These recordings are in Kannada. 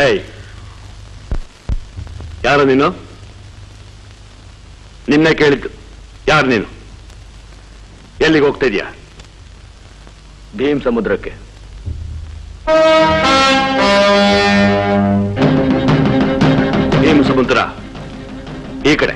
ಏಯ್ ಯಾರು ನೀನು ನಿನ್ನೆ ಕೇಳಿದ್ದು ಯಾರು ನೀನು ಎಲ್ಲಿಗೆ ಹೋಗ್ತಾ ಇದೀಯಾ ಭೀಮ್ ಸಮುದ್ರಕ್ಕೆ ಭೀಮ್ ಸಮುದ್ರ ಈ ಕಡೆ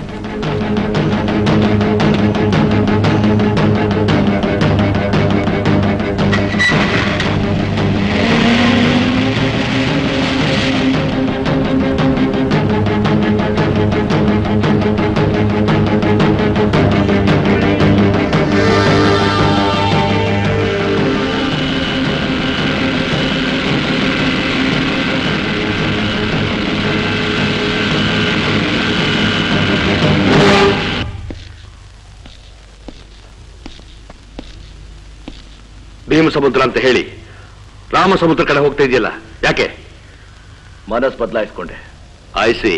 ಭೀಮ ಸಮುದ್ರ ಅಂತ ಹೇಳಿ ರಾಮ ಸಮುದ್ರ ಕಡೆ ಹೋಗ್ತಾ ಇದೆಯಲ್ಲ ಯಾಕೆ ಮನಸ್ ಬದಲಾಯಿಸ್ಕೊಂಡೆ ಆಯ್ಸಿ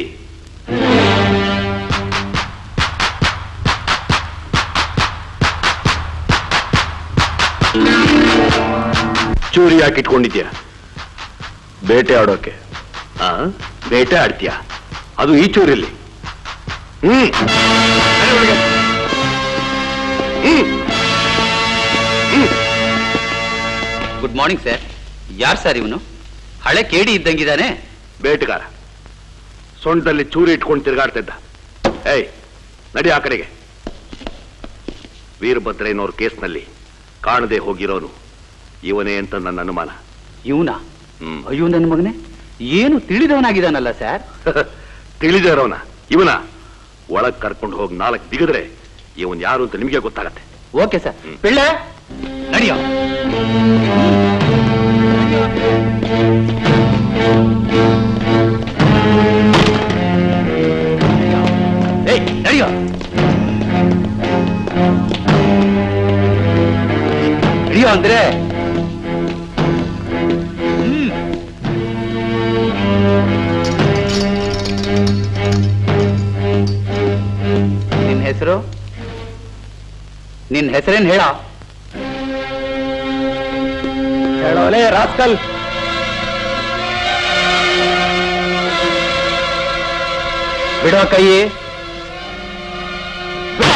ಚೂರಿ ಯಾಕೆ ಇಟ್ಕೊಂಡಿದ್ಯಾ ಬೇಟೆ ಆಡೋಕೆ ಆ ಬೇಟೆ ಆಡ್ತೀಯ ಅದು ಈ ಚೂರಿಲ್ಲಿ ಹ್ಮ್ ನಡಿ ಒಳಗೆ. ಹ್ಮ್ ಗುಡ್ ಮಾರ್ನಿಂಗ್ ಸರ್ ಯಾರು ಸರ್ ಇವನು ಹಳೆ ಕೇಡಿ ಇದ್ದಂಗಿದ್ದಾನೆ ಬೇಟೆಗಾರ ಸೊಂಟದಲ್ಲಿ ಚೂರಿ ಇಟ್ಕೊಂಡು ತಿರುಗಾಡ್ತಿದ್ದ ಏಯ್ ನಡಿ ಆ ಕಡೆಗೆ ವೀರಭದ್ರಯ್ಯನವ್ರ ಕೇಸ್ನಲ್ಲಿ ಕಾಣದೆ ಹೋಗಿರೋನು ಇವನೇ ಅಂತ ನನ್ನ ಅನುಮಾನ ಇವನ ಹ್ಮ್ ಅಯ್ಯೋ ನನ್ನ ಮಗನೇ ಏನು ತಿಳಿದವನಾಗಿದ್ದಾನಲ್ಲ ಸರ್ ತಿಳಿದೇ ಇರೋನ ಇವನ ಒಳಗ್ ಕರ್ಕೊಂಡು ಹೋಗಿ ನಾಲ್ಕು ಬಿಗಿದ್ರೆ ಇವನ್ ಯಾರು ಅಂತ ನಿಮಗೆ ಗೊತ್ತಾಗತ್ತೆ ಓಕೆ ಸರ್ ಪಿಳ್ಳೆ ನಡಿಯೋ ಏಯ್ ನಡಿಯೋ ನಡಿಯೋ ಅಂದ್ರೆ ಹ್ಮ್ ನಿನ್ ಹೆಸರು ನಿನ್ ಹೆಸರೇನ್ ಹೇಳ ಹೇಳೋಲೆ ರಾಸ್ಕಲ್ ಬಿಡೋ ಕೈ ಬಿಡ.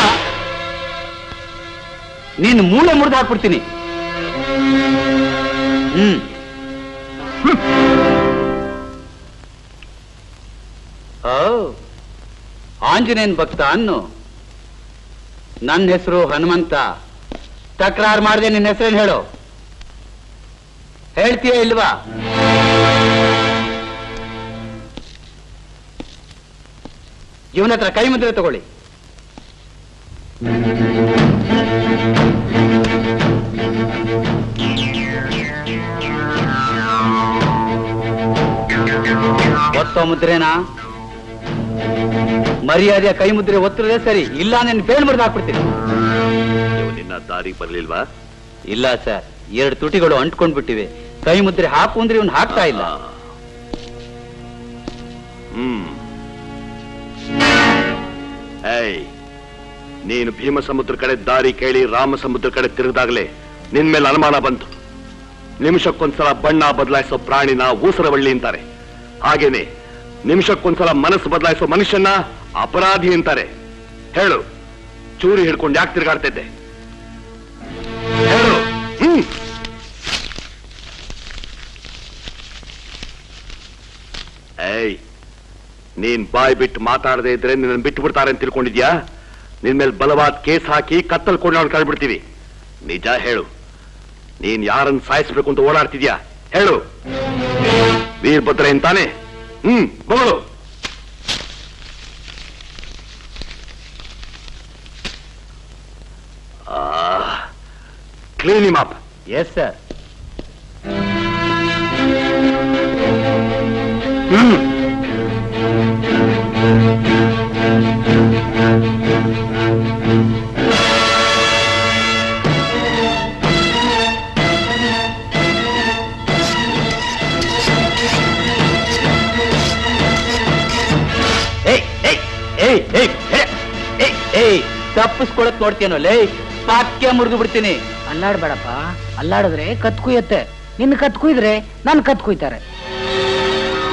ನೀನ್ ಮೂಳೆ ಮುರಿದು ಹಾಕ್ಬಿಡ್ತೀನಿ ಹ್ಮ್ ಹ್ಮ್. ಓ ಆಂಜನೇಯನ್ ಭಕ್ತ ಅನ್ನು ನನ್ನ ಹೆಸರು ಹನುಮಂತ ತಕರಾರು ಮಾಡದೆ ನಿನ್ನ ಹೆಸರೇನು ಹೇಳು ಹೇಳ್ತೀಯ ಇಲ್ವಾ ಇವನ ಹತ್ರ ಕೈ ಮುದ್ರೆ ತಗೊಳ್ಳಿ ಒತ್ತೋ ಮುದ್ರೆನಾ ಮರ್ಯಾದೆಯ ಕೈ ಮುದ್ರೆ ಒತ್ತರದೇ ಸರಿ ಇಲ್ಲ ನನ್ನ ಬೇಲ್ ಮುರಿದು ಹಾಕ್ಬಿಡ್ತೀನಿ ನೀವು ನಿನ್ನ ದಾರಿ ಬರ್ಲಿಲ್ವಾ ಇಲ್ಲ ಸರ್ ಎರಡು ತುಟಿಗಳು ಅಂಟ್ಕೊಂಡ್ ಬಿಟ್ಟಿವೆ ಕೈ ಮುದ್ರೆ ಹಾಕು ಅಂದ್ರೆ ಇವನು ಹಾಕ್ತಾ ಇಲ್ಲ ಹ್ಮ್ ಏಯ್ ನೀನು ಭೀಮ ಸಮುದ್ರ ಕಡೆ ದಾರಿ ಕೇಳಿ ರಾಮ ಸಮುದ್ರ ಕಡೆ ತಿರುಗಿದಾಗಲೇ ನಿನ್ ಮೇಲೆ ಅನುಮಾನ ಬಂತು ನಿಮಿಷಕ್ಕೊಂದ್ಸಲ ಬಣ್ಣ ಬದಲಾಯಿಸೋ ಪ್ರಾಣಿನ ಊಸರವಳ್ಳಿ ಅಂತಾರೆ ಹಾಗೇನೆ ನಿಮಿಷಕ್ಕೊಂದ್ಸಲ ಮನಸ್ಸು ಬದಲಾಯಿಸೋ ಮನುಷ್ಯನ ಅಪರಾಧಿ ಅಂತಾರೆ ಹೇಳು ಚೂರಿ ಹಿಡ್ಕೊಂಡು ಯಾಕೆ ತಿರುಗಾಡ್ತಿದ್ದೆ ಹೇಳು ಹ್ಮ್ ಏಯ್ ನೀನ್ ಬಾಯ್ ಬಿಟ್ಟು ಮಾತಾಡದೆ ಇದ್ರೆ ನಿನ್ನ ಬಿಟ್ಟು ಬಿಡ್ತಾರೆ ಅಂತ ತಿಳ್ಕೊಂಡಿದ್ಯಾ ನಿನ್ ಮೇಲೆ ಬಲವಾದ ಕೇಸ್ ಹಾಕಿ ಕತ್ತಲ್ ಕೊಂಡು ಕಳ್ಬಿಡ್ತೀವಿ ನಿಜ ಹೇಳು ನೀನ್ ಯಾರನ್ನ ಸಾಯಿಸ್ಬೇಕು ಅಂತ ಓಡಾಡ್ತಿದ್ಯಾ ಹೇಳು ವೀರಭದ್ರ ಅಂತಾನೆ ಹ್ಮ್ ಮಗಳು clean him up yes sir ಹ್ಮ್ ಏಯ್ ಏಯ್ ಏಯ್ ಏಯ್ ಏಯ್, ಏಯ್ ಏಯ್ ತಪ್ಪಿಸ್ಕೊಳಕ್ ನೋಡ್ತೀನೋ ಲೇ ಪಾಕ್ಯ ಮುರಿದು ಬಿಡ್ತೀನಿ ಅಲ್ಲಾಡ್ಬೇಡಪ್ಪ ಅಲ್ಲಾಡಿದ್ರೆ ಕತ್ ಕುಯ್ಯತ್ತೆ ನಿನ್ನ ಕತ್ ಕುಯ್ದ್ರೆ ನಾನು ಕತ್ ಕುಯ್ತಾರೆ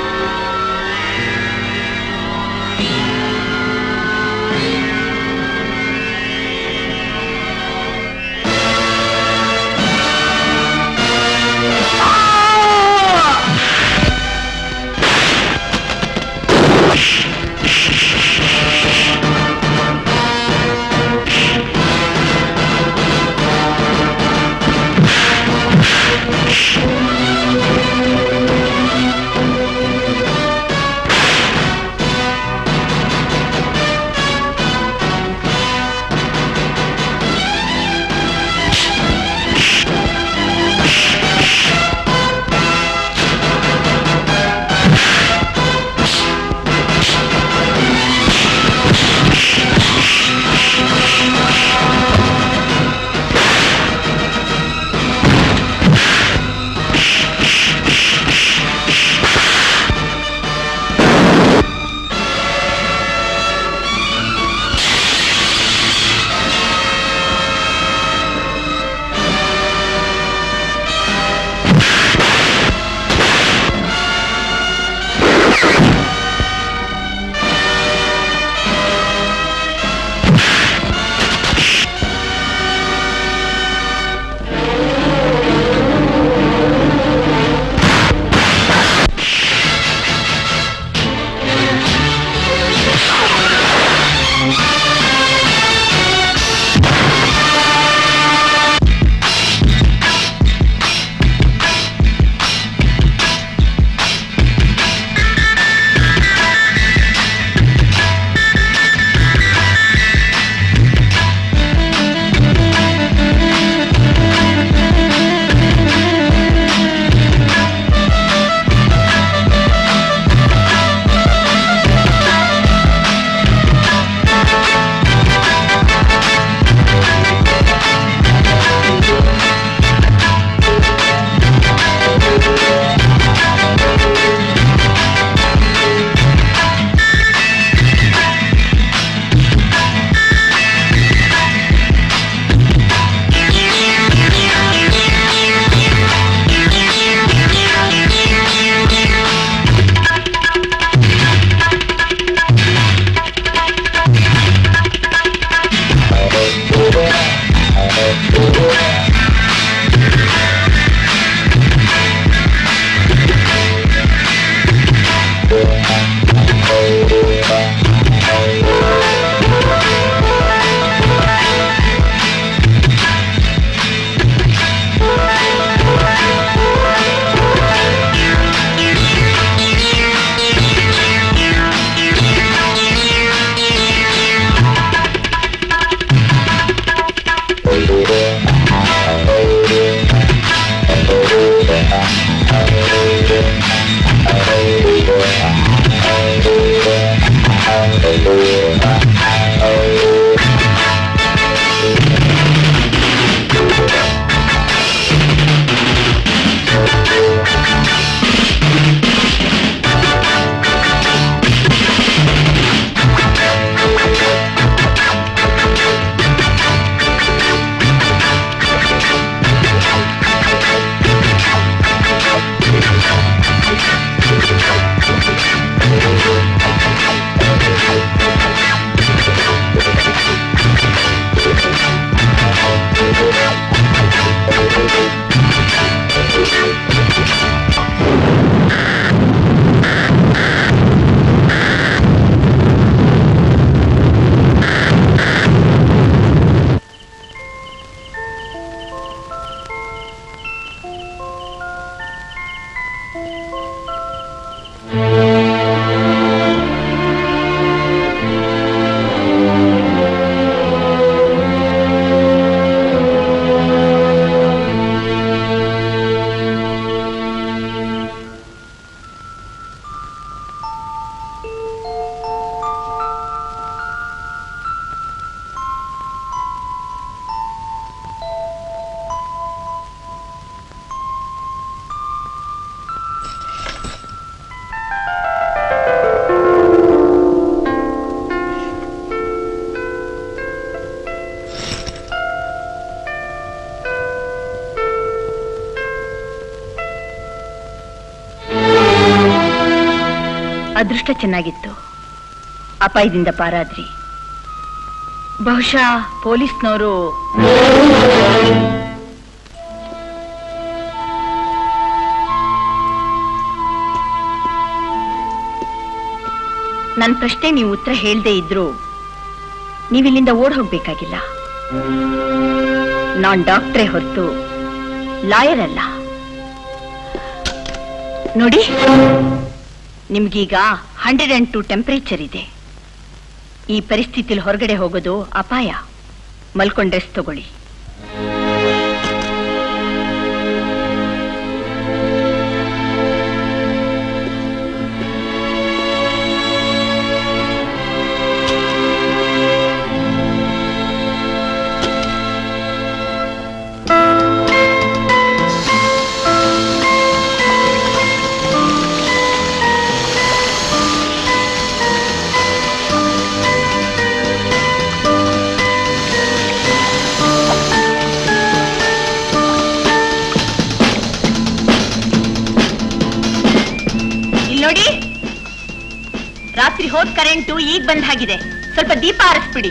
ಅದೃಷ್ಟ ಚೆನ್ನಾಗಿತ್ತು ಅಪಾಯದಿಂದ ಪಾರಾದ್ರಿ ಬಹುಶಃ ಪೊಲೀಸ್ನವರು ನನ್ನ ಪ್ರಶ್ನೆ ನೀವು ಉತ್ತರ ಹೇಳ್ದೇ ಇದ್ರು ನೀವಿಲ್ಲಿಂದ ಓಡ್ ಹೋಗ್ಬೇಕಾಗಿಲ್ಲ ನಾನ್ ಡಾಕ್ಟ್ರೇ ಹೊರತು ಲಾಯರ್ ಅಲ್ಲ ನೋಡಿ ನಿಮ್ಗೀಗ ಹಂಡ್ರೆಡ್ ಅಂಡ್ ಟು ಟೆಂಪರೇಚರ್ ಇದೆ ಈ ಪರಿಸ್ಥಿತಿಲಿ ಹೊರಗಡೆ ಹೋಗೋದು ಅಪಾಯ ಮಲ್ಕೊಂಡ್ ರೆಸ್ಟ್ ತಗೊಳ್ಳಿ ಇಲ್ಲಿ ನೋಡಿ ರಾತ್ರಿ ಹೋದ್ ಕರೆಂಟು ಈಗ ಬಂದ್ ಹಾಗಿದೆ ಸ್ವಲ್ಪ ದೀಪ ಆರಿಸ್ಬಿಡಿ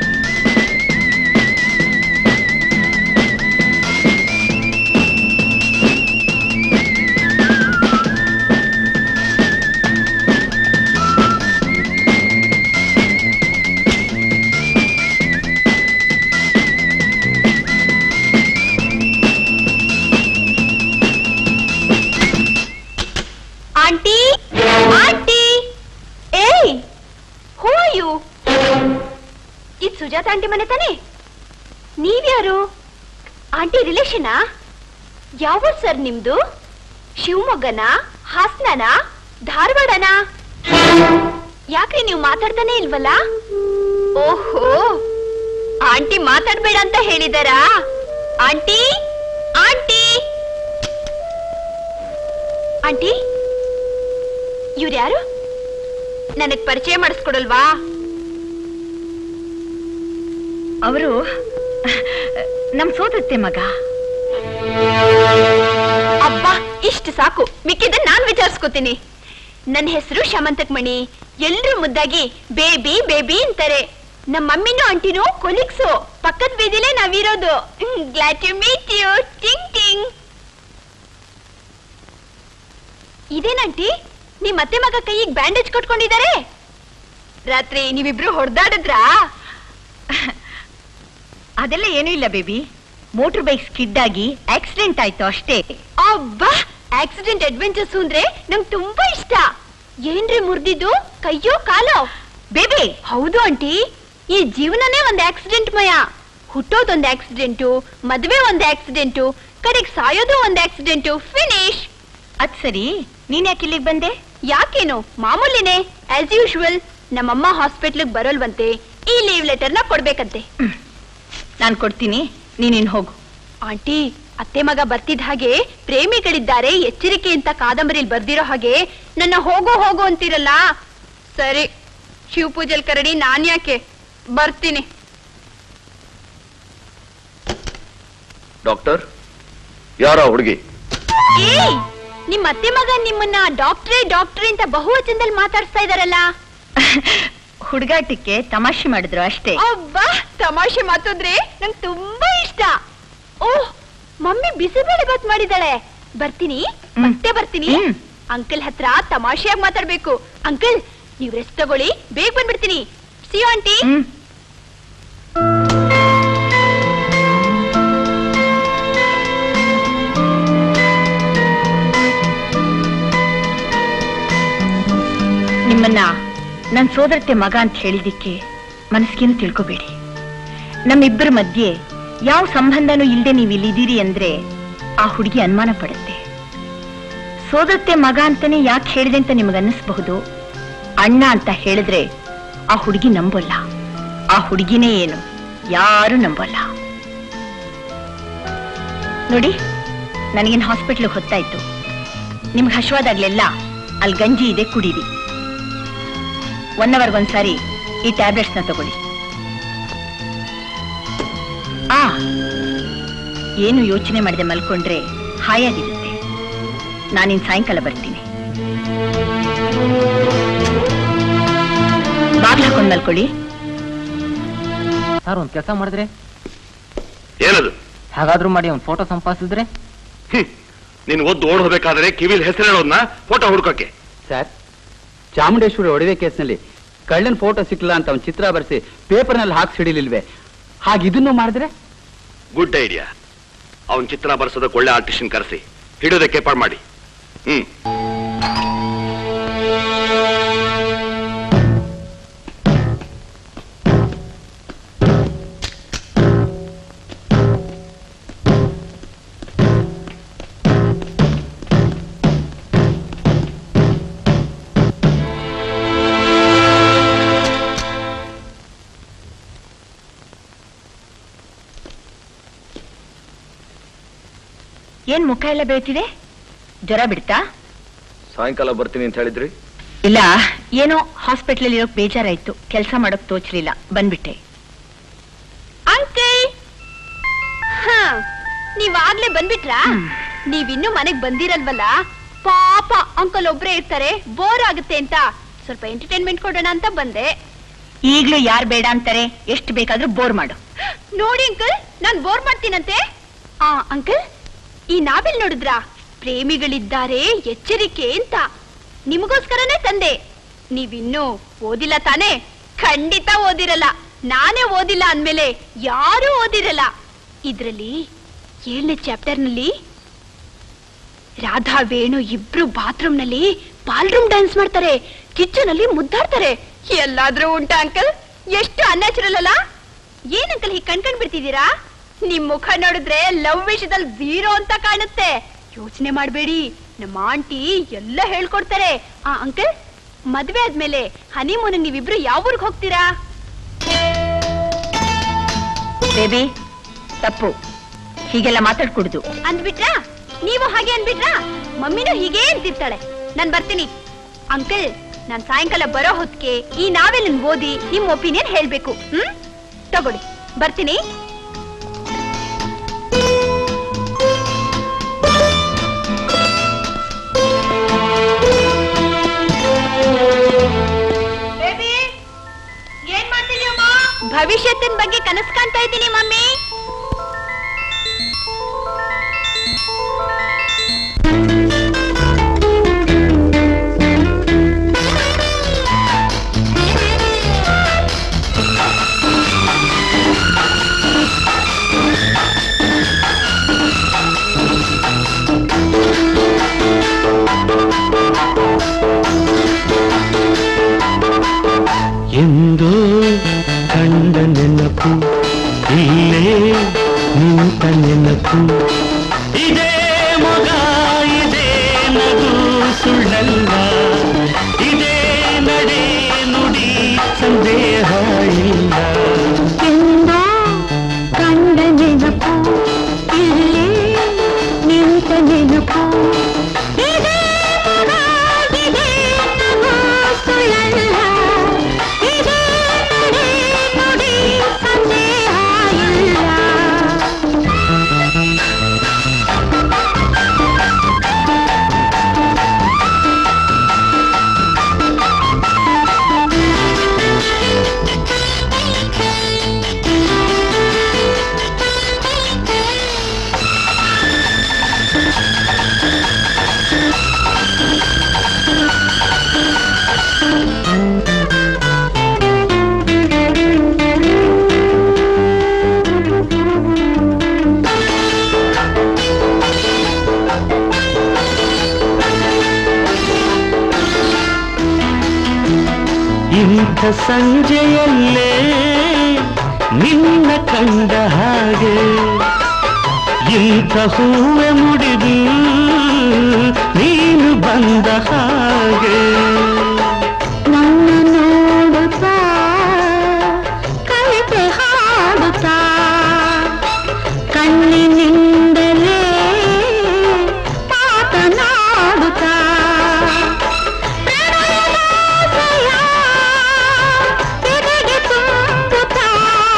ಆಂಟಿ ಆಂಟಿ ಏಯ್ ಹೂ ಯು ಇದು ಸುಜಾತ ಆಂಟಿ ಮನೆ ತಾನೆ ನೀವ್ಯಾರು ಆಂಟಿ ರಿಲೇಷನಾ ಯಾವ ಸರ್ ನಿಮ್ದು ಶಿವಮೊಗ್ಗನ ಹಾಸನನ ಧಾರವಾಡನ ಯಾಕ್ರಿ ನೀವು ಮಾತಾಡ್ತಾನೆ ಇಲ್ವಲ್ಲ ಓಹೋ ಆಂಟಿ ಮಾತಾಡ್ಬೇಡ ಅಂತ ಹೇಳಿದಾರಾ ಆಂಟಿ ಆಂಟಿ ಆಂಟಿ ಇವ್ರ್ಯಾರು ನನಗ್ ಪರಿಚಯ ಮಾಡಿಸ್ಕೊಡಲ್ವಾ ಅವರು ನಮ್ ಸೋದತ್ತೆ ಮಗ ಅಬ್ಬಾ ಇಷ್ಟು ಸಾಕು ಮಿಕ್ಕಿದ ನಾನ್ ವಿಚಾರಿಸ್ಕೋತೀನಿ ನನ್ನ ಹೆಸರು ಶಮಂತಕ್ ಮಣಿ ಎಲ್ರೂ ಮುದ್ದಾಗಿ ಬೇಬಿ ಬೇಬಿ ಅಂತಾರೆ ನಮ್ಮ ಮಮ್ಮಿನೂ ಅಂಟಿನೂ ಕೊಲಿಕ್ಸು ಪಕ್ಕದ ಬೀದಿಲೇ ನಾವಿರೋದು ಗ್ಲಾಡ್ ಟು ಮೀಟ್ ಯು ಟಿಂಗ್ ಟಿಂಗ್ ಇದೇನಂಟಿ ನಿಮ್ ಅತ್ತೆ ಮಗ ಕೈಗೆ ಬ್ಯಾಂಡೇಜ್ ಕಟ್ಕೊಂಡಿದ್ದಾರೆ ರಾತ್ರಿ ನೀವಿಬ್ರು ಹೊಡೆದಾಡಿದ್ರಾ ಅದೆಲ್ಲ ಏನೂ ಇಲ್ಲ ಬೇಬಿ ಮೋಟರ್ ಬೈಕ್ ಸ್ಕಿಡ್ ಆಗಿ ಆಕ್ಸಿಡೆಂಟ್ ಆಯ್ತು ಅಷ್ಟೇ ಅಬ್ಬಾ ಆಕ್ಸಿಡೆಂಟ್ ಅಡ್ವೆಂಚರ್ಸ್ ಅಂದ್ರೆ ನಂಗ್ ತುಂಬಾ ಇಷ್ಟ ಏನ್ರಿ ಮುರ್ದಿದ್ದು ಕೈಯೋ ಕಾಲೋ ಬೇಬಿ ಹೌದು ಆಂಟಿ ಈ ಜೀವನನೇ ಒಂದ್ ಆಕ್ಸಿಡೆಂಟ್ ಮಯ ಹುಟ್ಟೋದೊಂದ್ ಆಕ್ಸಿಡೆಂಟು ಮದ್ವೆ ಒಂದ್ ಆಕ್ಸಿಡೆಂಟು ಕಡೆಗ್ ಸಾಯೋದು ಒಂದ್ ಆಕ್ಸಿಡೆಂಟು ಫಿನಿಶ್ ಅದ್ ಸರಿ ನೀನ್ ಯಾಕೆ ಇಲ್ಲಿಗೆ ಬಂದೆ ಯಾಕೇನು ಮಾಮೂಲಿನೇ ಆಸ್ ಯೂಶುವಲ್ ನಮ್ಮಮ್ಮ ಹಾಸ್ಪಿಟ್ಲಿಗೆ ಬರೋಲ್ವಂತೆ ಈ ಲೀವ್ ಲೆಟರ್ನ ಕೊಡ್ಬೇಕಂತೆ ನಾನ್ ಕೊಡ್ತೀನಿ ನೀನಿನ್ ಹೋಗು ಆಂಟಿ ಅತ್ತೆ ಮಗ ಬರ್ತಿದ್ದ ಹಾಗೆ ಪ್ರೇಮಿಗಳಿದ್ದಾರೆ ಎಚ್ಚರಿಕೆ ಅಂತ ಕಾದಂಬರಿಲಿ ಬರ್ದಿರೋ ಹಾಗೆ ನನ್ನ ಹೋಗೋ ಹೋಗೋ ಅಂತಿರಲ್ಲ ಸರಿ ಶಿವ ಪೂಜಲ್ ಕರಡಿ ನಾನ್ ಯಾಕೆ ಬರ್ತೀನಿ ಡಾಕ್ಟರ್ ಯಾರ ಹುಡುಗಿ ಏಯ್ ನಿಮ್ ಅತ್ತೆ ಮಗ ನಿಮ್ಮನ್ನ ಡಾಕ್ಟ್ರೇ ಡಾಕ್ಟ್ರೇ ಅಂತ ಬಹುವಚನದಲ್ಲಿ ಮಾತಾಡ್ಸ್ತಾ ಇದಾರಲ್ಲ ಹುಡುಗಾಟಕ್ಕೆ ತಮಾಷೆ ಮಾಡಿದ್ರು ಅಷ್ಟೇ ಅಬ್ಬಾ ತಮಾಷೆ ಮಾತುದ್ರೆ ನಂಗ್ ತುಂಬಾ ಇಷ್ಟ ಓಹ್ ಮಮ್ಮಿ ಬಿಸಿಬೇಳೆ ಬಾತ್ ಮಾಡಿದಾಳೆ ಬರ್ತೀನಿ ಮತ್ತೆ ಬರ್ತೀನಿ ಹ್ಮ್. ಅಂಕಲ್ ಹತ್ರ ತಮಾಷೆಯಾಗಿ ಮಾತಾಡ್ಬೇಕು ಅಂಕಲ್ ನೀವ್ ರೆಸ್ಟ್ ತಗೊಳ್ಳಿ ಬೇಗ ಬಂದ್ಬಿಡ್ತೀನಿ ಸಿ ಆಂಟಿ ಹ್ಮ್ ನಿಮ್ಮನ್ನ ನನ್ ಸೋದರತೆ ಮಗ ಅಂತ ಹೇಳಿದಿಕ್ಕೆ ಮನಸ್ಗೇನು ತಿಳ್ಕೊಬೇಡಿ ನಮ್ಮಿಬ್ಬರ ಮಧ್ಯೆ ಯಾವ ಸಂಬಂಧನೂ ಇಲ್ಲದೆ ನೀವು ಇಲ್ಲಿದ್ದೀರಿ ಅಂದ್ರೆ ಆ ಹುಡುಗಿ ಅನುಮಾನ ಪಡುತ್ತೆ ಸೋದರತೆ ಮಗ ಅಂತಾನೆ ಯಾಕೆ ಹೇಳಿದೆ ಅಂತ ನಿಮಗನ್ನಿಸ್ಬಹುದು ಅಣ್ಣ ಅಂತ ಹೇಳಿದ್ರೆ ಆ ಹುಡುಗಿ ನಂಬೋಲ್ಲ ಆ ಹುಡುಗಿನೇ ಏನು ಯಾರು ನಂಬೋಲ್ಲ ನೋಡಿ ನನಗಿನ್ ಹಾಸ್ಪಿಟ್ಲಿಗೆ ಹೊತ್ತಾಯ್ತು ನಿಮ್ಗೆ ಹಶ್ವಾದಾಗ್ಲೆಲ್ಲ ಅಲ್ಲಿ ಗಂಜಿ ಇದೆ ಕುಡೀರಿ ಒನ್ ಅವರ್ಗೊಂದ್ಸಾರಿ ಈ ಟ್ಯಾಬ್ಲೆಟ್ಸ್ನ ತಗೊಳ್ಳಿ ಆ ಏನು ಯೋಚನೆ ಮಾಡದೆ ಮಲ್ಕೊಂಡ್ರೆ ಹಾಯಾಗಿರುತ್ತೆ ನಾನಿನ್ ಸಾಯಂಕಾಲ ಬರ್ತೀನಿ ಬಂದ್ ಮಲ್ಕೊಳ್ಳಿ ಸರ್ ಒಂದ್ ಕೆಲಸ ಮಾಡಿದ್ರೆ ಏನದು ಹಾಗಾದ್ರೂ ಮಾಡಿ ಒಂದ್ ಫೋಟೋ ಸಂಪಾದಿಸಿದ್ರೆ ಹ್ಮ್ ನೀನ್ ಒದ್ದು ಓಡ್ ಹೋಗ್ಬೇಕಾದ್ರೆ ಕಿವಿಲ್ ಹೆಸರೇಳೋದ್ನ ಫೋಟೋ ಹುಡ್ಕೋಕೆ ಸರ್ ಚಾಮುಂಡೇಶ್ವರಿ ಒಡವೆ ಕೇಸ್ನಲ್ಲಿ ಕಳ್ಳನ್ ಫೋಟೋ ಸಿಕ್ಕಿಲ್ಲ ಅಂತ ಒಂದು ಚಿತ್ರ ಬರೆಸಿ ಪೇಪರ್ನಲ್ಲಿ ಹಾಕಿ ಸಿಡಿಲಿಲ್ವೇ ಹಾಗೆ ಇದನ್ನು ಮಾಡಿದ್ರೆ ಗುಡ್ ಐಡಿಯಾ ಅವನ್ ಚಿತ್ರ ಬರ್ಸೋದಕ್ಕೆ ಒಳ್ಳೆ ಆರ್ಟಿಸ್ಟನ್ ಕರೆಸಿ ಹಿಡಿಯೋದಕ್ಕೆ ಏರ್ಪಾಡು ಮಾಡಿ ಹ್ಮ್ ಏನ್ ಮುಖ ಎಲ್ಲ ಬೇಳ್ತಿದೆ ಜ್ವರ ಬಿಡ್ತಾ ಸಾಯಂಕಾಲ ಬರ್ತೀನಿ ಅಂತ ಹೇಳಿದ್ರಿ ಇಲ್ಲ ಏನೋ ಹಾಸ್ಪಿಟ್ಲಲ್ಲಿ ಇರೋಕ್ ಬೇಜಾರಾಯ್ತು ಕೆಲಸ ಮಾಡೋಕ್ ತೋಚ್ಲಿಲ್ಲ ಬಂದ್ಬಿಟ್ಟೆ ಅಂಕಲ್ ಹಾ ನೀವಾಗ್ಲೇ ಬಂದ್ಬಿಟ್ರಾ ನೀವಿನ್ನೂ ಮನೆಗ್ ಬಂದಿರಲ್ವಲ್ಲ ಪಾಪ ಅಂಕಲ್ ಒಬ್ರೇ ಇರ್ತಾರೆ ಬೋರ್ ಆಗುತ್ತೆ ಅಂತ ಸ್ವಲ್ಪ ಎಂಟರ್ಟೈನ್ಮೆಂಟ್ ಕೊಡೋಣ ಅಂತ ಬಂದೆ ಈಗ್ಲೂ ಯಾರ್ ಬೇಡ ಅಂತಾರೆ ಎಷ್ಟು ಬೇಕಾದ್ರೂ ಬೋರ್ ಮಾಡು ನೋಡಿ ಅಂಕಲ್ ನಾನ್ ಬೋರ್ ಮಾಡ್ತೀನಂತೆ ಆ ಅಂಕಲ್ ಈ ನಾವೆಲ್ ನೋಡಿದ್ರಾ ಪ್ರೇಮಿಗಳಿದ್ದಾರೆ ಎಚ್ಚರಿಕೆ ಅಂತ ನಿಮಗೋಸ್ಕರನೇ ತಂದೆ ನೀವಿನ್ನೂ ಓದಿಲ್ಲ ತಾನೇ ಖಂಡಿತ ಓದಿರಲ್ಲ ನಾನೇ ಓದಿಲ್ಲ ಅಂದ್ಮೇಲೆ ಯಾರೂ ಓದಿರಲ್ಲ ಇದ್ರಲ್ಲಿ ಏಳನೇ ಚಾಪ್ಟರ್ ನಲ್ಲಿ ರಾಧಾ ವೇಣು ಇಬ್ರು ಬಾತ್ರೂಮ್ ನಲ್ಲಿ ಬಾಲ್ರೂಮ್ ಡ್ಯಾನ್ಸ್ ಮಾಡ್ತಾರೆ ಕಿಚನ್ ಅಲ್ಲಿ ಮುದ್ದಾಡ್ತಾರೆ ಎಲ್ಲಾದ್ರೂ ಉಂಟಾ ಅಂಕಲ್ ಎಷ್ಟು ಅನ್ಯಾಚುರಲ್ ಅಲ್ಲ ಏನ್ ಅಂಕಲ್ ಹೀಗ್ ಕಣ್ಕಂಡ್ ಬಿಡ್ತಿದ್ದೀರಾ ನಿಮ್ ಮುಖ ನೋಡಿದ್ರೆ ಲವ್ ವಿಷಯದಲ್ಲಿ ಝೀರೋ ಅಂತ ಕಾಣುತ್ತೆ ಯೋಚನೆ ಮಾಡ್ಬೇಡಿ ನಮ್ಮ ಆಂಟಿ ಎಲ್ಲ ಹೇಳ್ಕೊಡ್ತಾರೆ ಆ ಅಂಕಲ್ ಮದ್ವೆ ಆದ್ಮೇಲೆ ಹನಿಮೂನ್ ನೀವಿಬ್ರು ಯಾವ ಊರ್ಗ್ ಹೋಗ್ತೀರಾ ಬೇಬಿ ತಪ್ಪು ಹೀಗೆಲ್ಲ ಮಾತಾಡ್ಕೂಡ್ದು ಅಂದ್ಬಿಟ್ರಾ ನೀವು ಹಾಗೆ ಅಂದ್ಬಿಟ್ರಾ ಮಮ್ಮಿನೂ ಹೀಗೆ ಅಂತಿರ್ತಾಳೆ ನಾನ್ ಬರ್ತೀನಿ ಅಂಕಲ್ ನಾನ್ ಸಾಯಂಕಾಲ ಬರೋ ಹೊತ್ತಿಗೆ ಈ ನಾವೆಲ್ ಓದಿ ನಿಮ್ ಒಪಿನಿಯನ್ ಹೇಳ್ಬೇಕು ಹ್ಮ್ ತಗೊಳ್ಳಿ ಬರ್ತೀನಿ ಭವಿಷ್ಯತ್ತಿನ ಬಗ್ಗೆ ಕನಸು ಕಾಣ್ತಾ ಇದ್ದೀನಿ ಮಮ್ಮಿ ಎಂದು ಕಂಡ ನೆನಪು ಇಲ್ಲೇ ನಿಂತ ನೆನಪು ಇದೇ ಮೊಗ ಇದೇ ನಗು ಸುಳ್ಳಲ್ಲ ಇದೇ ನಡೆ ನುಡಿ ಸಂದೇಹ ಇಲ್ಲ ಎಂದೋ ಕಂಡ ನೆನಪು ಇಲ್ಲೇ ನಿಂತ ನೆನಪು ಇದೇ ಮಗ, ಇದೇ ನಗು ಸುಳ್ಳಲ್ಲ. ಇದೇ ನಡೆ ನುಡಿ ಸಂದೇಹ ಇಲ್ಲ ಇಂಥ ಸಂಜೆಯಲ್ಲೇ ನಿನ್ನ ಕಂಡ ಹಾಗೆ ಇಂಥ ಹೂವೆ ಮುಡಿದು ನೀನು ಬಂದ ಹಾಗೆ ನನ್ನ ನೋಡುತ್ತಾ ಕವಿತೆ ಹಾಡುತ್ತಾ ಕಣ್ಣಿನಿಂದಲೇ ಮಾತನಾಡುತ್ತಾ ಪ್ರಣಯದಾಸೆಯ ಎದೆಗೆ ತುಂಬುತ್ತಾ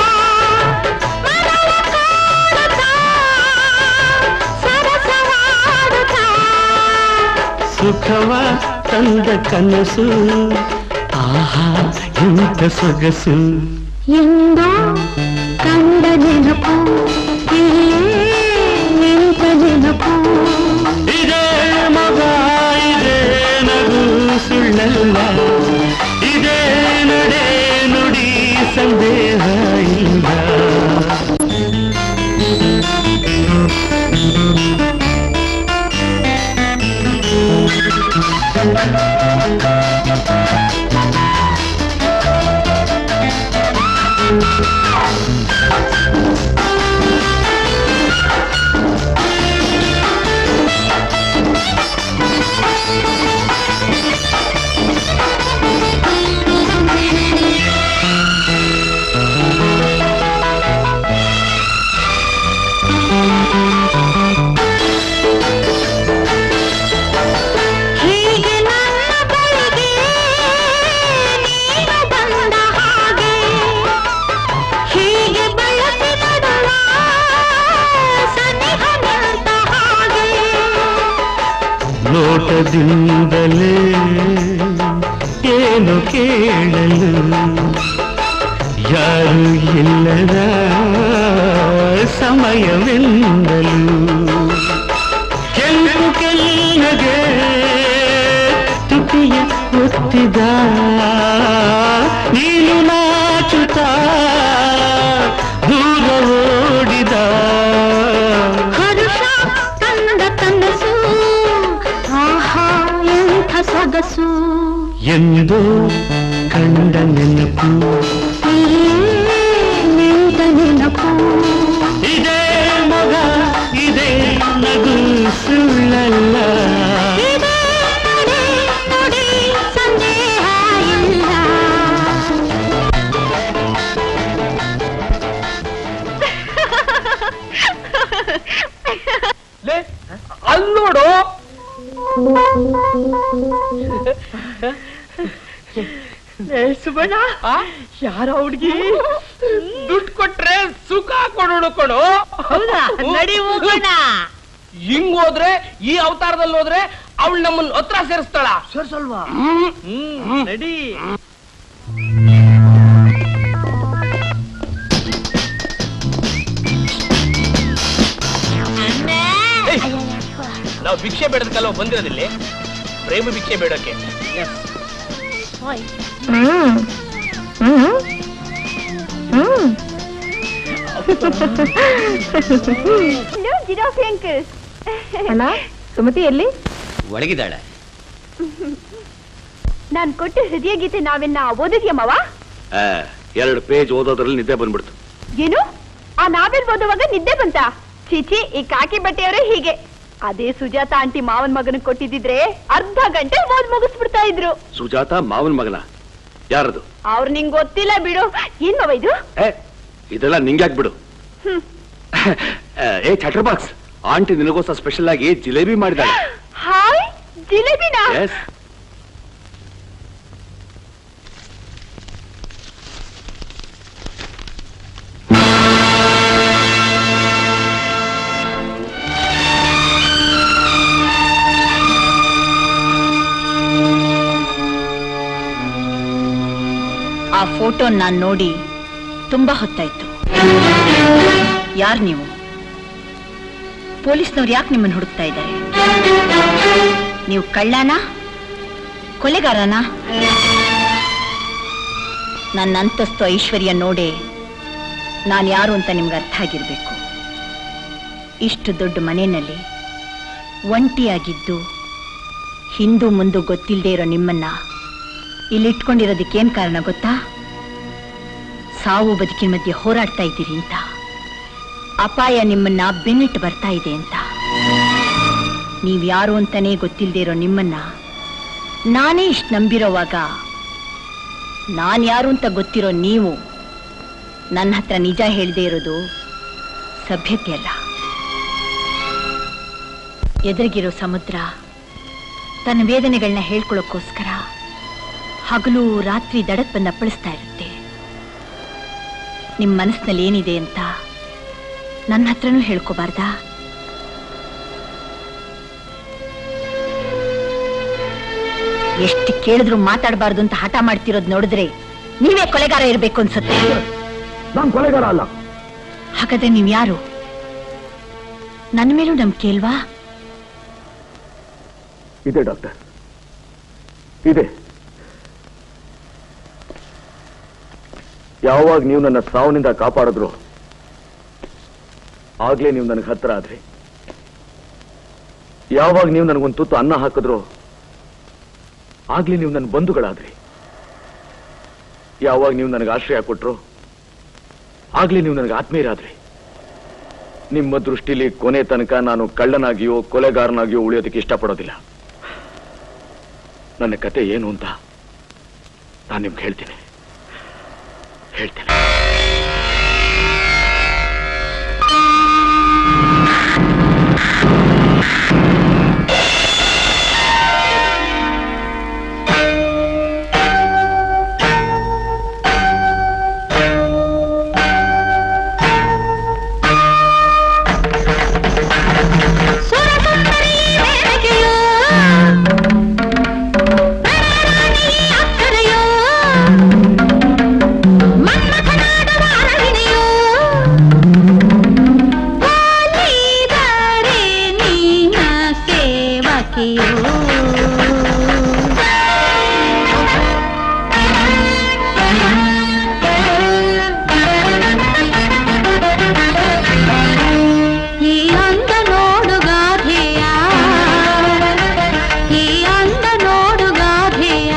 ಮನವ ಕಾಡುತ್ತಾ ಸರಸವಾಡುತ್ತಾ ಸುಖವ ತಂದ ಕನಸು ಆಹಾ ಎಂತ ಸೊಗಸು ಎಂದೋ ಕಂಡ ನೆನಪು ಇಲ್ಲೇ ನಿಂತ ನೆನಪು ಇದೇ ಮಗ ಇದೇ ನಗು ಸುಳ್ಳಲ್ಲ ಇದೇ ನಡೆ ನುಡಿ ಸಂದೇಹ ಇಲ್ಲ ಹೀಗೆ ನನ್ನ ಬಳಿಗೆ ನೀನು ಬಂದ ಹಾಗೆ ಹೀಗೆ ಬಳಸಿ ನಡುವ ಸನಿಹ ನಿಂತ ಹಾಗೆ ನೋಟದಿಂದಲೇ ಏನು ಕೇಳಲು ಯಾರು ಇಲ್ಲದ ಸಮಯವೆಂದಲು ಕೆಂಪು ಕೆಲ್ಲಗೆ ತುಟಿಯ ಒತ್ತಿದ ನೀನು ನಾಚುತ್ತಾ ದೂರ ಓಡಿದ ಹರುಷ ತಂದ ಕನಸು ಆಹಾ ಎಂಥ ಸೊಗಸು ಎಂದು ಕಂಡ ನೆನಪು ಇಲ್ಲೇ ನಿಂತ ನೆನಪು ಇದೇ ಮಗ ಇದೇ ನಗು ಸುಳ್ಳಲ್ಲ ಇದೇ ನಡೆ ನುಡಿ ಸಂದೇಹ ಇಲ್ಲ ಅಲ್ಲಿ ನೋಡು ಸುಬಣ್ಣ ಯಾರ ಹುಡ್ಗಿ ದುಡ್ಡು ಕೊಟ್ರೆ ಸುಖ ಕೊಡು ಕೊಡು ಹೌದಾ ನಡಿ ಹೋಗೋಣ ಹಿಂಗ್ ಹೋದ್ರೆ ಈ ಅವತಾರದಲ್ಲಿ ಹೋದ್ರೆ ಅವಳು ನಮ್ಮನ್ನ ಹತ್ರ ಸೇರಿಸ್ತಾಳ ಸೇರ್ಸಲ್ವಾ ಹ್ಮ್ ಹ್ಮ್ ನಡಿ ಏಯ್, ನಾವು ಭಿಕ್ಷೆ ಬೇಡದಕ್ಕಲ್ಲ ಬಂದಿರೋದಿಲ್ಲಿ ಪ್ರೇಮ ಭಿಕ್ಷೆ ಬೇಡಕ್ಕೆ ಜಿರಾಫಿ ಅಂಕಲ್ ಅಣ್ಣ ಸುಮತಿ ಎಲ್ಲಿ ಒಳಗಿದ್ದಾಳೆ ನಾನ್ ಕೊಟ್ಟ ಹೃದಯ ಗೀತೆ ನಾವೆನ್ನ ಓದಿದ್ಯಮ್ಮವ ಆ, ಎರಡು ಪೇಜ್ ಓದೋದ್ರಲ್ಲಿ ನಿದ್ದೆ ಬಂದ್ಬಿಡ್ತು ಏನು ಆ ನಾವೆಲ್ ಓದುವಾಗ ನಿದ್ದೆ ಬಂತ ಚಿಚಿ ಈ ಕಾಕಿ ಬಟ್ಟೆಯವರೇ ಹೀಗೆ ಅದೇ ಸುಜಾತ ಆಂಟಿ ಮಾವನ್ ಮಗನಿಗೆ ಕೊಟ್ಟಿದ್ದಿದ್ರೆ ಅರ್ಧ ಗಂಟೆ ಓದ್ ಮುಗಿಸ್ಬಿಡ್ತಾ ಇದ್ರು ಸುಜಾತ ಮಾವನ್ ಮಗನ ಯಾರದು ಅವ್ರು ನಿಂಗ್ ಗೊತ್ತಿಲ್ಲ ಬಿಡು ಏನ್ ಮವ ಇದು ಏ ಇದೆಲ್ಲ ನಿಂಗ್ಯಾಕ್ ಬಿಡು ಹ್ಮ್. ಆ, ಏ ಚಟರ್ ಬಾಕ್ಸ್ ಆಂಟಿ ನಿನಗೋಸ್ಕರ ಸ್ಪೆಷಲ್ ಆಗಿ ಜಿಲೇಬಿ ಮಾಡಿದಾಳೆ ಹಾಯ್ ಜಿಲೇಬಿನಾ ಎಸ್ ಆ ಫೋಟೋ ನಾನ್ ನೋಡಿ ತುಂಬಾ ಹೊತ್ತಾಯ್ತು ಯಾರ್ ನೀವು ಪೊಲೀಸ್ನವ್ರು ಯಾಕೆ ನಿಮ್ಮನ್ನು ಹುಡುಕ್ತಾ ಇದ್ದಾರೆ ನೀವು ಕಳ್ಳನ ಕೊಲೆಗಾರನ ನನ್ನ ಅಂತಸ್ತು ಐಶ್ವರ್ಯ ನೋಡೆ ನಾನು ಯಾರು ಅಂತ ನಿಮ್ಗೆ ಅರ್ಥ ಆಗಿರ್ಬೇಕು ಇಷ್ಟು ದೊಡ್ಡ ಮನೆಯಲ್ಲಿ ಒಂಟಿಯಾಗಿದ್ದು ಹಿಂದೂ ಮುಂದು ಗೊತ್ತಿಲ್ಲದೆ ಇರೋ ನಿಮ್ಮನ್ನ ಇಲ್ಲಿಟ್ಕೊಂಡಿರೋದಕ್ಕೇನ್ ಕಾರಣ ಗೊತ್ತಾ ಸಾವು ಬದುಕಿನ ಮಧ್ಯೆ ಹೋರಾಡ್ತಾ ಇದ್ದೀರಿ ಅಂತ ಅಪಾಯ ನಿಮ್ಮನ್ನ ಬೆನ್ನಿಟ್ಟು ಬರ್ತಾ ಇದೆ ಅಂತ ನೀವ್ ಯಾರು ಅಂತಾನೇ ಗೊತ್ತಿಲ್ಲದೆ ಇರೋ ನಿಮ್ಮನ್ನ ನಾನೇ ಇಷ್ಟು ನಂಬಿರೋವಾಗ ನಾನ್ ಯಾರು ಅಂತ ಗೊತ್ತಿರೋ ನೀವು ನನ್ನ ಹತ್ರ ನಿಜ ಹೇಳದೆ ಇರೋದು ಸಭ್ಯತೆ ಅಲ್ಲ ಎದುರಿಗಿರೋ ಸಮುದ್ರ ತನ್ನ ವೇದನೆಗಳನ್ನ ಹೇಳ್ಕೊಳ್ಳೋಕ್ಕೋಸ್ಕರ ಹಗಲು ರಾತ್ರಿ ದಡಕ್ ಬಂದು ಅಪ್ಪಳಿಸ್ತಾ ಇರುತ್ತೆ ನಿಮ್ ಮನಸ್ಸಿನಲ್ಲಿ ಏನಿದೆ ಅಂತ ನನ್ನ ಹತ್ರನೂ ಹೇಳ್ಕೋಬಾರ್ದಾ ಎಷ್ಟು ಕೇಳಿದ್ರು ಮಾತಾಡಬಾರ್ದು ಅಂತ ಹಠ ಮಾಡ್ತಿರೋದ್ ನೋಡಿದ್ರೆ ನೀವೇ ಕೊಲೆಗಾರ ಇರ್ಬೇಕು ಅನ್ಸುತ್ತೆ ನಾನ್ ಕೊಲೆಗಾರ ಅಲ್ಲ ಹಾಗಾದ್ರೆ ನೀವ್ ಯಾರು ನನ್ನ ಮೇಲೂ ನಂಬಿಕೆ ಇಲ್ವಾ ಇದೆ ಡಾಕ್ಟರ್ ಇದೆ ಯಾವಾಗ ನೀವು ನನ್ನ ಸಾವನಿಂದ ಕಾಪಾಡಿದ್ರು ಆಗ್ಲೇ ನೀವು ನನಗೆ ಹತ್ರ ಆದ್ರಿ ಯಾವಾಗ ನೀವು ನನಗೊಂದು ತುತ್ತು ಅನ್ನ ಹಾಕಿದ್ರು ಆಗ್ಲೇ ನೀವು ನನ್ನ ಬಂಧುಗಳಾದ್ರಿ ಯಾವಾಗ ನೀವು ನನಗೆ ಆಶ್ರಯ ಕೊಟ್ರು ಆಗ್ಲೇ ನೀವು ನನಗೆ ಆತ್ಮೀಯರಾದ್ರಿ ನಿಮ್ಮ ದೃಷ್ಟಿಲಿ ಕೊನೆ ತನಕ ನಾನು ಕಳ್ಳನಾಗಿಯೋ ಕೊಲೆಗಾರನಾಗಿಯೋ ಉಳಿಯೋದಕ್ಕೆ ಇಷ್ಟಪಡೋದಿಲ್ಲ ನನ್ನ ಕತೆ ಏನು ಅಂತ ನಾನು ನಿಮ್ಗೆ ಹೇಳ್ತೀನಿ ಹೇಳ್ತೀನಿ ಸುರಸುಂದರಿ ಮೇನಕೆಯೋ ಪ್ರಣರಾಣಿ ಅಕ್ಕರೆಯೋ ಮನ್ಮಥನಾಡುವ ಅರವಿನೆಯೋ ಒಲಿದರೆ ನಿನ್ನ ಸೇವಕಿಯೋ ಈ ಅಂದ ನೋಡುಗಾಧೆಯ ಈ ಅಂದ ನೋಡುಗಾಧೆಯ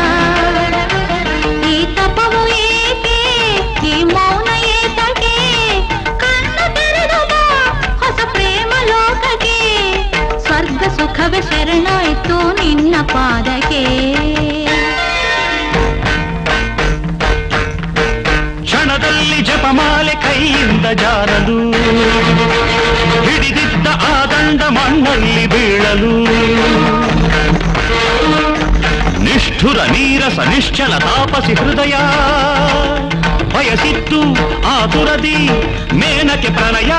ಈ ತಪವು ಏಕೆ ಈ ಮೌನ ಏತಕ್ಕೆ ಕಣ್ಣು ತೆರೆದು ಬಾ ಹೊಸ ಪ್ರೇಮ ಲೋಕಕ್ಕೆ ಸ್ವರ್ಗ ಸುಖವೇ ಶರಣಾಯ್ತು ನಿನ್ನ ಪಾದಕ್ಕೆ ಕ್ಷಣದಲ್ಲಿ ಜಪಮಾಲೆ ಕೈಯಿಂದ ಜಾರಲು ಹಿಡಿದಿದ್ದ ಆ ದಂಡ ಮಣ್ಣಲ್ಲಿ ಬೀಳಲು ನಿಷ್ಠುರ ನೀರಸ ನಿಶ್ಚಲ ತಾಪಸಿ ಹೃದಯ ಬಯಸಿತ್ತು ಆತುರದಿ ಮೇನಕೆ ಪ್ರಣಯ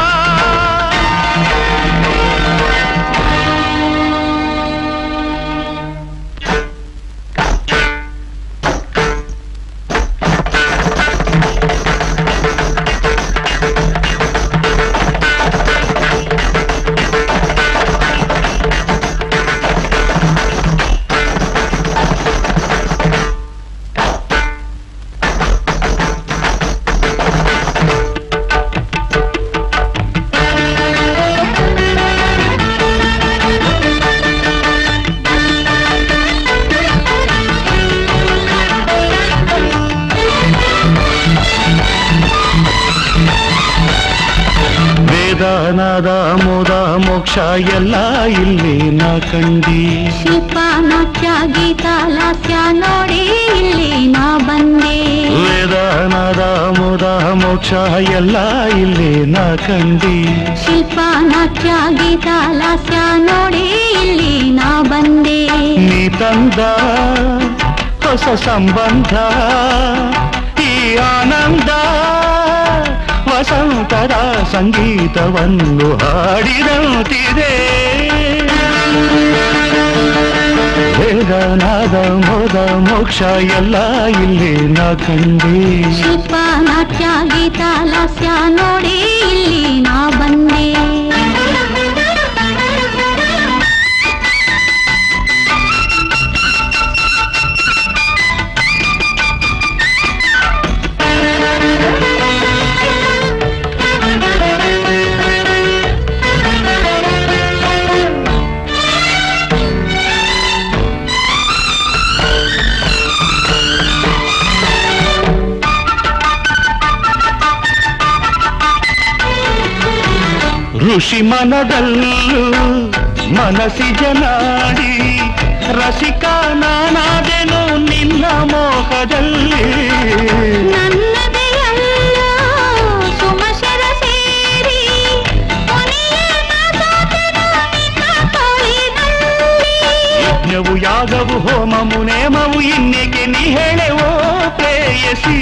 ವೇದನಾದ ಮೋದ ಮೋಕ್ಷ ಎಲ್ಲ ಇಲ್ಲಿ ನಾ ಕಂಡಿ ಶಿಲ್ಪ ನಾಟ್ಯ ಗೀತ ಲಾಸ್ಯ ನೋಡಿ ಇಲ್ಲಿ ನಾ ಬಂದೆ ವೇದನಾದ ಮೋದ ಮೋಕ್ಷ ಎಲ್ಲ ಇಲ್ಲಿ ನಾ ಕಂಡಿ ಶಿಲ್ಪ ನಾಟ್ಯ ಗೀತ ಲಾಸ್ಯ ನೋಡಿ ಇಲ್ಲಿ ನಾ ಬಂದೆ ನೀ ತಂದ ಹೊಸ ಸಂಬಂಧ ಈ ಆನಂದ ವಸಂತರ ಸಂಗೀತವನ್ನು ಹಾಡಿದಂತಿದೆ ವೇದನಾದ ಮೋದ ಮೋಕ್ಷ ಎಲ್ಲ ಇಲ್ಲಿ ನಾ ಕಂಡೆ ಶಿಲ್ಪ ನಾಟ್ಯ ಗೀತ ಲಾಸ್ಯ ನೋಡಿ ಇಲ್ಲಿ ನಾ ಬಂದೆ ಋಷಿ ಮನದಲ್ಲೂ ಮನಸ್ಸಿಜ ನಾಡಿ ರಸಿಕ ನಾನಾದೆನು ನಿನ್ನ ಮೋಹದಲ್ಲಿ ನನ್ನದೆಯಲ್ಲ ಸುಮಶರ ಸೇರಿ ಕೊನೆಯ ನಾಸಾದೆನು ನಿನ್ನ ತೋಳಿನಲ್ಲಿ. ಯಜ್ಞವು ಯಾಗವು ಹೋಮವು ನೇಮವು ಇನ್ನೇಕೆ ನೀ ಹೇಳೆವೋ ಪ್ರೇಯಸಿ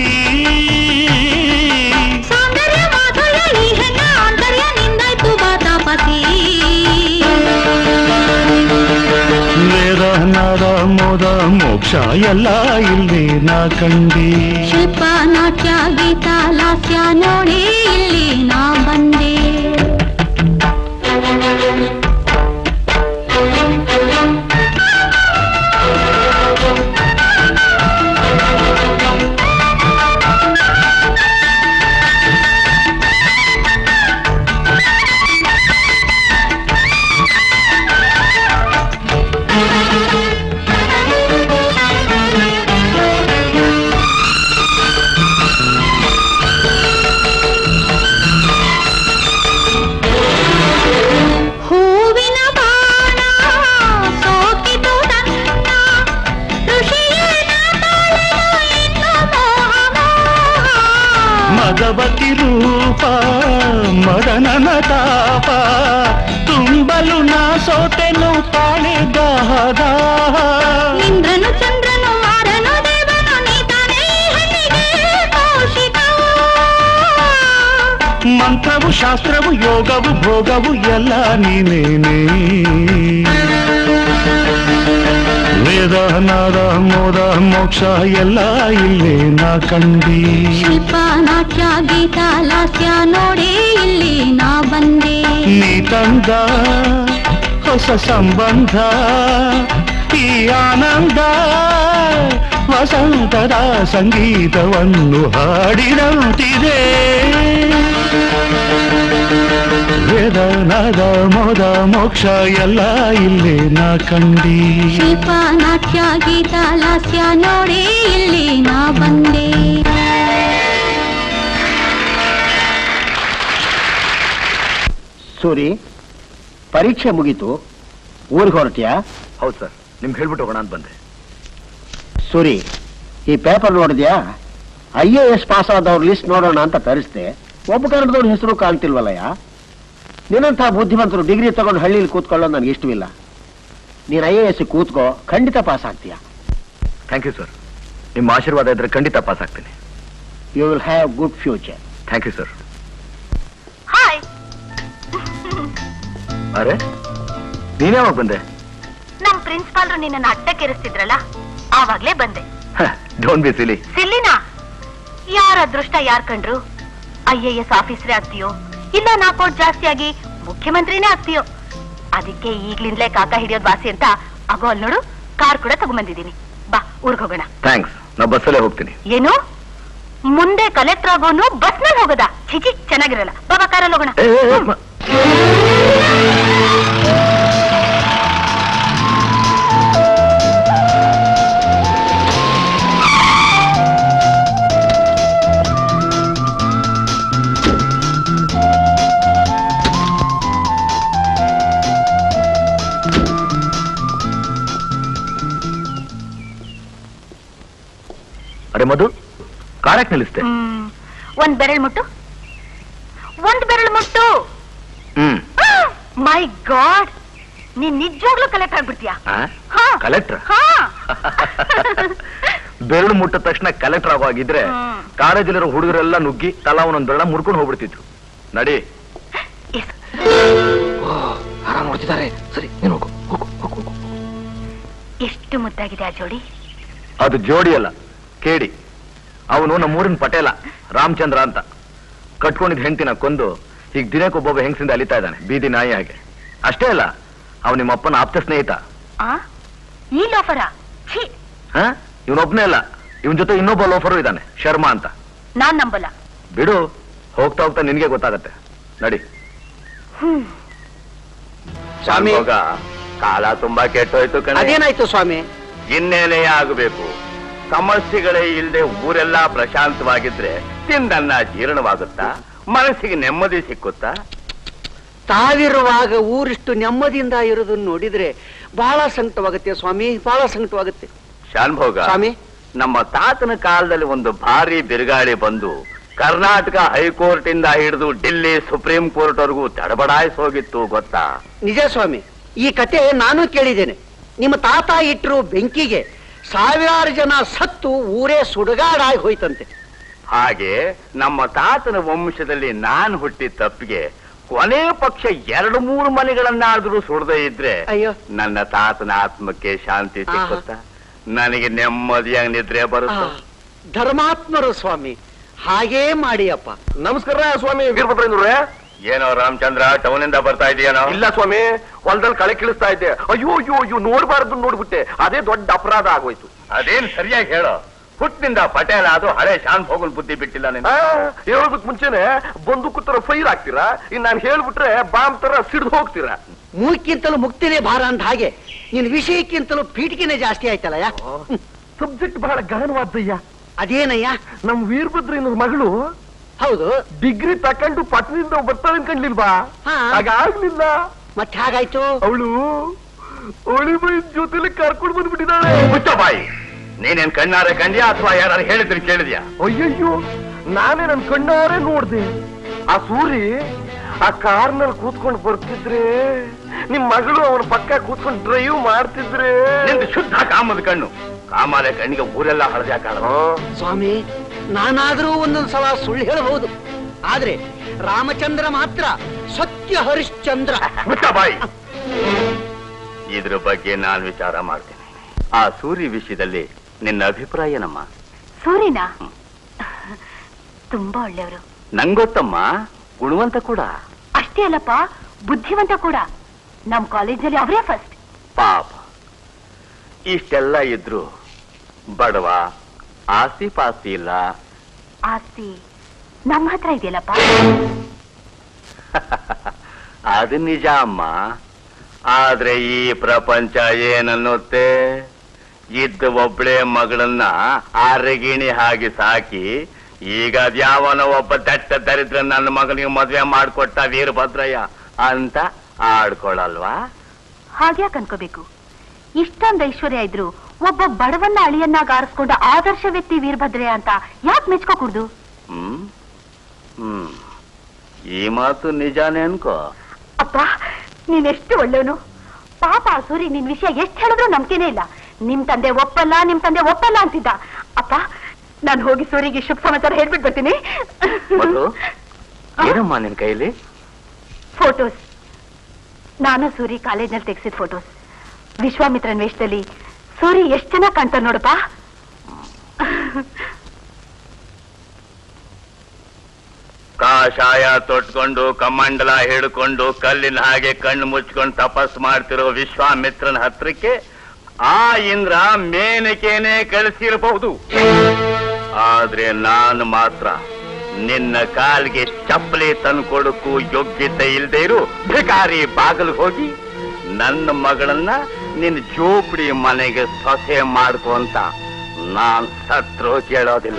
ಸೌಂದರ್ಯ ಮಾಧುರ್ಯ ಈ ಹೆಣ್ಣ ಆಂತರ್ಯ ನಿಂದಾಯ್ತು ಬಾ ತಾಪಸಿ ವೇದನಾದ ಮೋದ ಎಲ್ಲ ಇಲ್ಲಿ ನಾ ಕಂಡೆ ಶಿಲ್ಪ ನಾಟ್ಯ ಗೀತ ಲಾಸ್ಯ ನೋಡಿ ಇಲ್ಲಿ ನಾ ಬಂದೆ ಹೂವಿನ ಬಾಣ ಸೋಕಿತು ನನ್ನ ಋಷಿಯನ ತಾಳಲು ಇನ್ನು ಮೋಹ ಮೋಹ. ಮದವತಿ ರೂಪ ಮದನನ ತಾಪ ತುಂಬಲು ನಾ ಸೋತೆನು ತಾಳೆ ದಾಹ ಇಂದ್ರನು ಚಂದ್ರನು ಮಾರನು ದೇವನು ನೀತಾನೇ ಈ ಹಣ್ಣಿಗೆ ಕೌಶಿಕ ಮಂತ್ರವು ಶಾಸ್ತ್ರವು ಯೋಗವು ಭೋಗವು ಎಲ್ಲ ನೀನೇನೆ ವೇದ ನಾದ ಮೋದ ಮೋಕ್ಷ ಎಲ್ಲ ಇಲ್ಲೇ ನಾ ಕಂಡಿ ಶಿಲ್ಪ ನಾಟ್ಯ ಗೀತ ಲಾಸ್ಯ ನೋಡಿ ಇಲ್ಲಿ ನಾ ಬಂದೆ ನೀ ತಂದ ಹೊಸ ಸಂಬಂಧ ಈ ಆನಂದ ವಸಂತದ ಸಂಗೀತವನ್ನು ಹಾಡಿದಂತಿದೆ ವೇದ ನಾದ ಮೋದ ಮೋಕ್ಷ ಎಲ್ಲ ಇಲ್ಲೇ ನಾ ಕಂಡಿ ಶಿಲ್ಪ ನಾಟ್ಯ ಗೀತ ಲಾಸ್ಯ ನೋಡಿ ಇಲ್ಲಿ ನಾ ಬಂದೆ ಸೂರಿ ಪರೀಕ್ಷೆ ಮುಗೀತು ಊರಿಗೆ ಹೊರಟಿಯಾ ಹೌದು ಸರ್ ನಿಮ್ಗೆ ಹೇಳ್ಬಿಟ್ಟು ಹೋಗೋಣ ಅಂತ ಬಂದೆ ಸೂರಿ ಈ ಪೇಪರ್ ನೋಡಿದ್ಯಾ ಐ ಎ ಎಸ್ ಪಾಸ್ ಆದವ್ರ ಲಿಸ್ಟ್ ನೋಡೋಣ ಅಂತ ತರಿಸ್ದೆ ಒಬ್ಬ ಕನ್ನಡದವ್ರ ಹೆಸರು ಕಾಣ್ತಿಲ್ವಲ್ಲಯ್ಯ ನಿನ್ನಂಥ ಬುದ್ಧಿವಂತರು ಡಿಗ್ರಿ ತಗೊಂಡು ಹಳ್ಳಿಲಿ ಕೂತ್ಕೊಳ್ಳೋದು ನನಗೆ ಇಷ್ಟವಿಲ್ಲ ನೀನು ಐ ಎ ಎಸ್ ಕೂತ್ಕೋ ಖಂಡಿತ ಪಾಸ್ ಆಗ್ತೀಯ ಥ್ಯಾಂಕ್ ಯು ಸರ್ ನಿಮ್ಮ ಆಶೀರ್ವಾದ ಇದ್ರೆ ಖಂಡಿತ ಪಾಸ್ ಆಗ್ತೀನಿ you will have good future thank you sir hi ಅರೆ ನೀನ್ ಯಾವಾಗ ಬಂದೆ ನಮ್ ಪ್ರಿನ್ಸಿಪಾಲ್ರು ನಿನ್ನ ಅಡ್ಡಕ್ಕಿರಿಸ್ತಿದ್ರಲ್ಲ ಆವಾಗ್ಲೇ ಬಂದೆ ಡೋಂಟ್ ಬಿ ಸಿಲಿ ಸಿಲ್ಲಿನ ಯಾರ ಅದೃಷ್ಟ ಯಾರ್ ಕಂಡ್ರು ಐ ಎ ಎಸ್ ಆಫೀಸರೇ ಆಗ್ತೀಯೋ ಇಲ್ಲ ನಾಕೋಟ್ ಜಾಸ್ತಿ ಆಗಿ ಮುಖ್ಯಮಂತ್ರಿನೇ ಆಗ್ತೀಯೋ ಅದಕ್ಕೆ ಈಗ್ಲಿಂದಲೇ ಕಾಕ ಹಿಡಿಯೋದ್ ವಾಸಿ ಅಂತ ಆಗೋ ಅಲ್ಲಿ ನೋಡು ಕಾರ್ ಕೂಡ ತಗೊಂಬಂದಿದ್ದೀನಿ ಬಾ ಊರ್ಗ್ ಹೋಗೋಣ ಥ್ಯಾಂಕ್ಸ್ ನಾ ಬಸ್ಸಲ್ಲೇ ಹೋಗ್ತೀನಿ ಏನು ಮುಂದೆ ಕಲೆಕ್ಟರ್ ಆಗೋನು ಬಸ್ ನಲ್ಲಿ ಹೋಗೋದಾ ಚಿಚಿ ಚೆನ್ನಾಗಿರಲ್ಲ ಬಾಬಾ ಕಾರಲ್ಲಿ ಹೋಗೋಣ ಏ, ಏ, ಏ, ಮ- ಅರೆ ಮಧು ಕಾರಕ್ ನಿಲ್ಲಿಸ್ತೆ ಹ್ಮ್. ಒಂದ್ ಬೆರಳು ಮುಟ್ಟು ಒಂದ್ ಬೆರಳು ಮುಟ್ಟು ಹ್ಮ್ ಮೈ ಗಾಡ್ ನೀನ್ ನಿಜವಾಗ್ಲೂ ಕಲೆಕ್ಟರ್ ಆಗ್ಬಿಡ್ತೀಯಾ ಹಾ. ಕಲೆಕ್ಟರ್ ಹಾ ಬೆರಳು ಮುಟ್ಟಿದ ತಕ್ಷಣ ಕಲೆಕ್ಟರ್ ಆಗೋಗಿದ್ರೆ ಹ್ಮ್. ಕಾಲೇಜಲ್ಲಿರೋ ಹುಡುಗರೆಲ್ಲ ನುಗ್ಗಿ ತಲಾ ಒಂದೊಂದ್ ಬೆರಳ ಮುರ್ಕೊಂಡು ಹೋಗ್ಬಿಡ್ತಿದ್ರು ನಡಿ ಎಸ್. ಆರಾಮ್ ನೋಡ್ತಿದ್ದಾರೆ ಸರಿ ನೀನು ಹೋಗು ಹೋಗು ಹೋಗು ಹೋಗು. ಎಷ್ಟು ಮುದ್ದಾಗಿದೆ ಆ ಜೋಡಿ ಅದು ಜೋಡಿ ಅಲ್ಲ ಕೇಡಿ ಅವನು ನಮ್ಮೂರಿನ ಪಟೇಲ ರಾಮಚಂದ್ರ ಅಂತ ಕಟ್ಕೊಂಡಿದ್ ಹೆಂಡತಿನ ಕೊಂದು ಈಗ ದಿನಕ್ಕೊಬ್ಬೊಬ್ಬ ಹೆಂಗಸಿಂದ ಅಲಿತಾ ಇದ್ದಾನೆ ಬೀದಿ ನಾಯಿ ಹಾಗೆ ಅಷ್ಟೇ ಅಲ್ಲ ಅವ್ ನಿಮ್ಮ ಅಪ್ಪನ ಆಪ್ತ ಸ್ನೇಹಿತ ಆ ಈ ಲೋಫರ ಛೀ ಹ ಇವನೊಬ್ನೇ ಅಲ್ಲ ಇವನ್ ಜೊತೆ ಇನ್ನೊಬ್ಬ ಲೋಫರು ಇದ್ದಾನೆ ಶರ್ಮಾ ಅಂತ ನಾನ್ ನಂಬಲ್ಲ ಬಿಡು ಹೋಗ್ತಾ ಹೋಗ್ತಾ ನಿನ್ಗೆ ಗೊತ್ತಾಗತ್ತೆ ನಡಿ ಸ್ವಾಮಿ ಹೋಗ ಕಾಲ ತುಂಬಾ ಕೆಟ್ಟೋಯ್ತು ಕಣ ಅದೇನಾಯ್ತು ಸ್ವಾಮಿ ಇನ್ನೇನೇ ಆಗಬೇಕು ಸಮಸ್ಯೆಗಳೇ ಇಲ್ಲದೆ ಊರೆಲ್ಲ ಪ್ರಶಾಂತವಾಗಿದ್ರೆ ತಿಂದನ್ನ ಜೀರ್ಣವಾಗುತ್ತಾ ಮನಸ್ಸಿಗೆ ನೆಮ್ಮದಿ ಸಿಕ್ಕುತ್ತಾ ತಾವಿರುವಾಗ ಊರಿಷ್ಟು ನೆಮ್ಮದಿಯಿಂದ ಇರೋದನ್ನ ನೋಡಿದ್ರೆ ಬಹಳ ಸಂಕಟವಾಗುತ್ತೆ ಸ್ವಾಮಿ ಬಹಳ ಸಂಕಟವಾಗುತ್ತೆ ಶಾನ್ಭೋಗ ಸ್ವಾಮಿ ನಮ್ಮ ತಾತನ ಕಾಲದಲ್ಲಿ ಒಂದು ಭಾರಿ ಬಿರುಗಾಳಿ ಬಂದು ಕರ್ನಾಟಕ ಹೈಕೋರ್ಟ್ ಇಂದ ಹಿಡಿದು ಡಿಲ್ಲಿ ಸುಪ್ರೀಂ ಕೋರ್ಟ್ ವರೆಗೂ ತಡಬಡಾಯಿಸಿ ಹೋಗಿತ್ತು ಗೊತ್ತಾ ನಿಜ ಸ್ವಾಮಿ ಈ ಕತೆ ನಾನು ಕೇಳಿದ್ದೇನೆ ನಿಮ್ಮ ತಾತ ಇಟ್ಟರು ಬೆಂಕಿಗೆ ಸಾವಿರಾರು ಜನ ಸತ್ತು ಊರೇ ಸುಡುಗಾಡಾಗಿ ಹೋಯ್ತಂತೆ ಹಾಗೆ ನಮ್ಮ ತಾತನ ವಂಶದಲ್ಲಿ ನಾನ್ ಹುಟ್ಟಿದ ತಪ್ಪಿಗೆ ಕೊನೆ ಪಕ್ಷ ಎರಡು ಮೂರು ಮನೆಗಳನ್ನಾದ್ರೂ ಸುಡದೇ ಇದ್ರೆ ಅಯ್ಯೋ ನನ್ನ ತಾತನ ಆತ್ಮಕ್ಕೆ ಶಾಂತಿ ಸಿಕ್ಕುತ್ತಾ ನನಗೆ ನೆಮ್ಮದಿಯಾಗಿ ನಿದ್ರೆ ಬರುತ್ತೆ ಧರ್ಮಾತ್ಮರು ಸ್ವಾಮಿ ಹಾಗೇ ಮಾಡಿಯಪ್ಪ ನಮಸ್ಕಾರ ಸ್ವಾಮಿ ವೀರಭದ್ರೇಂದ್ರೇ ಏನೋ ರಾಮಚಂದ್ರ ಟೌನ್ ಇಂದ ಬರ್ತಾ ಇದೆಯೇನೋ ಇಲ್ಲ ಸ್ವಾಮಿ ಹೊಲದಲ್ಲಿ ಕಳೆ ಕಿಳಿಸ್ತಾ ಇದ್ದೆ ಅಯ್ಯೋ ಅಯ್ಯೋ ಅಯ್ಯೋ ನೋಡ್ಬಾರ್ದು ನೋಡ್ಬಿಟ್ಟೆ ಅದೇ ದೊಡ್ಡ ಅಪರಾಧ ಆಗೋಯ್ತು ಅದೇನ್ ಸರಿಯಾಗಿ ಹೇಳೋ ಹುಟ್ಟಿನಿಂದ ಪಟೇಲ ಅದು ಹಳೆ ಶಾನ್ ಹೋಗಲ್ ಬುದ್ಧಿ ಬಿಟ್ಟಿಲ್ಲ ನೀನು ಹೇಳೋದಕ್ ಮುಂಚೆನೆ ಬಂದೂಕು ತರ ಫೈರ್ ಆಗ್ತೀರಾ ಇನ್ ನಾನು ಹೇಳ್ಬಿಟ್ರೆ ಬಾಂಬ್ ತರ ಸಿಡ್ದು ಹೋಗ್ತೀರಾ ಮೂಕ್ಕಿಂತಲೂ ಮುಕ್ತಿನೇ ಭಾರ ಅಂತ ಹಾಗೆ ನಿನ್ ವಿಷಯಕ್ಕಿಂತಲೂ ಪೀಠಿಕೆನೇ ಜಾಸ್ತಿ ಆಯ್ತಲ್ಲಯ್ಯ ಸಬ್ಜೆಕ್ಟ್ ಬಹಳ ಗಹನವಾದ್ದಯ್ಯ ಅದೇನಯ್ಯ ನಮ್ ವೀರಭದ್ರೇಂದ್ರ ಮಗಳು ಹೌದು ಡಿಗ್ರಿ ತಕೊಂಡು ಪಟ್ಟಣದಿಂದ ಬರ್ತಾಳೆ ಅನ್ಕೊಂಡ್ಲಿಲ್ವಾ ಹಾ. ಹಾಗಾಗ್ಲಿಲ್ಲ ಮತ್ತೆ ಹಾಗಾಯ್ತು ಅವಳು ಅವಳಿ ಜೊತೆಲಿ ಕರ್ಕೊಂಡು ಬಂದ್ಬಿಟ್ಟಿದ್ದಾಳೆ ಮುಚ್ಚ ಬಾಯಿ ನೀನೇನ್ ಕಣ್ಣಾರೆ ಕಂಡ್ಯಾ ಅಥವಾ ಯಾರು ಹೇಳಿದ್ರು ಕೇಳಿದ್ಯಾ ಅಯ್ಯಯ್ಯೋ ನಾನೇ ನನ್ ಕಣ್ಣಾರೆ ನೋಡ್ದೆ ಆ ಸೂರಿ ಆ ಕಾರ್ನಲ್ಲಿ ಕೂತ್ಕೊಂಡು ಬರ್ತಿದ್ರೆ ನಿಮ್ ಮಗಳು ಅವನ ಪಕ್ಕ ಕೂತ್ಕೊಂಡು ಡ್ರೈವ್ ಮಾಡ್ತಿದ್ರೆ ನಿಂದು ಶುದ್ಧ ಕಾಮದ ಕಣ್ಣು ಕಾಮಾಲೆ ಕಣ್ಣಿಗೆ ಊರೆಲ್ಲ ಹಳದಿ ಕಾಣ ಸ್ವಾಮಿ ನಾನಾದ್ರೂ ಒಂದೊಂದು ಸಲ ಸುಳ್ಳು ಹೇಳಬಹುದು ಆದ್ರೆ ರಾಮಚಂದ್ರ ಮಾತ್ರ ಸತ್ಯ ಹರಿಶ್ಚಂದ್ರ ಮುಚ್ಚ ಬಾಯಿ ಇದ್ರ ಬಗ್ಗೆ ನಾನ್ ವಿಚಾರ ಮಾಡ್ತೀನಿ ಆ ಸೂರಿ ವಿಷಯದಲ್ಲಿ ನಿನ್ನ ಅಭಿಪ್ರಾಯ ಏನಮ್ಮ ಸೂರಿನ ತುಂಬಾ ಒಳ್ಳೆಯವರು ನಂಗೊತ್ತಮ್ಮ ಗುಣವಂತ ಕೂಡ ಅಷ್ಟೇ ಅಲ್ಲಪ್ಪ ಬುದ್ಧಿವಂತ ಕೂಡ ನಮ್ ಕಾಲೇಜಲ್ಲಿ ಅವರೇ ಫಸ್ಟ್ ಪಾಪ ಇಷ್ಟೆಲ್ಲ ಇದ್ರು ಬಡವ ಆಸ್ತಿ ಪಾಸ್ತಿ ಇಲ್ಲ ಆಸ್ತಿ ನಮ್ಮ ಹತ್ರ ಇದೆಯಲ್ಲಪ್ಪ ಅದು ನಿಜ ಅಮ್ಮ ಆದ್ರೆ ಈ ಪ್ರಪಂಚ ಏನನ್ನುತ್ತೆ ಇದ್ದ ಒಬ್ಳೆ ಮಗಳನ್ನ ಆರಗಿಣಿ ಹಾಗೆ ಸಾಕಿ ಈಗ ಅದ್ಯಾವನ ಒಬ್ಬ ದಟ್ಟ ದರಿದ್ರ ನನ್ನ ಮಗನಿಗೆ ಮದ್ವೆ ಮಾಡ್ಕೊಟ್ಟ ವೀರಭದ್ರಯ್ಯ ಅಂತ ಆಡ್ಕೊಳಲ್ವಾ ಹಾಗ್ಯಾಕ್ ಅನ್ಕೋಬೇಕು ಇಷ್ಟೊಂದು ಐಶ್ವರ್ಯ ಇದ್ರು ಒಬ್ಬ ಬಡವನ್ನ ಅಳಿಯನ್ನಾಗ ಆರಿಸ್ಕೊಂಡ ಆದರ್ಶ ವ್ಯಕ್ತಿ ವೀರಭದ್ರಯ್ಯ ಅಂತ ಯಾಕೆ ಮೆಚ್ಕೋಕೂಡ್ದು ಹ್ಮ್ ಹ್ಮ್ ಈ ಮಾತು ನಿಜಾನೇ ಅನ್ಕೋ ಅಪ್ಪ ನೀನೆಷ್ಟು ಒಳ್ಳೆಯವನು ಪಾಪ ಆ ಸೂರಿ ನಿನ್ ವಿಷಯ ಎಷ್ಟು ಹೇಳಿದ್ರು ನಂಬಿಕೆನೇ ಇಲ್ಲ ನಿಮ್ ತಂದೆ ಒಪ್ಪಲ್ಲ ನಿಮ್ ತಂದೆ ಒಪ್ಪಲ್ಲ ಅಂತಿದ್ದ ಅಪ್ಪ ನಾನು ಹೋಗಿ ಸೂರಿಗೆ ಶುಭ ಸಮಾಚಾರ ಹೇಳ್ಬಿಟ್ಟು ಬರ್ತೀನಿ ಮಧು ಏನಮ್ಮ ನಿನ್ ಕೈಲಿ ಫೋಟೋಸ್ ನಾನು ಸೂರಿ ಕಾಲೇಜ್ನಲ್ಲಿ ತೆಗ್ಸಿದ ಫೋಟೋಸ್ ವಿಶ್ವಾಮಿತ್ರನ್ ವೇಷದಲ್ಲಿ ಸೂರಿ ಎಷ್ಟು ಚೆನ್ನಾಗಿ ಕಾಣ್ತಾರ ನೋಡಪ್ಪ ಕಾಷಾಯ ತೊಟ್ಕೊಂಡು ಕಮಂಡಲ ಹಿಡ್ಕೊಂಡು ಕಲ್ಲಿನ ಹಾಗೆ ಕಣ್ಣು ಮುಚ್ಕೊಂಡು ತಪಸ್ ಮಾಡ್ತಿರೋ ವಿಶ್ವಾಮಿತ್ರನ ಹತ್ರಕ್ಕೆ ಆ ಇಂದ್ರ ಮೇನಕೇನೆ ಕಳಿಸಿರಬಹುದು ಆದ್ರೆ ನಾನು ಮಾತ್ರ ನಿನ್ನ ಕಾಲ್ಗೆ ಚಪ್ಪಲಿ ತಂದ್ಕೊಡಕ್ಕೂ ಯೋಗ್ಯತೆ ಇಲ್ದೇ ಇರು ಭಿಕಾರಿ ಬಾಗಿಲು ಹೋಗಿ ನನ್ನ ಮಗಳನ್ನ ನಿನ್ನ ಜೋಪಡಿ ಮನೆಗೆ ಸೊಸೆ ಮಾಡ್ಕೊ ಅಂತ ನಾನ್ ಸತ್ರು ಕೇಳೋದಿಲ್ಲ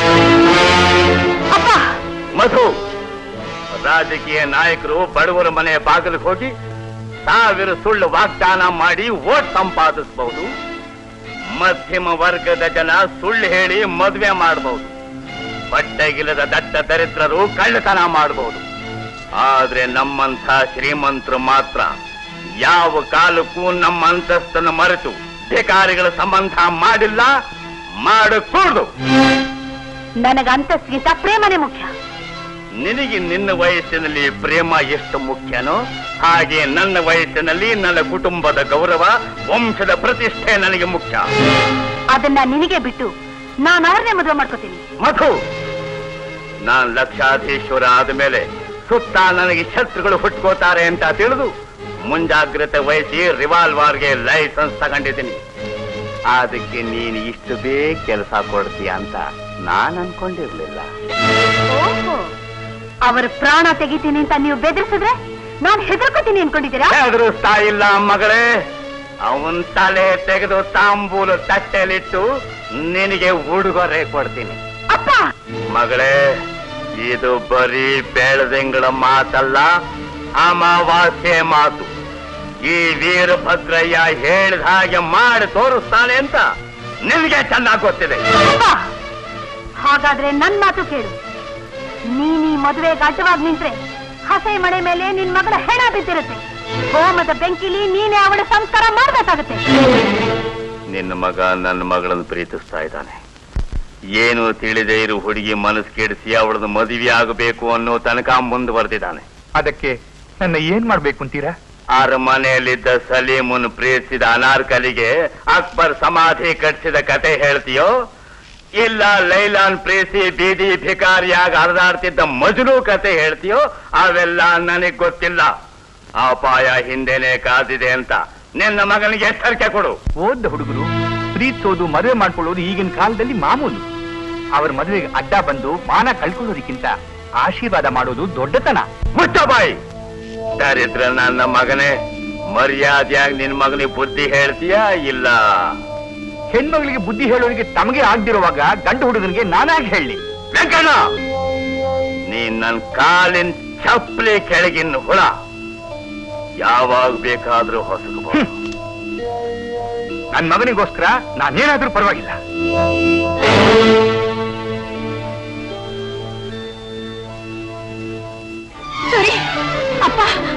ಮಧು ರಾಜಕೀಯ ನಾಯಕರು ಬಡವರ ಮನೆ ಬಾಗಿಲಿಗೆ ಹೋಗಿ ಸಾವಿರ ಸುಳ್ಳು ವಾಗ್ದಾನ ಮಾಡಿ ಓಟ್ ಸಂಪಾದಿಸಬಹುದು ಮಧ್ಯಮ ವರ್ಗದ ಜನ ಸುಳ್ಳು ಹೇಳಿ ಮದುವೆ ಮಾಡಬಹುದು ಬಟ್ಟೆಗಿಲ್ಲದ ದಟ್ಟ ದರಿದ್ರರು ಕಳ್ಳತನ ಮಾಡಬಹುದು ಆದ್ರೆ ನಮ್ಮಂಥ ಶ್ರೀಮಂತರು ಮಾತ್ರ ಯಾವ ಕಾಲಕ್ಕೂ ನಮ್ಮ ಅಂತಸ್ತನ್ನು ಮರೆತು ಭಿಕಾರಿಗಳ ಸಂಬಂಧ ಮಾಡಿಲ್ಲ ಮಾಡಕೂಡ್ದು ನನಗ ಅಂತಸ್ಗಿಂತ ಪ್ರೇಮನೇ ಮುಖ್ಯ ನಿನಗೆ ನಿನ್ನ ವಯಸ್ಸಿನಲ್ಲಿ ಪ್ರೇಮ ಎಷ್ಟು ಮುಖ್ಯನೋ ಹಾಗೆ ನನ್ನ ವಯಸ್ಸಿನಲ್ಲಿ ನನ್ನ ಕುಟುಂಬದ ಗೌರವ ವಂಶದ ಪ್ರತಿಷ್ಠೆ ನನಗೆ ಮುಖ್ಯ ಅದನ್ನ ನಿನಗೆ ಬಿಟ್ಟು ನಾನು ಅವ್ರನ್ನೇ ಮದುವೆ ಮಾಡ್ಕೋತೀನಿ ಮಧು ನಾನ್ ಲಕ್ಷಾಧೀಶ್ವರ ಆದ್ಮೇಲೆ ಸುತ್ತ ನನಗೆ ಶತ್ರುಗಳು ಹುಟ್ಕೋತಾರೆ ಅಂತ ತಿಳಿದು ಮುಂಜಾಗ್ರತೆ ವಹಿಸಿ ರಿವಾಲ್ವಾರ್ಗೆ ಲೈಸೆನ್ಸ್ ತಗೊಂಡಿದ್ದೀನಿ ಅದಕ್ಕೆ ನೀನು ಇಷ್ಟು ಬೇಗ ಕೆಲಸ ಕೊಡ್ತೀಯ ಅಂತ ನಾನ್ ಅನ್ಕೊಂಡಿರ್ಲಿಲ್ಲ ಓಹೋ ಅವರ ಪ್ರಾಣ ತೆಗಿತೀನಿ ಅಂತ ನೀವು ಬೆದರಿಸಿದ್ರೆ ನಾನು ಹೆದರ್ಕೋತೀನಿ ಅನ್ಕೊಂಡಿದ್ದೀರಾ ಹೆದರಿಸ್ತಾ ಇಲ್ಲ ಮಗಳೇ ಅವನ್ ತಲೆ ತೆಗೆದು ತಾಂಬೂಲು ತಟ್ಟೆಲಿಟ್ಟು ನಿನಗೆ ಉಡುಗೊರೆ ಕೊಡ್ತೀನಿ ಅಪ್ಪ ಮಗಳೇ ಇದು ಬರೀ ಬೆಳದಿಂಗಳ ಮಾತಲ್ಲ ಅಮಾವಾಸ್ಯೆ ಮಾತು ಈ ವೀರಭದ್ರಯ್ಯ ಹೇಳಿದ ಹಾಗೆ ಮಾಡಿ ತೋರಿಸ್ತಾನೆ ಅಂತ ನಿನಗೆ ಚೆನ್ನಾಗಿ ಗೊತ್ತಿದೆ ಅಪ್ಪ ಹಾಗಾದ್ರೆ ನನ್ ಮಾತು ಕೇಳು ನೀನ್ ಈ ಮದುವೆಗೆ ಅಡ್ಡವಾಗಿ ನಿಂತ್ರೆ ಹಸೆ ಮಳೆ ಮೇಲೆ ನಿನ್ ಮಗಳ ಹೆಣ ಬಿದ್ದಿರುತ್ತೆ ಹೋಮದ ಬೆಂಕಿಲಿ ನೀನೇ ಅವಳ ಸಂಸ್ಕಾರ ಮಾಡ್ಬೇಕಾಗತ್ತೆ ನಿನ್ನ ಮಗ ನನ್ನ ಮಗಳನ್ನು ಪ್ರೀತಿಸ್ತಾ ಇದ್ದಾನೆ ಏನು ತಿಳಿದೇ ಇರು ಹುಡುಗಿ ಮನಸ್ಸು ಕೆಡಿಸಿ ಅವಳನ್ನು ಮದುವೆ ಆಗಬೇಕು ಅನ್ನೋ ತನಕ ಮುಂದುವರೆದಿದ್ದಾನೆ ಅದಕ್ಕೆ ನನ್ನ ಏನ್ ಮಾಡ್ಬೇಕು ಅಂತೀರಾ ಅರಮನೆಯಲ್ಲಿದ್ದ ಸಲೀಮನ್ ಪ್ರೀತಿಸಿದ ಅನಾರ್ಕಲಿಗೆ ಅಕ್ಬರ್ ಸಮಾಧಿ ಕಟ್ಟಿಸಿದ ಕತೆ ಹೇಳ್ತೀಯೋ ಇಲ್ಲ ಲೈಲಾನ್ ಪ್ರೀತಿ ಬೀದಿ ಭಿಕಾರಿಯಾಗಿ ಹರಿದಾಡ್ತಿದ್ದ ಮಜಲು ಕತೆ ಹೇಳ್ತೀಯೋ ಅವೆಲ್ಲ ನನಗ್ ಗೊತ್ತಿಲ್ಲ ಅಪಾಯ ಹಿಂದೆನೆ ಕಾದಿದೆ ಅಂತ ನಿನ್ನ ಮಗನಿಗೆ ಎಚ್ಚರಿಕೆ ಕೊಡು ಓದ್ದ ಹುಡುಗರು ಪ್ರೀತಿಸೋದು ಮದುವೆ ಮಾಡ್ಕೊಳ್ಳೋದು ಈಗಿನ ಕಾಲದಲ್ಲಿ ಮಾಮೂಲು ಅವ್ರ ಮದುವೆಗೆ ಅಡ್ಡ ಬಂದು ಮಾನ ಕಳ್ಕೊಳ್ಳೋದಕ್ಕಿಂತ ಆಶೀರ್ವಾದ ಮಾಡೋದು ದೊಡ್ಡತನ ಮುಚ್ಚ ಬಾಯಿ ದರಿದ್ರ ನನ್ನ ಮಗನೇ ಮರ್ಯಾದೆಯಾಗಿ ನಿನ್ ಮಗನಿಗೆ ಬುದ್ಧಿ ಹೇಳ್ತೀಯಾ ಇಲ್ಲ ಹೆಣ್ಮಗಳಿಗೆ ಬುದ್ಧಿ ಹೇಳೋರಿಗೆ ತಮಗೆ ಆಗ್ದಿರುವಾಗ ಗಂಡು ಹುಡುಗನಿಗೆ ನಾನಾಗಿ ಹೇಳಿ ವೆಂಕಣ್ಣ ನೀನ್ ನನ್ ಕಾಲಿನ ಚಪ್ಪಲಿ ಕೆಳಗಿನ ಹುಳ ಯಾವಾಗ ಬೇಕಾದ್ರೂ ಹೊಸಗಬಹುದು ನನ್ನ ಮಗನಿಗೋಸ್ಕರ ನಾನೇನಾದ್ರೂ ಪರವಾಗಿಲ್ಲ ಸರಿ ಅಪ್ಪ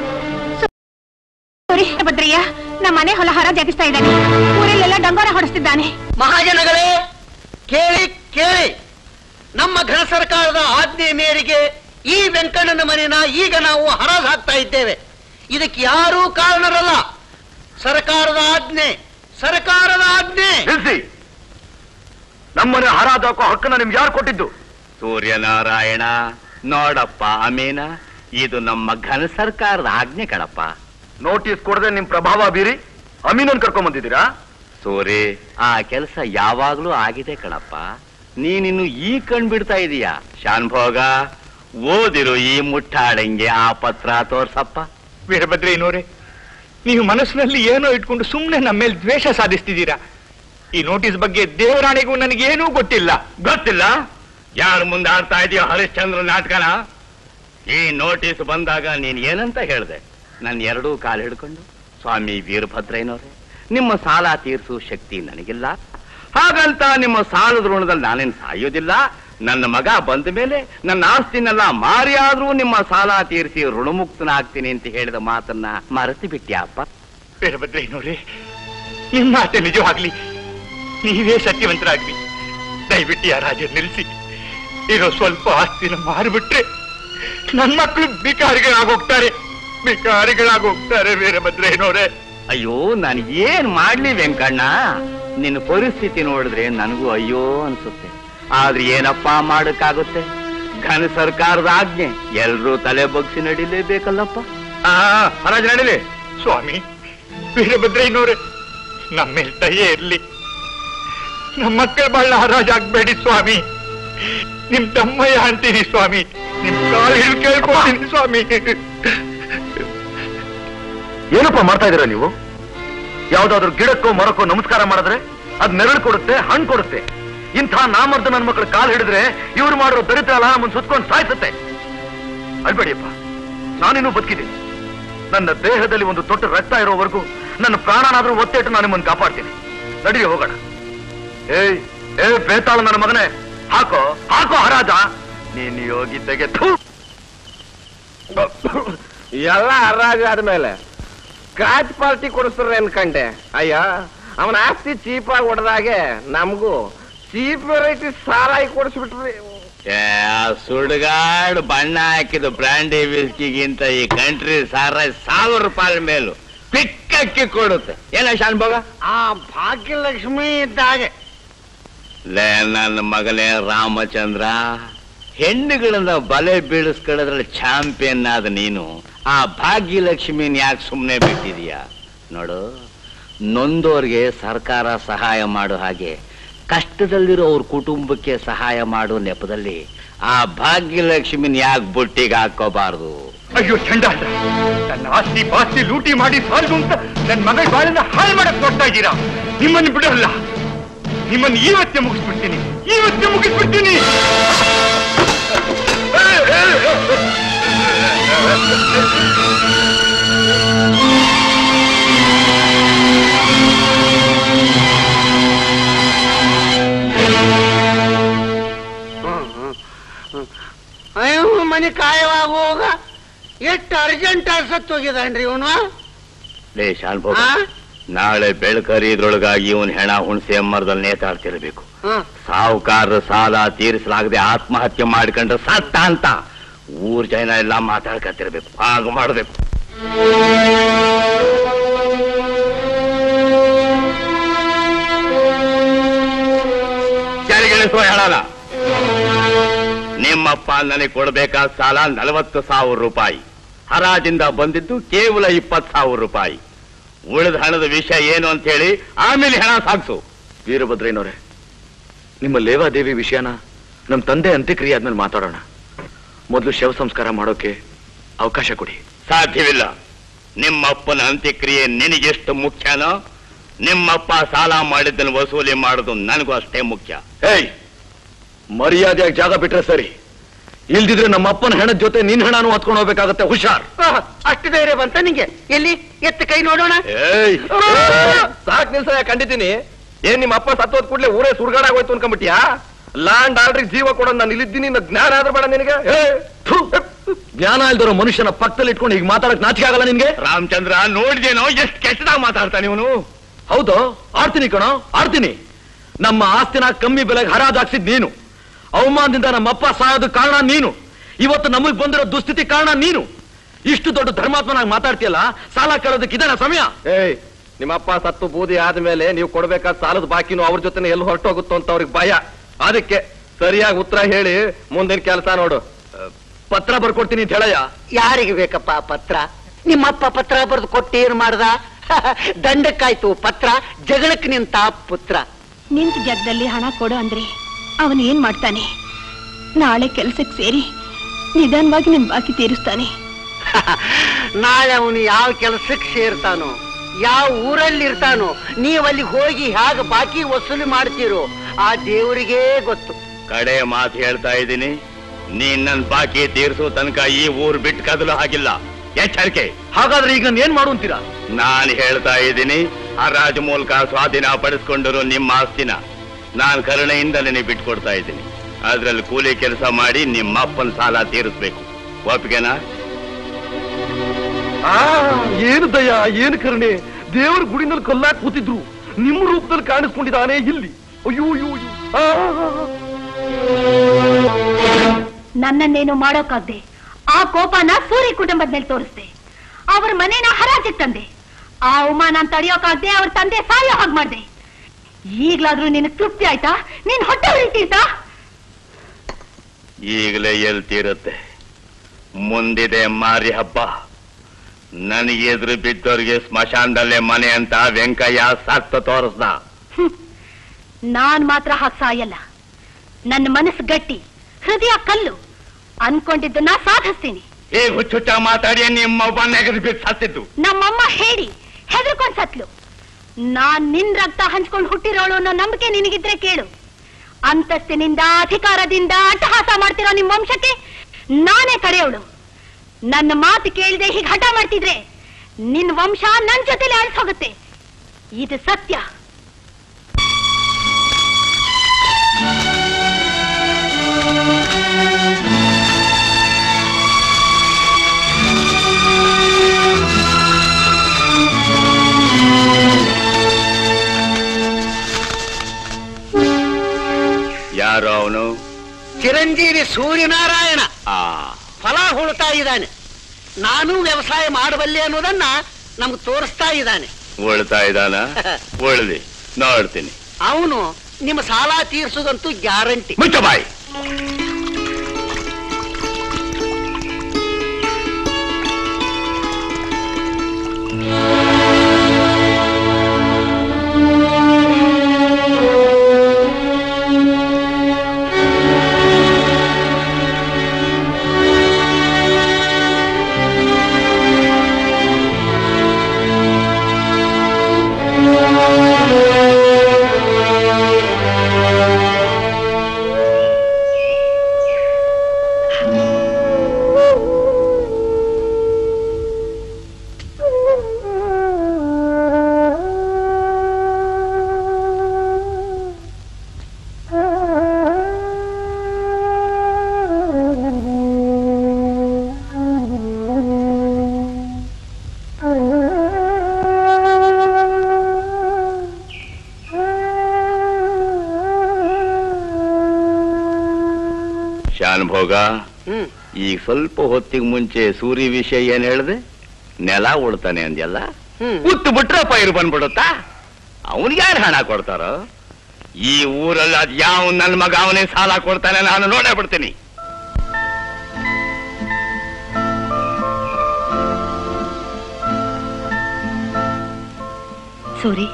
ಸರಿ ಭದ್ರಯ್ಯ ನಮ್ಮ ಮನೆ ಹೊಲ ಹರಾಜಾಗಿಸ್ತಾ ಇದ್ದಾನೆ ಊರಲ್ಲೆಲ್ಲ ಡಂಗೋರ ಹೊಡಿಸ್ತಿದ್ದಾನೆ ಮಹಾಜನಗಳೇ ಕೇಳಿ ಕೇಳಿ ನಮ್ಮ ಘನ ಸರ್ಕಾರದ ಆಜ್ಞೆ ಮೇರೆಗೆ ಈ ವೆಂಕಣ್ಣನ ಮನೆನ ಈಗ ನಾವು ಹರಾಜು ಹಾಕ್ತಾ ಇದ್ದೇವೆ ಇದಕ್ಕೆ ಯಾರೂ ಕಾರಣರಲ್ಲ ಸರ್ಕಾರದ ಆಜ್ಞೆ ಸರ್ಕಾರದ ಆಜ್ಞೆ ನಿಲ್ಸಿ ನಮ್ಮನೆ ಹರಾದಕ್ಕೋ ಹಕ್ಕನ್ನ ನಿಮ್ಗೆ ಯಾರು ಕೊಟ್ಟಿದ್ದು ಸೂರ್ಯನಾರಾಯಣ ನೋಡಪ್ಪ ಅಮೀನ ಇದು ನಮ್ಮ ಘನ ಸರ್ಕಾರದ ಆಜ್ಞೆ ಕಣಪ್ಪ ನೋಟಿಸ್ ಕೊಡದೆ ನಿಮ್ ಪ್ರಭಾವ ಬೀರಿ ಅಮೀನನ್ ಕರ್ಕೊಂಡ್ ಬಂದಿದ್ದೀರಾ ಸೂರಿ ಆ ಕೆಲಸ ಯಾವಾಗ್ಲೂ ಆಗಿದೆ ಕಣಪ್ಪ ನೀನಿನ್ನು ಈ ಕಣ್ ಬಿಡ್ತಾ ಇದೀಯಾ ಶಾನ್ಭೋಗ ಓದಿರು ಈ ಮುಟ್ಟಾಳಂಗೆ ಆ ಪತ್ರ ತೋರ್ಸಪ್ಪ ವೀರಭದ್ರಯ್ಯನವರೇ ನೀವು ಮನಸ್ಸಿನಲ್ಲಿ ಏನೋ ಇಟ್ಕೊಂಡು ಸುಮ್ಮನೆ ನಮ್ಮ ಮೇಲೆ ದ್ವೇಷ ಸಾಧಿಸ್ತಿದ್ದೀರಾ ಈ ನೋಟಿಸ್ ಬಗ್ಗೆ ದೇವರಾಣೆಗೂ ನನಗೇನೂ ಗೊತ್ತಿಲ್ಲ ಗೊತ್ತಿಲ್ಲ ಯಾರು ಮುಂದೆ ಆಡ್ತಾ ಇದೆಯೋ ಹರಿಶ್ಚಂದ್ರ ನಾಟಕನ ಈ ನೋಟಿಸ್ ಬಂದಾಗ ನೀನ್ ಏನಂತ ಹೇಳ್ದೆ ನನ್ನ ಎರಡೂ ಕಾಲು ಹಿಡ್ಕೊಂಡು ಸ್ವಾಮಿ ವೀರಭದ್ರಯ್ಯನವ್ರೆ ನಿಮ್ಮ ಸಾಲ ತೀರಿಸೋ ಶಕ್ತಿ ನನಗಿಲ್ಲ ಹಾಗಂತ ನಿಮ್ಮ ಸಾಲದ ಋಣದಲ್ಲಿ ನಾನೇನ್ ಸಾಯೋದಿಲ್ಲ ನನ್ನ ಮಗ ಬಂದ ಮೇಲೆ ನನ್ನ ಆಸ್ತಿನೆಲ್ಲ ಮಾರಿ ಆದ್ರೂ ನಿಮ್ಮ ಸಾಲ ತೀರಿಸಿ ಋಣಮುಕ್ತನಾಗ್ತೀನಿ ಅಂತ ಹೇಳಿದ ಮಾತನ್ನ ಮರೆತು ಬಿಟ್ಟ್ಯಾಪ್ಪ ವೀರಭದ್ರಯ್ಯನವರೇ ನಿಮ್ಮ ಮಾತೆ ನಿಜವಾಗ್ಲಿ ನೀವೇ ಸತ್ಯವಂತರಾಗ್ಲಿ ದಯವಿಟ್ಟು ಆ ರಾಜ ನಿಲ್ಲಿಸಿ ಇರೋ ಸ್ವಲ್ಪ ಆಸ್ತಿನ ಮಾರಿಬಿಟ್ರೆ ನನ್ನ ಮಕ್ಕಳು ಬಿಕಾರಿಗಳಾಗೋಗ್ತಾರೆ ಬಿಕಾರಿಗಳಾಗೋಗ್ತಾರೆ ವೀರಭದ್ರಯ್ಯನವರೇ ಅಯ್ಯೋ ನಾನು ಏನ್ ಮಾಡ್ಲಿ ವೆಂಕಣ್ಣ ನಿನ್ನ ಪರಿಸ್ಥಿತಿ ನೋಡಿದ್ರೆ ನನಗೂ ಅಯ್ಯೋ ಅನ್ಸುತ್ತೆ ಆದ್ರೆ ಏನಪ್ಪಾ ಮಾಡಕ್ಕಾಗುತ್ತೆ ಘನ ಸರ್ಕಾರದ ಆಜ್ಞೆ ಎಲ್ರೂ ತಲೆ ಬಗ್ಸಿ ನಡಿಲೇಬೇಕಲ್ಲಪ್ಪ ಆ ಹರಾಜ್ ನಡೀಲಿ ಸ್ವಾಮಿ ವೀರಭದ್ರಯ್ಯನವರೇ ನಮ್ಮ ಮೇಲೆ ದಯೆ ಇರ್ಲಿ ನಮ್ಮ ಮಕ್ಕಳ ಬಾಳ ಹರಾಜ್ ಆಗ್ಬೇಡಿ ಸ್ವಾಮಿ ನಿಮ್ ತಮ್ಮಯ್ಯ ಅಂತೀನಿ ಸ್ವಾಮಿ ನಿಮ್ ಕಾಲು ಹಿಡಿದು ಕೇಳ್ಕೊತೀನಿ ಸ್ವಾಮಿ ಏನಪ್ಪ ಮಾಡ್ತಾ ಇದೀರಾ ನೀವು ಯಾವ್ದಾದ್ರು ಗಿಡಕ್ಕೋ ಮರಕ್ಕೋ ನಮಸ್ಕಾರ ಮಾಡಿದ್ರೆ ಅದ್ ನೆರಳು ಕೊಡುತ್ತೆ ಹಣ್ಣು ಕೊಡುತ್ತೆ ಇಂಥ ನಾಮರ್ದ ನನ್ನ ಮಕ್ಕಳು ಕಾಲು ಹಿಡಿದ್ರೆ ಇವ್ರು ಮಾಡೋ ದರಿದ್ರ ಅಲ್ಲ ನಮ್ಮನ್ನ ಸುತ್ಕೊಂಡು ಸಾಯಿಸುತ್ತೆ ಅಳ್ಬೇಡಿಯಪ್ಪ ನಾನಿನ್ನೂ ಬದುಕಿದ್ದೀನಿ ನನ್ನ ದೇಹದಲ್ಲಿ ಒಂದು ತೊಟ್ಟು ರಕ್ತ ಇರೋವರೆಗೂ ನನ್ನ ಪ್ರಾಣನಾದ್ರೂ ಒತ್ತಿಟ್ಟು ನಾನು ನಿಮ್ಮನ್ನು ಕಾಪಾಡ್ತೀನಿ ನಡೀರಿ ಹೋಗೋಣ ಏಯ್ ಏ ಬೇತಾಳ ನನ್ನ ಮಗನೇ ಹಾಕೋ ಹಾಕೋ ಹರಾಜ ನೀನ್ ಯೋಗಿತೆಗೆ ಥೂ ಎಲ್ಲ ಹರಾಜ್ ಆದ್ಮೇಲೆ ಕಾಚ್ ಪಾರ್ಟಿ ಕೊಡಿಸ್ತಾರೆ ಅನ್ಕಂಡೆ ಅಯ್ಯ ಅವನ ಆಸ್ತಿ ಚೀಪಾಗಿ ಹೊಡೆದಾಗೆ ನಮಗೂ ಚೀಪ್ ವೆರೈಟಿ ಸಾರಾಯಿ ಕೊಡಿಸ್ಬಿಟ್ರಿ ಏ, ಆ ಸುಡ್ಗಾಡ್ ಬಣ್ಣ ಹಾಕಿದ ಬ್ರಾಂಡಿ ವಿಸ್ಕಿಗಿಂತ ಈ ಕಂಟ್ರಿ ಸಾರ ಸಾವಿರ ರೂಪಾಯಿ ಮೇಲು ಪಿಕ್ಕಕ್ಕಿ ಕೊಡುತ್ತೆ ಏನ ಶಾನ್ಭೋಗ ಆ ಭಾಗ್ಯಲಕ್ಷ್ಮಿ ಇದ್ದಾಗೆ ಲೇ ನನ್ನ ಮಗನೇ ರಾಮಚಂದ್ರ ಹೆಣ್ಣುಗಳನ್ನ ಬಲೆ ಬೀಳಿಸ್ಕೊಳ್ಳೋದ್ರಲ್ಲಿ ಚಾಂಪಿಯನ್ ಆದ ನೀನು ಆ ಭಾಗ್ಯಲಕ್ಷ್ಮಿನ ಯಾಕೆ ಸುಮ್ಮನೆ ಬಿಟ್ಟಿದೀಯ ನೋಡು ನೊಂದೋರ್ಗೆ ಸರ್ಕಾರ ಸಹಾಯ ಮಾಡೋ ಹಾಗೆ ಕಷ್ಟದಲ್ಲಿರೋ ಅವ್ರ ಕುಟುಂಬಕ್ಕೆ ಸಹಾಯ ಮಾಡೋ ನೆಪದಲ್ಲಿ ಆ ಭಾಗ್ಯಲಕ್ಷ್ಮಿನ ಯಾಕೆ ಬುಟ್ಟಿಗೆ ಹಾಕೋಬಾರ್ದು ಅಯ್ಯೋ ಚಂಡಾಲ ನನ್ನ ಆಸ್ತಿ ಪಾಸ್ತಿ ಲೂಟಿ ಮಾಡಿ ಸಾಲ್ದು ಅಂತ ನನ್ನ ಮಗಳ ಬಾಳನ್ನ ಹಾಳು ಮಾಡಕ್ ನೋಡ್ತಾ ಇದ್ದೀರಾ ನಿಮ್ಮನ್ನು ಬಿಡಲ್ಲ ನಿಮ್ಮನ್ನು ಇವತ್ತೇ ಮುಗಿಸ್ಬಿಡ್ತೀನಿ ಇವತ್ತೇ ಮುಗಿಸ್ಬಿಡ್ತೀನಿ ಅಯ್ಯೋ ಮನೆ ಕಾಯವಾಗ ಹೋಗ ಎಷ್ಟು ಅರ್ಜೆಂಟ್ ಸತ್ತು ಹೋಗಿದಾನ್ರಿ ಇವನು ಲೇ ಶಾನ್ಭೋಗ ನಾಳೆ ಬೆಳಕರಿದ್ರೊಳಗಾಗಿ ಇವನ್ ಹೆಣ ಹುಣಸೆ ಮರದಲ್ಲಿ ನೇತಾಡ್ತಿರ್ಬೇಕು ಸಾಹುಕಾರ ಸಾಲ ತೀರಿಸಲಾಗದೆ ಆತ್ಮಹತ್ಯೆ ಮಾಡ್ಕೊಂಡ್ರೆ ಸತ್ತ ಅಂತ ಊರ್ ಜನ ಎಲ್ಲ ಮಾತಾಡ್ಕತಿರ್ಬೇಕು ಹಾಗ ಮಾಡ್ಬೇಕು ಕೆಳಗಿಳಿಸುವ ಹೇಳಲ್ಲ ನಿಮ್ಮಪ್ಪ ನನಗೆ ಕೊಡಬೇಕಾದ ಸಾಲ ನಲವತ್ತು ಸಾವಿರ ರೂಪಾಯಿ ಹರಾಜಿಂದ ಬಂದಿದ್ದು ಕೇವಲ ಇಪ್ಪತ್ತು ಸಾವಿರ ರೂಪಾಯಿ ಉಳಿದ ಹಣದ ವಿಷಯ ಏನು ಅಂತ ಹೇಳಿ ಆಮೇಲೆ ಹಣ ಸಾಗಿಸು ವೀರಭದ್ರಯ್ಯನವ್ರೆ ನಿಮ್ಮ ಲೇವಾದೇವಿ ವಿಷಯನ ನಮ್ಮ ತಂದೆ ಅಂತ್ಯಕ್ರಿಯೆ ಆದ್ಮೇಲೆ ಮಾತಾಡೋಣ ಮೊದಲು ಶವ ಸಂಸ್ಕಾರ ಮಾಡೋಕೆ ಅವಕಾಶ ಕೊಡಿ ಸಾಧ್ಯವಿಲ್ಲ ನಿಮ್ಮಪ್ಪನ ಅಂತ್ಯಕ್ರಿಯೆ ನಿನಗೆಷ್ಟು ಮುಖ್ಯನೋ ನಿಮ್ಮಪ್ಪ ಸಾಲ ಮಾಡಿದ್ದನ್ನು ವಸೂಲಿ ಮಾಡೋದು ನನಗೂ ಅಷ್ಟೇ ಮುಖ್ಯ ಏಯ್ ಮರ್ಯಾದೆಯಾಗಿ ಜಾಗ ಬಿಟ್ರೆ ಸರಿ ಇಲ್ದಿದ್ರೆ ನಮ್ಮ ಅಪ್ಪನ ಹೆಣದ ಜೊತೆ ನಿನ್ ಹೆಣನು ಹೊತ್ಕೊಂಡು ಹೋಗ್ಬೇಕಾಗತ್ತೆ ಹುಷಾರ್ ಆಹ್, ಅಷ್ಟು ಧೈರ್ಯ ಬಂತ ನಿಂಗೆ ಎಲ್ಲಿ ಎತ್ತ ಕೈ ನೋಡೋಣ ಏಯ್ ಸಾಕ್ ನಿಲ್ಸಯ್ಯ ಕಂಡಿದ್ದೀನಿ ಏನ್ ನಿಮ್ಮ ಅಪ್ಪ ಸತ್ತೋದ್ ಕೂಡ್ಲೆ ಊರೇ ಸುರ್ಗಾಡಾಗೋಯ್ತು ಅನ್ಕೊಂಬಿಟ್ಯಾ ಲ್ಯಾಂಡ್ ಆರ್ಡ್ರಿಗೆ ಜೀವ ಕೊಡೋದು ನಾನು ಇಲ್ಲಿದ್ದೀನಿ ಇನ್ನು ಜ್ಞಾನ ಆದ್ರೂ ಬೇಡ ನಿನಗೆ ಏ, ಥು, ಜ್ಞಾನ ಇಲ್ದಿರೋ ಮನುಷ್ಯನ ಪಕ್ಕದಲ್ಲಿ ಇಟ್ಕೊಂಡು ಹೀಗೆ ಮಾತಾಡಕ್ ನಾಚಿಕೆ ಆಗಲ್ಲ ನಿನ್ಗೆ ರಾಮಚಂದ್ರ ನೋಡಿದೇನೋ ಎಷ್ಟು ಕೆಟ್ಟದಾಗ ಮಾತಾಡ್ತಾನೆ ಇವನು ಹೌದು ಆಡ್ತೀನಿ ಕಣೋ ಆಡ್ತೀನಿ ನಮ್ಮ ಆಸ್ತಿನ ಕಮ್ಮಿ ಬೆಲೆಗೆ ಹರಾಜಾಕ್ಸಿದ್ ನೀನು ಅವಮಾನದಿಂದ ನಮ್ಮ ಅಪ್ಪ ಸಾಯೋದು ಕಾರಣ ನೀನು ಇವತ್ತು ನಮಗ್ ಬಂದಿರೋ ದುಸ್ಥಿತಿ ಕಾರಣ ನೀನು ಇಷ್ಟು ದೊಡ್ಡ ಧರ್ಮಾತ್ಮನಾಗಿ ಮಾತಾಡ್ತೀಯಲ್ಲ ಸಾಲ ಕೇಳೋದಕ್ಕೆ ಇದನ್ನ ಸಮಯ ಏಯ್ ನಿಮ್ಮಪ್ಪ ಸತ್ತು ಬೂದಿ ಆದ್ಮೇಲೆ ನೀವು ಕೊಡ್ಬೇಕಾದ ಸಾಲದ ಬಾಕಿನೂ ಅವ್ರ ಜೊತೆ ಎಲ್ಲಿ ಹೊರಟೋಗುತ್ತೋ ಅಂತ ಅವ್ರಿಗೆ ಭಯ ಅದಕ್ಕೆ ಸರಿಯಾಗಿ ಉತ್ತರ ಹೇಳಿ ಮುಂದಿನ ಕೆಲಸ ನೋಡು ಪತ್ರ ಬರ್ಕೊಡ್ತೀನಿ ಅಂತ ಹೇಳಯ್ಯ ಯಾರಿಗೆ ಬೇಕಪ್ಪ ಆ ಪತ್ರ ನಿಮ್ಮಪ್ಪ ಪತ್ರ ಬರೆದು ಕೊಟ್ಟು ಏನ್ ಮಾಡ್ದ ದಂಡಕ್ಕಾಯ್ತು ಪತ್ರ ಜಗಳಕ್ಕೆ ನಿಂತ ಪುತ್ರ ನಿಂತ ಜಾಗದಲ್ಲಿ ಹಣ ಕೊಡು ಅಂದ್ರೆ ಅವನು ಏನ್ ಮಾಡ್ತಾನೆ ನಾಳೆ ಕೆಲ್ಸಕ್ಕೆ ಸೇರಿ ನಿಧಾನವಾಗಿ ನಿಮ್ ಬಾಕಿ ತೀರಿಸ್ತಾನೆ ನಾಳೆ ಅವನು ಯಾವ ಕೆಲಸಕ್ಕೆ ಸೇರ್ತಾನೋ ಯಾವ ಊರಲ್ಲಿ ಇರ್ತಾನೋ ನೀವು ಅಲ್ಲಿಗೆ ಹೋಗಿ ಹೇಗೆ ಬಾಕಿ ವಸೂಲಿ ಮಾಡ್ತೀರೋ ಆ ದೇವರಿಗೇ ಗೊತ್ತು ಕಡೆ ಮಾತು ಹೇಳ್ತಾ ಇದ್ದೀನಿ ನೀನ್ ನನ್ ಬಾಕಿ ತೀರ್ಸೋ ತನಕ ಈ ಊರ್ ಬಿಟ್ಟು ಕದಲು ಹಾಗಿಲ್ಲ ಎಚ್ಚರಿಕೆ ಹಾಗಾದ್ರೆ ಈಗ ನಾನು ಏನ್ ಮಾಡು ಅಂತೀರಾ ನಾನ್ ಹೇಳ್ತಾ ಇದ್ದೀನಿ ಹರಾಜು ಮೂಲಕ ಸ್ವಾಧೀನ ಪಡಿಸ್ಕೊಂಡಿರೋ ನಿಮ್ಮ ಆಸ್ತಿನ ನಾನ್ ಕರುಣೆಯಿಂದ ನಿನಗೆ ಬಿಟ್ಕೊಡ್ತಾ ಇದ್ದೀನಿ ಅದ್ರಲ್ಲಿ ಕೂಲಿ ಕೆಲಸ ಮಾಡಿ ನಿಮ್ಮ ಅಪ್ಪನ ಸಾಲ ತೀರಿಸ್ಬೇಕು ಒಪ್ಪಿಗೆನಾ ಆ ಏನು ದಯ ಏನು ಕರುಣೆ ದೇವರ ಗುಡಿನಲ್ಲಿ ಕಲ್ಲಾಕ್ ಕೂತಿದ್ರು ನಿಮ್ಮ ರೂಪದಲ್ಲಿ ಕಾಣಿಸ್ಕೊಂಡಿದ್ದಾನೆ ಇಲ್ಲಿ ಅಯ್ಯೋ ಅಯ್ಯೋ ಅಯ್ಯೋ. ಆ, ಆ, ಆ. ನನ್ನನ್ನೇನು ಮಾಡೋಕಾಗ್ದೆ ಆ ಕೋಪನ ಸೂರ್ಯ ಕುಟುಂಬದ ಮೇಲೆ ತೋರಿಸ್ದೆ ಅವ್ರ ಮನೇನ ಹರಾಜಿಗೆ ತಂದೆ ಆ ಅವಮಾನ ತಡೆಯೋಕಾಗ್ದೆ ಅವ್ರ ತಂದೆ ಸಾಯೋ ಹಾಗೆ ಮಾಡ್ದೆ ಈಗ್ಲಾದ್ರೂ ನಿನಗೆ ತೃಪ್ತಿ ಆಯ್ತಾ ನೀನ್ ಹೊಟ್ಟೆ ಉರಿತೀರ್ತಾ ಈಗಲೇ ಎಲ್ ತೀರುತ್ತೆ ಮುಂದಿದೆ ಮಾರಿ ಹಬ್ಬ ನನಗೆ ಎದುರು ಬಿದ್ದವ್ರಿಗೆ ಸ್ಮಶಾನದಲ್ಲೇ ಮನೆ ಅಂತ ವೆಂಕಯ್ಯ ಸತ್ತ ತೋರಿಸ್ದ ನಾನ್ ಮಾತ್ರ ಹಾಗೆ ಸಾಯಲ್ಲ ನನ್ನ ಮನಸ್ಸು ಗಟ್ಟಿ ಹೃದಯ ಕಲ್ಲು ಅನ್ಕೊಂಡಿದ್ದನ್ನ ಸಾಧಿಸ್ತೀನಿ ಈಗ ಹುಚ್ಚುಚ್ಚ ಮಾತಾಡಿ ನಿಮ್ಮ ನೆಗದು ಬಿದ್ದು ಸತ್ತಿದ್ದು ನಮ್ಮಮ್ಮ ಹೇಳಿ ಹೆದರ್ಕೊಂಡ್ ಸತ್ಲು ನಾನ್ ನಿನ್ ರಕ್ತ ಹಂಚ್ಕೊಂಡು ಹುಟ್ಟಿರೋಳು ಅನ್ನೋ ನಂಬಿಕೆ ನಿನಗಿದ್ರೆ ಕೇಳು ಅಂತಸ್ತಿನಿಂದ ಅಧಿಕಾರದಿಂದ ಅಟ್ಟಹಾಸ ಮಾಡ್ತಿರೋ ನಿಮ್ ವಂಶಕ್ಕೆ ನಾನೇ ಕರೆಯವಳು ನನ್ನ ಮಾತು ಕೇಳದೆ ಹೀಗೆ ಹಠ ಮಾಡ್ತಿದ್ರೆ ನಿನ್ ವಂಶ ನನ್ ಜೊತೆಲೆ ಅಳಿಸ್ ಹೋಗುತ್ತೆ ಇದು ಸತ್ಯ ಯಾರು ಅವನು ಚಿರಂಜೀವಿ ಸೂರ್ಯನಾರಾಯಣ ಆ ಫಲ ಹುಳ್ತಾ ಇದ್ದಾನೆ ನಾನು ವ್ಯವಸಾಯ ಮಾಡಬಲ್ಲೆ ಅನ್ನೋದನ್ನ ನಮ್ಗೆ ತೋರಿಸ್ತಾ ಇದ್ದಾನೆ ಉಳ್ತಾ ಇದ್ದಾನ ಉಳ್ದಿ ನೋಡ್ತೀನಿ ಅವನು ನಿಮ್ಮ ಸಾಲ ತೀರ್ಸೋದಂತೂ ಗ್ಯಾರಂಟಿ ಮುಚ್ಚ ಬಾಯಿ ಶಾನುಭೋಗ ಹ್ಮ್ ಈಗ ಸ್ವಲ್ಪ ಹೊತ್ತಿಗೆ ಮುಂಚೆ ಸೂರಿ ವಿಷಯ ಏನ್ ಹೇಳ್ದೆ ನೆಲ ಉಳ್ತಾನೆ ಅಂದ್ಯಲ್ಲ ಹ್ಮ್. ಉತ್ತು ಬಿಟ್ರೆ ಪೈರು ಬಂದ್ಬಿಡುತ್ತಾ ಅವನಿಗೆ ಯಾರು ಹಣ ಕೊಡ್ತಾರೋ ಈ ಊರಲ್ಲಿ ಅದ್ ಯಾವ ನನ್ನ ಮಗ ಅವನೇ ಸಾಲ ಕೊಡ್ತಾನೆ ನಾನು ನೋಡೇ ಬಿಡ್ತೀನಿ ಸೂರಿ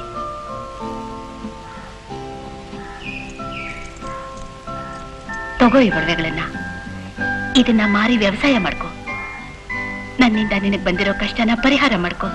ತಗೋ ಈ ಒಡವೆಗಳನ್ನ ಇದನ್ನ ಮಾರಿ ವ್ಯವಸಾಯ ಮಾಡ್ಕೋ ನನ್ನಿಂದ ನಿನಗ್ ಬಂದಿರೋ ಕಷ್ಟನ ಪರಿಹಾರ ಮಾಡ್ಕೋ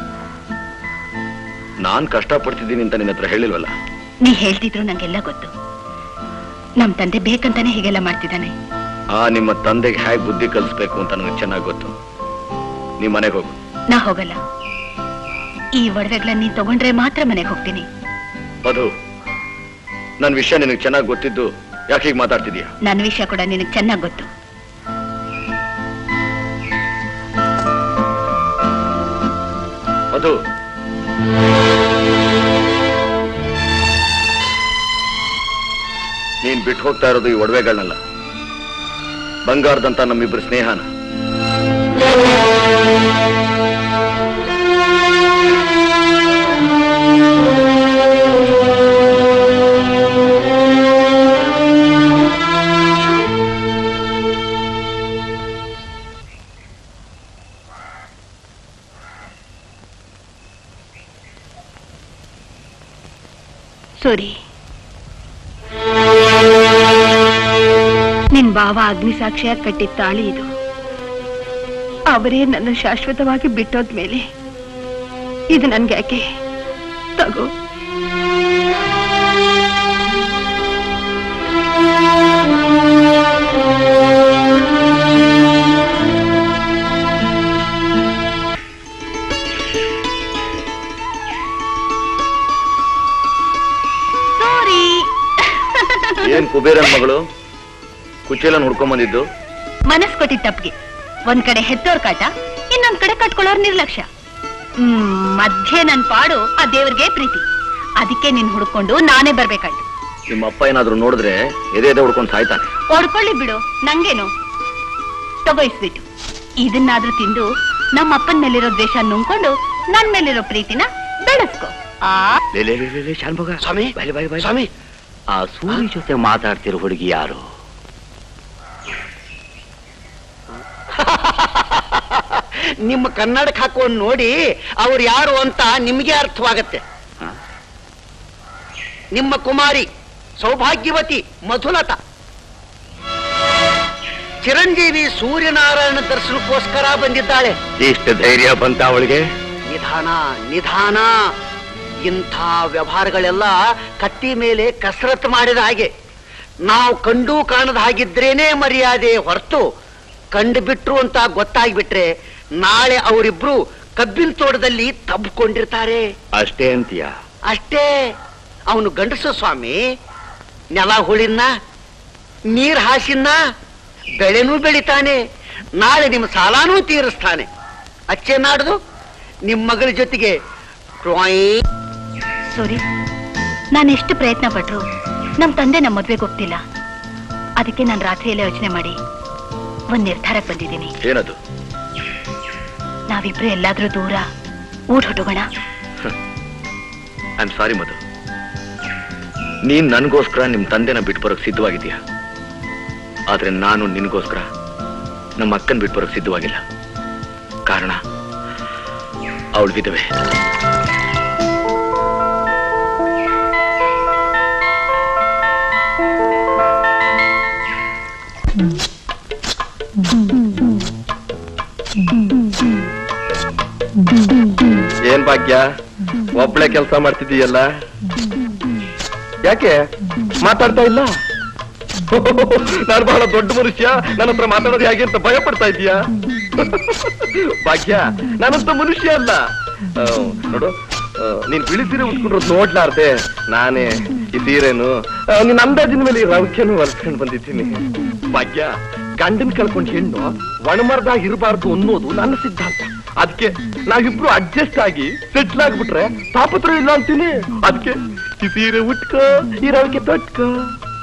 ನಾನ್ ಕಷ್ಟ ಪಡ್ತಿದ್ದೀನಿ ಅಂತ ನಿನ್ನ ಹತ್ರ ಹೇಳಿಲ್ವಲ್ಲ ನೀ ಹೇಳ್ತಿದ್ರು ನಂಗೆಲ್ಲ ಗೊತ್ತು ನಮ್ ತಂದೆ ಬೇಕಂತಾನೆ ಹೀಗೆಲ್ಲ ಮಾಡ್ತಿದ್ದಾನೆ ಆ ನಿಮ್ಮ ತಂದೆಗೆ ಹೇಗೆ ಬುದ್ಧಿ ಕಲಿಸ್ಬೇಕು ಅಂತ ನನಗೆ ಚೆನ್ನಾಗಿ ಗೊತ್ತು ನೀ ಮನೆಗೆ ಹೋಗು ನಾ ಹೋಗಲ್ಲ ಈ ಒಡವೆಗಳನ್ನ ನೀನ್ ತಗೊಂಡ್ರೆ ಮಾತ್ರ ಮನೆಗೆ ಹೋಗ್ತೀನಿ ಮಧು ನನ್ನ ವಿಷಯ ನಿನಗೆ ಚೆನ್ನಾಗಿ ಗೊತ್ತಿದ್ದು ಯಾಕೆ ಹೀಗೆ ಮಾತಾಡ್ತಿದ್ಯಾ ನನ್ನ ವಿಷಯ ಕೂಡ ನಿನಗ್ ಚೆನ್ನಾಗ್ ಗೊತ್ತು ಮಧು ನೀನ್ ಬಿಟ್ಟು ಹೋಗ್ತಾ ಇರೋದು ಈ ಒಡವೆಗಳನ್ನಲ್ಲ ಬಂಗಾರದಂತ ನಮ್ಮಿಬ್ರು ಸ್ನೇಹನ ಸೂರಿ ನಿನ್ ಭಾವ ಅಗ್ನಿ ಸಾಕ್ಷಿಯಾಗಿ ಕಟ್ಟಿದ ತಾಳಿ ಇದು ಅವರೇ ನನ್ನ ಶಾಶ್ವತವಾಗಿ ಬಿಟ್ಟೋದ್ಮೇಲೆ ಇದು ನನ್ಗೆ ಯಾಕೆ ತಗೋ ಸೂರಿ ಏನ್ ಕುಬೇರನ್ ಮಗಳು ಕುಚೇಲನ್ ಹುಡ್ಕೊಂಡ್ ಬಂದಿದ್ದು ಮನಸ್ ಕೊಟ್ಟಿದ್ ತಪ್ಪಿಗೆ ಒಂದ್ ಕಡೆ ಹೆತ್ತೋರ್ ಕಾಟ ಇನ್ನೊಂದ್ ಕಡೆ ಕಟ್ಕೊಳ್ಳೋರ್ ನಿರ್ಲಕ್ಷ್ಯ ಹ್ಮ್ ಮಧ್ಯೆ ನನ್ ಪಾಡು ಆ ದೇವ್ರಿಗೆ ಪ್ರೀತಿ ಅದಕ್ಕೆ ನಿನ್ ಹುಡ್ಕೊಂಡು ನಾನೇ ಬರ್ಬೇಕಾಯ್ತು ನಿಮ್ಮ ಅಪ್ಪ ಏನಾದ್ರೂ ನೋಡಿದ್ರೆ ಎದೆ ಎದೆ ಹುಡ್ಕೊಂಡು ಸಾಯ್ತಾನೆ ಹೊಡ್ಕೊಳ್ಳಿ ಬಿಡು ನಂಗೇನು ತಗೋ ಇಸ್ಬಿಟ್ಟು ಇದನ್ನಾದ್ರೂ ತಿಂದು ನಮ್ಮ ಅಪ್ಪನ ಮೇಲಿರೋ ದ್ವೇಷ ನುಂಗ್ಕೊಂಡು ನನ್ ಮೇಲಿರೋ ಪ್ರೀತಿನ ಬೆಳೆಸ್ಕೊ ಆ ಲೇ, ಲೇ, ಲೇ, ಲೇ, ಲೇ, ಶಾನ್ಭೋಗ ಸ್ವಾಮಿ ಬೈಲಿ, ಬೈಲಿ, ಬೈಲಿ. ಸ್ವಾಮಿ ಆ ಸೂರಿ ಜೊತೆ ಮಾತಾಡ್ತಿರೋ ಹುಡುಗಿ ಯಾರು ನಿಮ್ಮ ಕನ್ನಡಕ್ಕೆ ಹಾಕೊಂಡು ನೋಡಿ ಅವ್ರು ಯಾರು ಅಂತ ನಿಮ್ಗೆ ಅರ್ಥವಾಗತ್ತೆ ಹ? ನಿಮ್ಮ ಕುಮಾರಿ ಸೌಭಾಗ್ಯವತಿ ಮಧುಲತಾ ಚಿರಂಜೀವಿ ಸೂರ್ಯನಾರಾಯಣ ದರ್ಶನಕ್ಕೋಸ್ಕರ ಬಂದಿದ್ದಾಳೆ ಇಷ್ಟು ಧೈರ್ಯ ಬಂತ ಅವಳಿಗೆ ನಿಧಾನ ನಿಧಾನ ಇಂಥ ವ್ಯವಹಾರಗಳೆಲ್ಲ ಕತ್ತಿ ಮೇಲೆ ಕಸರತ್ ಮಾಡಿದ ಹಾಗೆ ನಾವು ಕಂಡು ಕಾಣದ ಹಾಗಿದ್ರೇನೆ ಮರ್ಯಾದೆ ಹೊರತು ಕಂಡು ಬಿಟ್ರು ಅಂತ ಗೊತ್ತಾಗ್ಬಿಟ್ರೆ ನಾಳೆ ಅವರಿಬ್ರು ಕಬ್ಬಿನ ತೋಟದಲ್ಲಿ ತಬ್ಕೊಂಡಿರ್ತಾರೆ ಅಷ್ಟೇ ಅಂತೀಯ ಅಷ್ಟೇ ಅವನು ಗಂಡಸು ಸ್ವಾಮಿ ನೆಲ ಹುಳಿನ ನೀರ್ ಹಾಸಿನ ಬೆಳೆನೂ ಬೆಳಿತಾನೆ ನಾಳೆ ನಿಮ್ಮ ಸಾಲಾನೂ ತೀರಿಸ್ತಾನೆ ಅಚ್ಚೆ ನಾಡ್ದು ನಿಮ್ಮ ಮಗಳ ಜೊತೆಗೆ ಟ್ವಾಯ್ ಸೂರಿ ನಾನು ಎಷ್ಟು ಪ್ರಯತ್ನ ಪಟ್ರು ನಮ್ ತಂದೆ ನಮ್ಮ ಮದ್ವೆಗೆ ಒಪ್ತಿಲ್ಲ ಅದಕ್ಕೆ ನಾನು ರಾತ್ರಿಯಲ್ಲೇ ಯೋಚನೆ ಮಾಡಿ ಒಂದ್ ನಿರ್ಧಾರಕ್ಕೆ ಬಂದಿದ್ದೀನಿ ಏನದು ನಾವಿಬ್ರು ಎಲ್ಲಾದ್ರೂ ದೂರ ಊಟ ಹೊಟ್ಟೋಗೋಣ ಐ ಆಮ್ ಸಾರಿ ಮಧು ನೀನ್ ನನ್ಗೋಸ್ಕರ ನಿಮ್ ತಂದೆನ ಬಿಟ್ಟು ಬರೋಕ್ ಸಿದ್ಧವಾಗಿದ್ಯಾ ಆದ್ರೆ ನಾನು ನಿನ್ಗೋಸ್ಕರ ನಮ್ಮ ಅಕ್ಕನ್ ಬಿಟ್ಟು ಬರೋಕ್ ಸಿದ್ಧವಾಗಿಲ್ಲ ಕಾರಣ ಅವಳು ವಿಧವೆ ಏನ್ ಭಾಗ್ಯ ಒಬ್ಳೆ ಕೆಲಸ ಮಾಡ್ತಿದೀಯಲ್ಲ ಯಾಕೆ ಮಾತಾಡ್ತಾ ಇಲ್ಲ ನಾನು ಬಹಳ ದೊಡ್ಡ ಮನುಷ್ಯ ನನ್ನ ಹತ್ರ ಮಾತಾಡೋದು ಹೇಗೆ ಅಂತ ಭಯ ಪಡ್ತಾ ಇದೀಯಾ ಭಾಗ್ಯ ನಾನಂತ ಮನುಷ್ಯ ಅಲ್ಲ ಆ, ನೋಡು ಆ, ನೀನ್ ಬಿಳಿ ಸೀರೆ ಉಟ್ಕೊಂಡ್ರು ನೋಡ್ಲಾರ್ದೆ ನಾನೇ ಈ ಸೀರೆನು ಆ, ನಿನ್ ಅಂದಾಜಿನ ಮೇಲೆ ಈ ರವಿಕೆನು ಹೊಲ್ಸ್ಕೊಂಡ್ ಬಂದಿದ್ದೀನಿ ಭಾಗ್ಯ ಗಂಡನ್ ಕಳ್ಕೊಂಡ್ ಹೆಣ್ಣು ಒಣಮರದಾಗ ಇರಬಾರ್ದು ಅನ್ನೋದು ನನ್ನ ಸಿದ್ಧಾಂತ ಅದಕ್ಕೆ ನಾವಿಬ್ರು ಅಡ್ಜಸ್ಟ್ ಆಗಿ ಸೆಟ್ಲ್ ಆಗ್ಬಿಟ್ರೆ ತಾಪತ್ರ ಇಲ್ಲ ಅಂತೀನಿ ಅದಕ್ಕೆ ಈ ಸೀರೆ ಉಟ್ಕೋ ಈ ರವಿಕೆ ತೊಟ್ಕೋ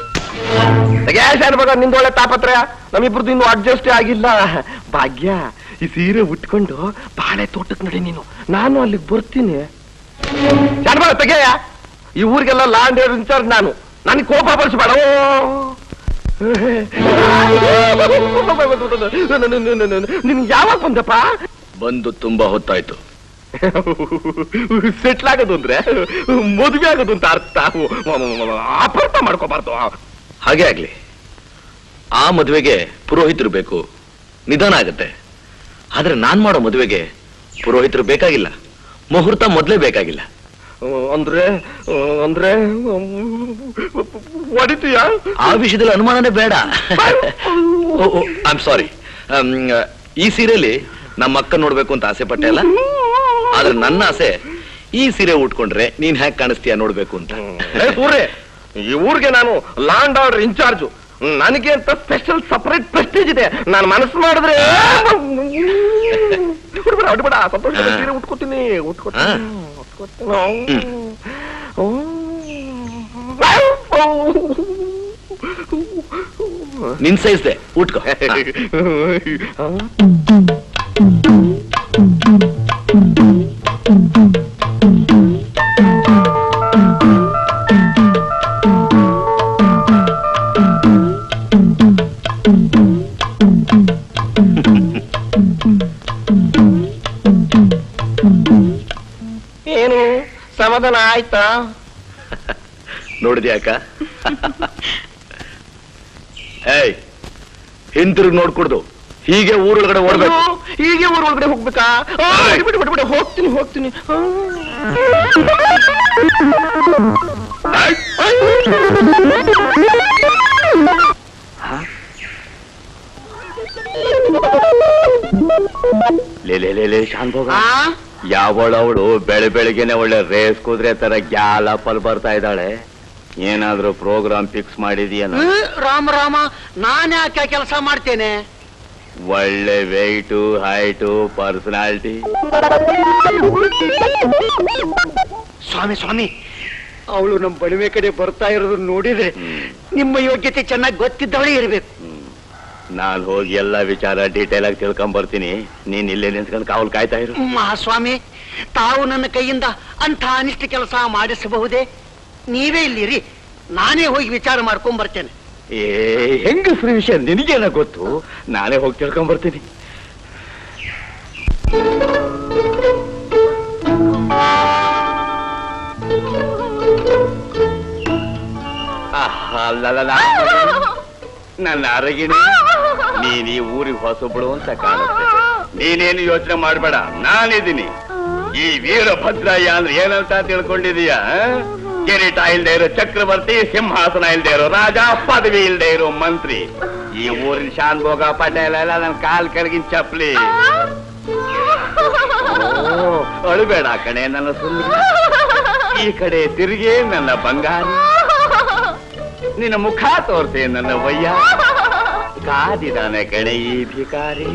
ಮಗ ನಿಂದೊಳ್ಳೆ ತಾಪತ್ರಯ ನಮ್ಮಿಬ್ರದ್ದು ಇನ್ನು ಅಡ್ಜಸ್ಟ್ ಆಗಿಲ್ಲ ಭಾಗ್ಯ ಈ ಸೀರೆ ಉಟ್ಕೊಂಡು ಬಾಳೆ ತೋಟಕ್ಕೆ ನಡಿ ನೀನು ನಾನು ಅಲ್ಲಿಗೆ ಬರ್ತೀನಿ ಜಾನಪದ ತೆಗೆಯ ಈ ಊರಿಗೆಲ್ಲ ಲ್ಯಾಂಡ್ ಇನ್ಚಾರ್ಜ್ ನಾನು ನನಗೆ ಕೋಪ ಬರ್ಸ್ಬೇಡ ನಿನ್ ಯಾವಾಗ ಬಂದಪ್ಪ ಬಂದು ತುಂಬಾ ಹೊತ್ತಾಯ್ತು ಸೆಟ್ಲ್ ಆಗೋದು ಅಂದ್ರೆ ಮದುವೆ ಆಗೋದು ಅಂತ ಅರ್ಥ ಅಪಾರ್ಥ ಮಾಡ್ಕೋಬಾರ್ದು ಹಾಗೆ ಆಗ್ಲಿ ಆ ಮದುವೆಗೆ ಪುರೋಹಿತರು ಬೇಕು ನಿಧಾನ ಆಗತ್ತೆ ಆದ್ರೆ ನಾನ್ ಮಾಡೋ ಮದುವೆಗೆ ಪುರೋಹಿತರು ಬೇಕಾಗಿಲ್ಲ ಮುಹೂರ್ತ ಮೊದ್ಲೇ ಬೇಕಾಗಿಲ್ಲ ಅಂದ್ರೆ ಅಂದ್ರೆ ಹೊಡಿತೀಯ ಆ ವಿಷಯದಲ್ಲಿ ಅನುಮಾನನೇ ಬೇಡ ಐ ಆಮ್ ಸಾರಿ ಈ ಸೀರೆಯಲ್ಲಿ ನಮ್ಮ ಅಕ್ಕ ನೋಡ್ಬೇಕು ಅಂತ ಆಸೆ ಪಟ್ಟೆ ಅಲ್ಲ ಆದ್ರೆ ನನ್ನ ಆಸೆ ಈ ಸೀರೆ ಉಟ್ಕೊಂಡ್ರೆ ನೀನ್ ಹ್ಯಾಕ್ ಕಾಣಿಸ್ತೀಯ ನೋಡ್ಬೇಕು ಅಂತ ಏ, ಸೂರ್ಯ ಈ ಊರಿಗೆ ನಾನು ಲ್ಯಾಂಡ್ ಆರ್ಡರ್ ಇನ್ಚಾರ್ಜು ನನಗೆ ಅಂತ ಸ್ಪೆಷಲ್ ಸಪರೇಟ್ ಪ್ರೆಸ್ಟೇಜ್ ಇದೆ ನಾನು ಮನಸ್ಸು ಮಾಡಿದ್ರೆ ಹುಡ್ಬೇಡ ಹುಡ್ಬೇಡ ಸಂತೋಷ ಸೀರೆ ಉಟ್ಕೋತೀನಿ ಉಟ್ಕೋತೀನಿ ಉಟ್ಕೋತೀನಿ ನಿನ್ ಸೈಜ್ದೆ ಉಟ್ಕೋ ಏನು ಸಮಾಧಾನ ಆಯ್ತಾ ನೋಡಿದ್ಯಾ ಅಕ್ಕ ಏಯ್ ಹಿಂತಿರುಗಿ ನೋಡ್ಕೊಡ್ದು ಹೀಗೆ ಊರೊಳಗಡೆ ಓಡ್ಬೇಕು ಅಯ್ಯೋ, ಹೀಗೆ ಊರ್ ಒಳಗಡೆ ಹೋಗ್ಬೇಕಾ ಆ, ಬಿಡು ಬಿಡು ಬಿಡು ಹೋಗ್ತೀನಿ ಹೋಗ್ತೀನಿ ಆ. ಲೇ ಲೇ ಲೇ ಲೇ ಶಾನ್ಭೋಗ ಯಾವಳವಳು ಬೆಳೆ ಬೆಳಿಗ್ಗೆನೆ ಒಳ್ಳೆ ರೇಸ್ ಕುದುರೆ ತರ ಗ್ಯಾಲ ಪಲ್ ಬರ್ತಾ ಇದ್ದಾಳೆ ಏನಾದ್ರೂ ಪ್ರೋಗ್ರಾಮ್ ಫಿಕ್ಸ್ ಮಾಡಿದೀಯನ ಹ್ಮ್, ರಾಮ ರಾಮ ನಾನ್ ಯಾಕೆ ಕೆಲಸ ಮಾಡ್ತೇನೆ ಒಳ್ಳೆ ವೆಯ್ಟು ಹೈಟು ಪರ್ಸನಾಲಿಟಿ ಸ್ವಾಮಿ ಸ್ವಾಮಿ ಅವಳು ನಮ್ಮ ಬಣಿವೆ ಕಡೆ ಬರ್ತಾ ಇರೋದು ನೋಡಿದ್ರೆ ನಿಮ್ಮ ಯೋಗ್ಯತೆ ಚೆನ್ನಾಗಿ ಗೊತ್ತಿದ್ದವಳೇ ಇರಬೇಕು ನಾನ್ ಹೋಗಿ ಎಲ್ಲಾ ವಿಚಾರ ಡೀಟೇಲ್ ಆಗಿ ತಿಳ್ಕೊಂಡ್ ಬರ್ತೀನಿ ನೀನ್ ಇಲ್ಲೇ ನಿಂತ್ಕೊಂಡು ಕಾವಲ್ ಕಾಯ್ತಾ ಇರು ಮಹಾಸ್ವಾಮಿ ತಾವು ನನ್ನ ಕೈಯಿಂದ ಅಂಥ ಅನಿಷ್ಟ ಕೆಲಸ ಮಾಡಿಸಬಹುದೇ ನೀವೇ ಇಲ್ಲಿರಿ ನಾನೇ ಹೋಗಿ ವಿಚಾರ ಮಾಡ್ಕೊಂಡ್ ಬರ್ತೇನೆ ಏ ಹೆಂಗಸ್ರ ವಿಷಯ ನಿನಗೇನ ಗೊತ್ತು ನಾನೇ ಹೋಗಿ ತಿಳ್ಕೊಂಡ್ ಬರ್ತೀನಿ ಆಹ್, ಅಲ್ಲಲ್ಲ, ನನ್ನ ಅರಗಿಣಿ ನೀನ್ ಈ ಊರಿಗೆ ಹೊಸಬಳು ಅಂತ ಕಾಣುತ್ತೆ ನೀನೇನು ಯೋಚನೆ ಮಾಡ್ಬೇಡ ನಾನಿದ್ದೀನಿ ಈ ವೀರಭದ್ರಯ್ಯ ಅಂದ್ರೆ ಏನಂತ ತಿಳ್ಕೊಂಡಿದೀಯ ಆ? ಕಿರೀಟ ಇಲ್ದೇ ಇರೋ ಚಕ್ರವರ್ತಿ ಸಿಂಹಾಸನ ಇಲ್ದೇ ಇರೋ ರಾಜ ಪದವಿ ಇಲ್ದೇ ಇರೋ ಮಂತ್ರಿ ಈ ಊರಿನ ಶಾನ್ ಭೋಗ ಪಟೇಲ ಎಲ್ಲ ನನ್ನ ಕಾಲ್ ಕೆಳಗಿನ ಚಪ್ಲಿ ಓ, ಅಳುಬೇಡ ಕಣೆ ನನ್ನ ಸುಳ್ಳು ಈ ಕಡೆ ತಿರುಗಿ ನನ್ನ ಬಂಗಾರ ನಿನ್ನ ಮುಖ ತೋರ್ಸೆ ನನ್ನ ವಯ್ಯ ಕಾದಿದಾನೆ ಕಣೆ ಈ ಭಿಕಾರಿ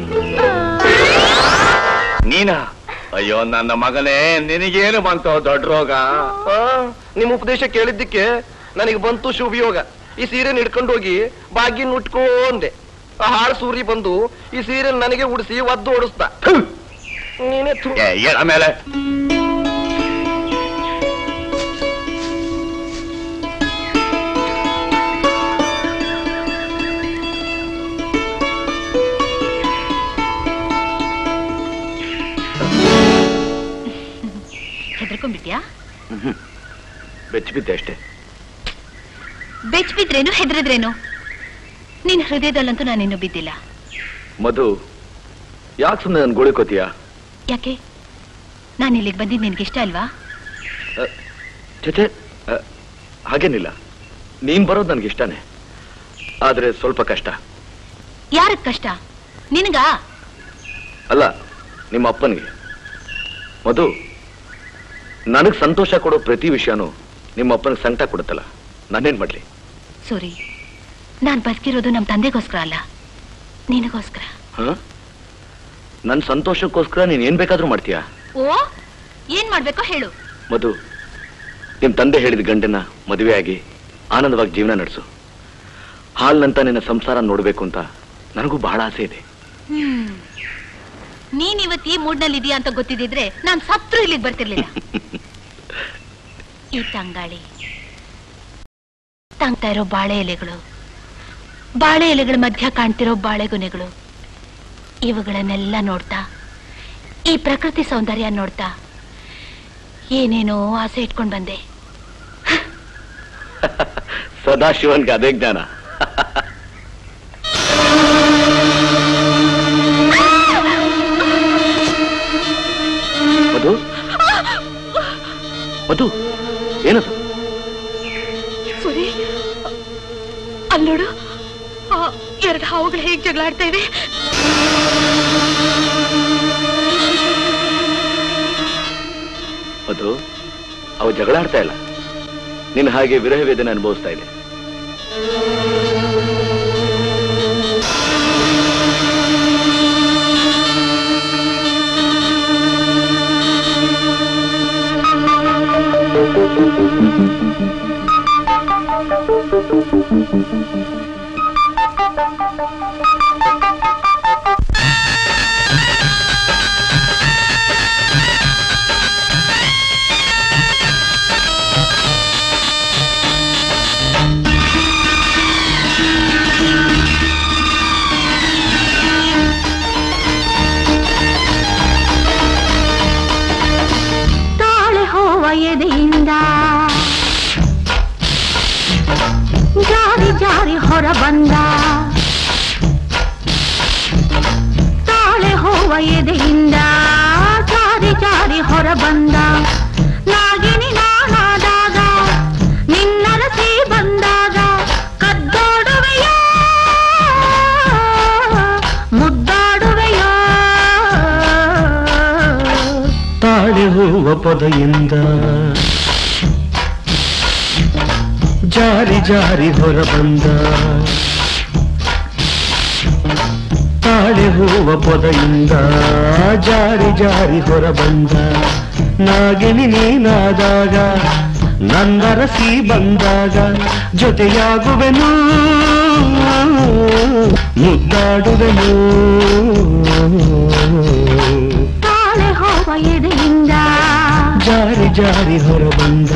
ನೀನ ಅಯ್ಯೋ ನನ್ನ ಮಗನೇ ನಿನಗೇನು ಬಂತೋ ದೊಡ್ಡ ರೋಗ ಆ, ನಿಮ್ಮ ಉಪದೇಶ ಕೇಳಿದ್ದಕ್ಕೆ ನನಗೆ ಬಂತು ಶುಭಯೋಗ ಈ ಸೀರೆ ಹಿಡ್ಕೊಂಡು ಹೋಗಿ ಬಾಗಿನ ಉಟ್ಕೊಂಡೆ ಆ ಹಾಳು ಸೂರಿ ಬಂದು ಈ ಸೀರೆ ನನಗೆ ಉಡಿಸಿ ಒದ್ದು ಓಡಿಸ್ದ ನೀನೇ ಥು. ಏ, ಏಳ ಮೇಲೆ ಹೆದರ್ಕೊಂಡ್ಬಿಟ್ಯಾ ಬೆಚ್ಚಬಿದ್ದೆ ಅಷ್ಟೇ ಬೆಚ್ ಬಿದ್ರೇನು ಹೆದರಿದ್ರೇನು ನಿನ್ ಹೃದಯದಲ್ಲಂತೂ ನಾನಿನ್ನು ಬಿದ್ದಿಲ್ಲ ಮಧು ಯಾಕೆ ಸುಮ್ಮನೆ ನನ್ ಗೋಳಿಕೋತೀಯ ಯಾಕೆ ನಾನು ಇಲ್ಲಿಗೆ ಬಂದಿದ್ದು ನಿನ್ಗೆ ಇಷ್ಟ ಅಲ್ವಾ ಚಚೆ ಅ, ಹಾಗೇನಿಲ್ಲ ನೀನ್ ಬರೋದು ನನ್ಗೆ ಇಷ್ಟನೇ ಆದ್ರೆ ಸ್ವಲ್ಪ ಕಷ್ಟ ಯಾರಕ್ ಕಷ್ಟ ನಿನಗಾ ಅಲ್ಲ ನಿಮ್ಮ ಅಪ್ಪನಿಗೆ ಮಧು ನನಗ್ ಸಂತೋಷ ಕೊಡೋ ಪ್ರತಿ ವಿಷಯನೂ ನಿಮ್ಮ ಅಪ್ಪನಿಗೆ ಸಂಕಟ ಕೊಡುತ್ತಲ್ಲ ನಾನೇನ್ ಮಾಡ್ಲಿ ಸೂರಿ ನಾನ್ ಬದುಕಿರೋದು ನಮ್ ತಂದೆಗೋಸ್ಕರ ಅಲ್ಲ ನಿನಗೋಸ್ಕರ ಹ ನನ್ ಸಂತೋಷಕ್ಕೋಸ್ಕರ ನೀನ್ ಏನ್ ಬೇಕಾದ್ರೂ ಮಾಡ್ತೀಯಾ ಓ ಏನ್ ಮಾಡ್ಬೇಕೋ ಹೇಳು ಮಧು ನಿಮ್ ತಂದೆ ಹೇಳಿದ ಗಂಡನ ಮದುವೆ ಆಗಿ ಆನಂದವಾಗಿ ಜೀವನ ನಡೆಸು ಹಾಲ್ನಂತ ನಿನ್ನ ಸಂಸಾರ ನೋಡ್ಬೇಕು ಅಂತ ನನಗೂ ಬಹಳ ಆಸೆ ಇದೆ ಹ್ಮ್ ನೀನ್ ಇವತ್ತು ಈ ಮೂಡ್ನಲ್ಲಿ ಇದೀಯಾ ಅಂತ ಗೊತ್ತಿದ್ದಿದ್ರೆ ನಾನ್ ಸತ್ರು ಇಲ್ಲಿಗೆ ಬರ್ತಿರ್ಲಿಲ್ಲ ಈ ತಂಗಾಳಿ ತಾಂಗ್ತಾ ಇರೋ ಬಾಳೆ ಎಲೆಗಳು ಬಾಳೆ ಎಲೆಗಳ ಮಧ್ಯ ಕಾಣ್ತಿರೋ ಬಾಳೆಗೊನೆಗಳು ಇವುಗಳನ್ನೆಲ್ಲ ನೋಡ್ತಾ ಈ ಪ್ರಕೃತಿ ಸೌಂದರ್ಯ ನೋಡ್ತಾ ಏನೇನೋ ಆಸೆ ಇಟ್ಕೊಂಡ್ ಬಂದೆ ಸದಾಶಿವನ್ಗೆ ಅದೇ ಜ್ಞಾನ ಮಧು ಮಧು ಏನದು ಸುರಿ ಅಲ್ಲೋಡು ಎರಡು ಹಾವುಗಳು ಹೇಗ್ ಜಗಳ ಆಡ್ತಾ ಇವೆ ಮಧು ಅವು ಜಗಳ ಆಡ್ತಾ ಇಲ್ಲ ನಿನ್ನ ಹಾಗೆ ವಿರಹ ವೇದನೆ ಅನುಭವಿಸ್ತಾ ಇದೆ ತಾಳೆ ಹೋವ ಎದೆಯಿಂದ ಜಾರಿ ಜಾರಿ ಹೊರ ಬಂದ ತಾಳೆ ಹೋವ ಎದೆಯಿಂದ ಜಾರಿ ಜಾರಿ ಹೊರ ಬಂದ ನಾಗಿನಿ ನಾನಾದಾಗ ನಿನ್ನರಸಿ ಬಂದಾಗ ಕದ್ದೋಡುವೆಯೋ ಮುದ್ದಾಡುವೆಯೋ ತಾಳೆ ಹೂವ ಪೊದೆಯಿಂದ ಜಾರಿ ಜಾರಿ ಹೊರ ಬಂದ ತಾಳೆ ಹೂವ ಪೊದೆಯಿಂದ ಜಾರಿ ಜಾರಿ ಹೊರ ಬಂದ ನಾಗಿನಿ ನೀನಾದಾಗ ನಂದರಸಿ ಬಂದಾಗ ಜೊತೆಯಾಗುವೆನು ಮುದ್ದಾಡುವೆನು ತಾಳೆ ಹೋವ ಎದೆಯಿಂದ ಜಾರಿ ಜಾರಿ ಹೊರ ಬಂದ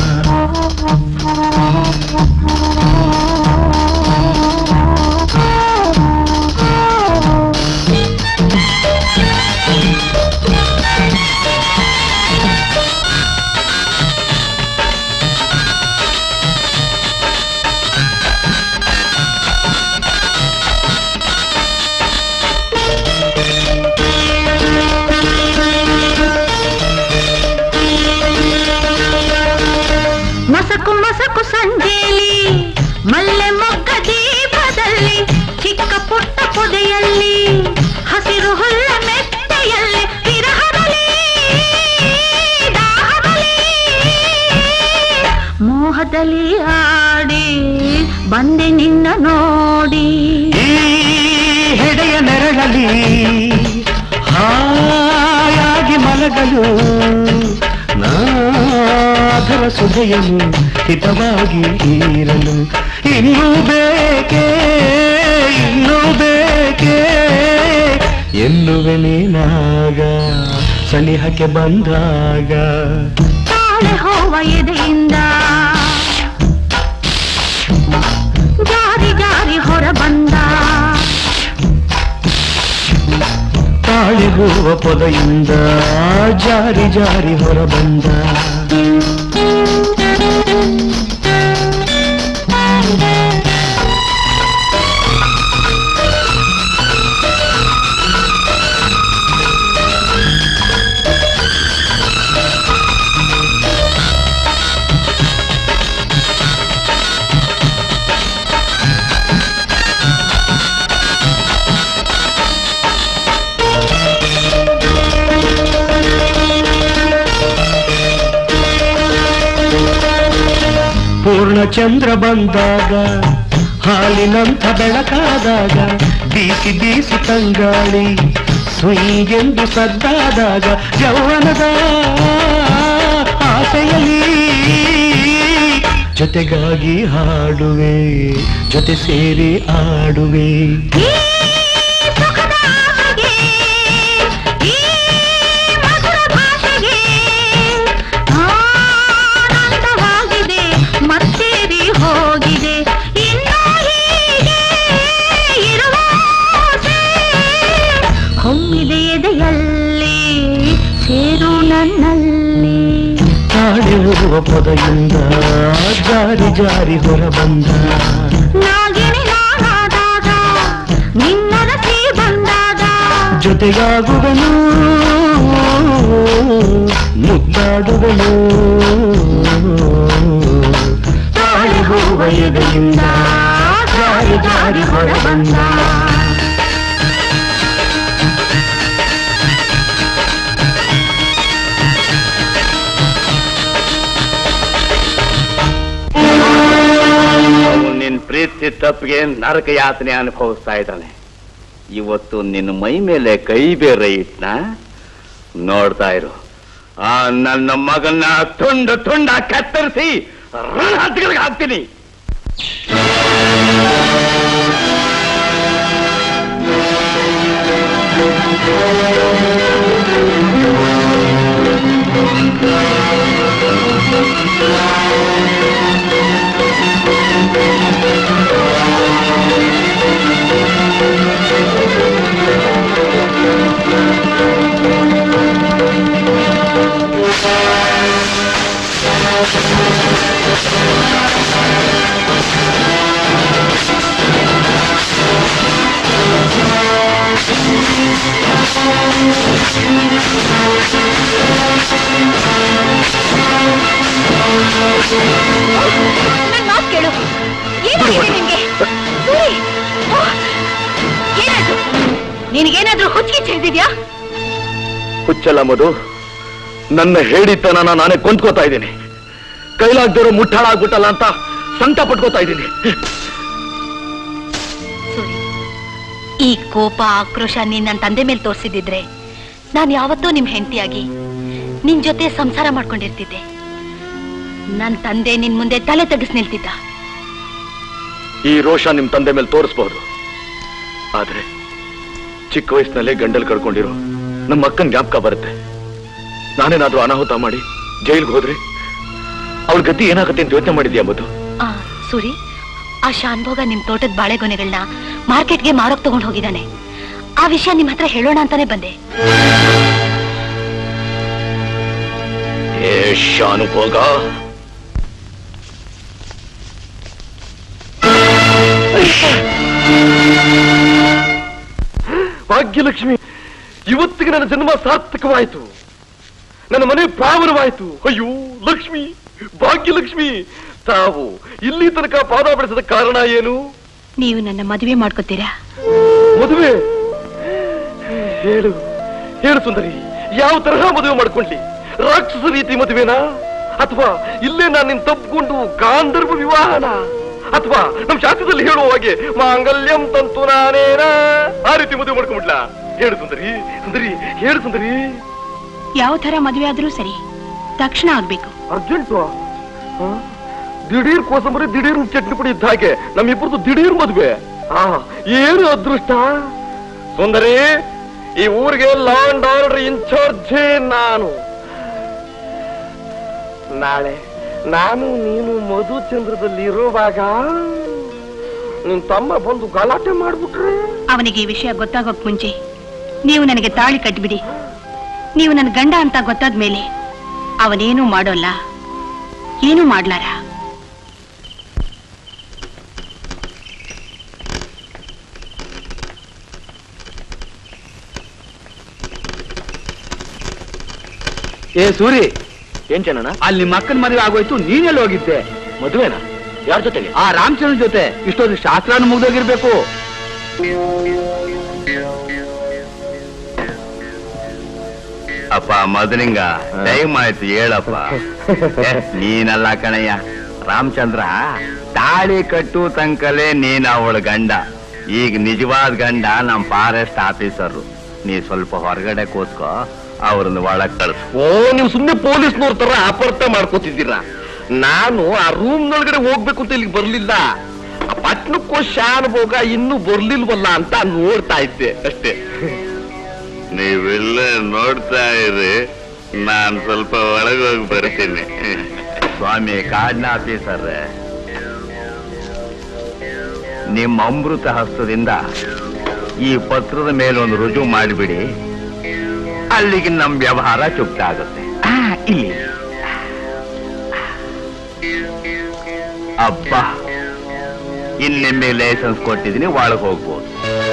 ಮಸಕು ಮಸಕು ಸಂಜೆಯಲ್ಲಿ ಮಲ್ಲೆ ಮೊಗ್ಗ ದೀಪದಲ್ಲಿ ಚಿಕ್ಕ ಪುಟ್ಟ ಪೊದೆಯಲ್ಲಿ ಹಸಿರು ಹುಲ್ಲ ಮೆತ್ತೆಯಲ್ಲಿ ವಿರಹದಲ್ಲಿ ದಾಹದಲ್ಲಿ ಮೋಹದಲ್ಲಿ ಆಡಿ ಬಂದೆ ನಿನ್ನ ನೋಡಿ ಈ ಹೆಡೆಯ ನೆರಳಲಿ ಹಾಯಾಗಿ ಮಲಗಲು ನಾಧರ ಸುಧೆಯನು ಹಿತವಾಗಿ ಇರಲು ಇನ್ನೂ ಬೇಕೇ ಇನ್ನೂ ಬೇಕೇ ಎನ್ನುವೆ ನೀನಾಗ ಸನಿಹಕ್ಕೆ ಬಂದಾಗ ತಾಳೆ ಹೋವ ಎದೆಯಿಂದ ಜಾರಿ ಜಾರಿ ಹೊರ ಬಂದ ತಾಳಿ ಹೂವ ಪೊದೆಯಿಂದ ಜಾರಿ ಜಾರಿ ಹೊರ ಬಂದ ಪೂರ್ಣ ಚಂದ್ರ ಬಂದಾಗ ಹಾಲಿನಂಥ ಬೆಳಕಾದಾಗ ಬೀಸಿ ಬೀಸಿ ತಂಗಾಳಿ ಸುಯ್ಗೆಂದು ಸದ್ದಾದಾಗ ಯೌವನದ ಆಸೆಯಲ್ಲಿ ಜೊತೆಗಾಗಿ ಹಾಡುವೆ ಜೊತೆ ಸೇರಿ ಆಡುವೆ ಈ ಸುಖದ ಹಾಗೆ ಜೊತೆಯಲ್ಲಿ ಸೇರು ನನ್ನಲ್ಲಿ ತಾಳಿರುವ ಪೊದೆಯಿಂದ ಜಾರಿ ಜಾರಿ ಹೊರಬಂದ ನಾಗಿನಿ ನಾನಾದಾಗ ನಿನ್ನರಸಿ ಬಂದಾಗ ಜೊತೆಯಾಗುವನು ಮುದ್ದಾಡುವನು ತಾಳಿ ಹೂವ ಎದೆಯಿಂದ ಜಾರಿ ಜಾರಿ ಹೊರಬಂದ ಅವನು ನಿನ್ ಪ್ರೀತಿ ತಪ್ಪಿಗೆ ನರಕ ಯಾತನೆ ಅನುಭವಿಸ್ತಾ ಇದ್ದಾನೆ ಇವತ್ತು ನಿನ್ನ ಮೈ ಮೇಲೆ ಕೈ ಬೇರೆ ಇಟ್ನ ನೋಡ್ತಾ ಇರು ಆ ನನ್ನ ಮಗನ್ನ ತುಂಡ ತುಂಡ ಕತ್ತರಿಸಿ ರಣಹದ್ಗಳಿಗೆ ಹಾಕ್ತೀನಿ ನನ್ ಮಾತ್ ಕೇಳು ಏನಾಗಿದೆ ನಿನ್ಗೆ ಸೂರಿ ಓ, ಏನಾಯ್ತು ನಿನಗೇನಾದ್ರೂ ಹುಚ್ಚಿಗೆ ಹಿಡಿದಿದ್ಯಾ ಹುಚ್ಚಲ್ಲ ಮಧು ನನ್ನ ಹೇಳಿತನ ನಾನೇ ಕೊಂದ್ಕೋತಾ ಇದ್ದೀನಿ ಕೈಲಾಗ್ದಿರೋ ಮುಟ್ಟಾಳಾಗ್ಬಿಟ್ಟಲ್ಲ ಅಂತ ಸಂಕಟ ಪಟ್ಕೋತಾ ಇದ್ದೀನಿ ಸೂರಿ ಈ ಕೋಪ ಆಕ್ರೋಶ ನೀನ್ ನನ್ನ ತಂದೆ ಮೇಲೆ ತೋರಿಸಿದ್ರೆ ನಾನು ಯಾವತ್ತೂ ನಿಮ್ ಹೆಂಡತಿಯಾಗಿ ನಿನ್ ಜೊತೆ ಸಂಸಾರ ಮಾಡ್ಕೊಂಡಿರ್ತಿದ್ದೆ ನನ್ ತಂದೆ ನಿನ್ ಮುಂದೆ ತಲೆ ತಗ್ಗಿಸ್ ನಿಲ್ತಿದ್ದ ಈ ರೋಷ ನಿಮ್ ತಂದೆ ಮೇಲೆ ತೋರಿಸ್ಬಹುದು ಆದ್ರೆ ಚಿಕ್ಕ ವಯಸ್ಸಿನಲ್ಲೇ ಗಂಡಲ್ ಕಳ್ಕೊಂಡಿರೋ ನಮ್ಮ ಅಕ್ಕನ ಜ್ಞಾಪಕ ಬರುತ್ತೆ ನಾನೇನಾದ್ರೂ ಅನಾಹುತ ಮಾಡಿ ಜೈಲ್ಗೆ ಹೋದ್ರೆ ಅವಳ ಗತಿ ಏನಾಗತ್ತೆ ಅಂತ ಯೋಚನೆ ಮಾಡಿದ್ಯಾ ಮಧು ಆ ಸೂರಿ ಆ ಶಾನ್ಭೋಗ ನಿಮ್ ತೋಟದ ಬಾಳೆಗೊನೆಗಳನ್ನ ಮಾರ್ಕೆಟ್ಗೆ ಮಾರೋಕ್ ತಗೊಂಡ್ ಹೋಗಿದ್ದಾನೆ ಆ ವಿಷಯ ನಿಮ್ ಹತ್ರ ಹೇಳೋಣ ಅಂತಾನೆ ಬಂದೆ ಏ ಶಾನುಭೋಗ ಭಾಗ್ಯಲಕ್ಷ್ಮಿ ಇವತ್ತಿಗೆ ನನ್ನ ಜನ್ಮ ಸಾರ್ಥಕವಾಯಿತು ನನ್ನ ಮನೆ ಪಾವನವಾಯಿತು ಅಯ್ಯೋ ಲಕ್ಷ್ಮಿ ಭಾಗ್ಯಲಕ್ಷ್ಮಿ ತಾವು ಇಲ್ಲಿ ತನಕ ಪಾದ ಬೆಳೆಸದ ಕಾರಣ ಏನು ನೀವು ನನ್ನ ಮದುವೆ ಮಾಡ್ಕೋತೀರಾ ಮದುವೆ ಹೇಳು ಹೇಳು ಸುಂದರಿ ಯಾವ ತರಹ ಮದುವೆ ಮಾಡ್ಕೊಂಡ್ಲಿ ರಾಕ್ಷಸ ರೀತಿ ಮದುವೆನಾ ಅಥವಾ ಇಲ್ಲೇ ನಾನು ನಿನ್ ತಪ್ಪಿಕೊಂಡು ಗಾಂಧರ್ವ ವಿವಾಹನ ಅಥವಾ ನಮ್ ಶಾಸ್ತ್ರದಲ್ಲಿ ಹೇಳುವ ಹಾಗೆ ಮಾಂಗಲ್ಯಂ ತಂತು ನಾನೇನ ಆ ರೀತಿ ಮದುವೆ ಮಾಡ್ಕೊಂಡ್ಬಿಡ್ಲಾ ಹೇಳು ಸುಂದರಿ ಸುಂದರಿ ಹೇಳು ಸುಂದರಿ ಯಾವ ತರ ಮದುವೆ ಆದ್ರೂ ಸರಿ ತಕ್ಷಣ ಆಗ್ಬೇಕು ಅರ್ಜೆಂಟು ದಿಢೀರ್ ಕೋಸಂಬರಿ ದಿಢೀರ್ ಚಟ್ನಿ ಪುಡಿ ಇದ್ದ ಹಾಗೆ ನಮ್ಮಿಬ್ಬರದು ದಿಢೀರ್ ಮದುವೆ ಆ ಏನು ಅದೃಷ್ಟ ಸುಂದರಿ ಈ ಊರಿಗೆ ಲಾ ಅಂಡ್ ಆರ್ಡರ್ ಇನ್ಚಾರ್ಜೇ ನಾನು ನಾಳೆ ನಾನು ನೀನು ಮಧುಚಂದ್ರದಲ್ಲಿ ಇರುವಾಗ ನಿನ್ ತಮ್ಮ ಬಂದು ಗಲಾಟೆ ಮಾಡ್ಬಿಟ್ರೆ ಅವನಿಗೆ ಈ ವಿಷಯ ಗೊತ್ತಾಗೋಕ್ ಮುಂಚೆ ನೀವು ನನಗೆ ತಾಳಿ ಕಟ್ಬಿಡಿ ನೀವು ನನ್ನ ಗಂಡ ಅಂತ ಗೊತ್ತಾದ ಮೇಲೆ ಅವನೇನು ಮಾಡೋಲ್ಲ ಏನು ಮಾಡ್ಲಾರ ಏ ಸೂರಿ ಏನ್ ಚೆನ್ನ ಅಲ್ಲಿ ನಿಮ್ಮ ಅಕ್ಕನ ಮದುವೆ ಆಗೋಯ್ತು ನೀನೆಲ್ಲಿ ಹೋಗಿದ್ದೆ ಮದುವೆನಾ ಯಾರ ಜೊತೆಗೆ ಆ ರಾಮಚಂದ್ರ ಜೊತೆ ಇಷ್ಟೊಂದು ಶಾಸ್ತ್ರನು ಮುಗ್ದೋಗಿರ್ಬೇಕು ಅಪ್ಪ ಮದನಿಂಗ ದಯಮಾಯ್ತು ಹೇಳಪ್ಪ ಏ, ನೀನಲ್ಲ ಕಣಯ್ಯ ರಾಮಚಂದ್ರ ತಾಳಿ ಕಟ್ಟು ತನಕಲೇ ನೀನ್ ಅವಳ ಗಂಡ ಈಗ ನಿಜವಾದ ಗಂಡ ನಮ್ ಫಾರೆಸ್ಟ್ ಆಫೀಸರು ನೀ ಸ್ವಲ್ಪ ಹೊರಗಡೆ ಕೂತ್ಕೋ ಅವ್ರನ್ನ ಒಳಗ್ ಕಳ್ಸು ಓ ನೀವು ಸುಮ್ನೆ ಪೊಲೀಸ್ನವ್ರ ತರ ಅಪಾರ್ಥ ಮಾಡ್ಕೋತಿದ್ದೀರಾ ನಾನು ಆ ರೂಮ್ ನೊಳಗಡೆ ಹೋಗ್ಬೇಕು ಅಂತ ಇಲ್ಲಿಗೆ ಬರ್ಲಿಲ್ಲ ಆ ಪಟ್ನಕ್ಕೋ ಶಾನುಭೋಗ ಇನ್ನೂ ಬರ್ಲಿಲ್ವಲ್ಲ ಅಂತ ನೋಡ್ತಾ ಇದ್ದೆ ಅಷ್ಟೇ ನೀವೆಲ್ಲ ನೋಡ್ತಾ ಇರಿ ನಾನ್ ಸ್ವಲ್ಪ ಒಳಗೋಗಿ ಬರ್ತೀನಿ ಸ್ವಾಮಿ ಕಾಡ್ನ ಆಫೀಸರ್ ನಿಮ್ಮ ಅಮೃತ ಹಸ್ತದಿಂದ ಈ ಪತ್ರದ ಮೇಲೆ ಒಂದು ರುಜು ಮಾಡಿಬಿಡಿ ಅಲ್ಲಿಗೆ ನಮ್ ವ್ಯವಹಾರ ಚುಕ್ತ ಆಗುತ್ತೆ ಆ, ಇಲ್ಲಿ ಅಬ್ಬಾ ಇನ್ನೆಮ್ಮೆ ಲೈಸೆನ್ಸ್ ಕೊಟ್ಟಿದ್ದೀನಿ ಒಳಗೆ ಹೋಗ್ಬೋದು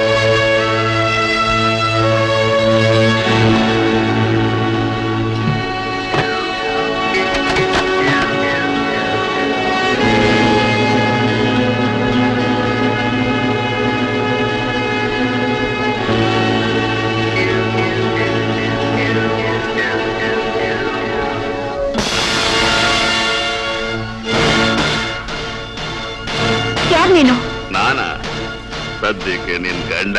ಯಾರು ನೀನು ನಾನ ಸದ್ಯಕ್ಕೆ ನಿನ್ ಗಂಡ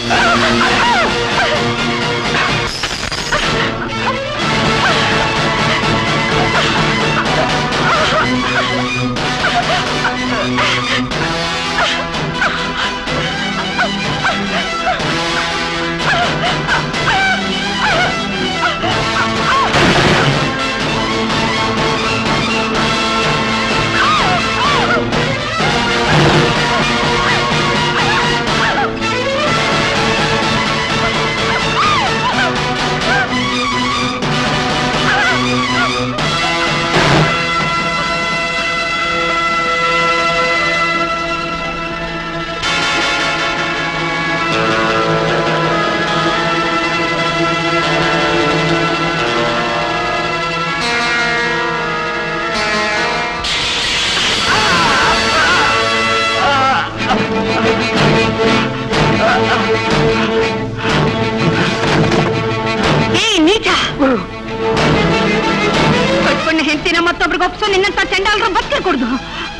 ಏ ನೀಚ ಕಟ್ಕೊಂಡ ಹೆಂಡತಿನ ಮತ್ತೊಬ್ರಿಗೆ ಒಪ್ಸೋ ನಿನ್ನಂತ ಚಂಡಾಲ್ರ ಬದುಕೆ ಕೊಡ್ದು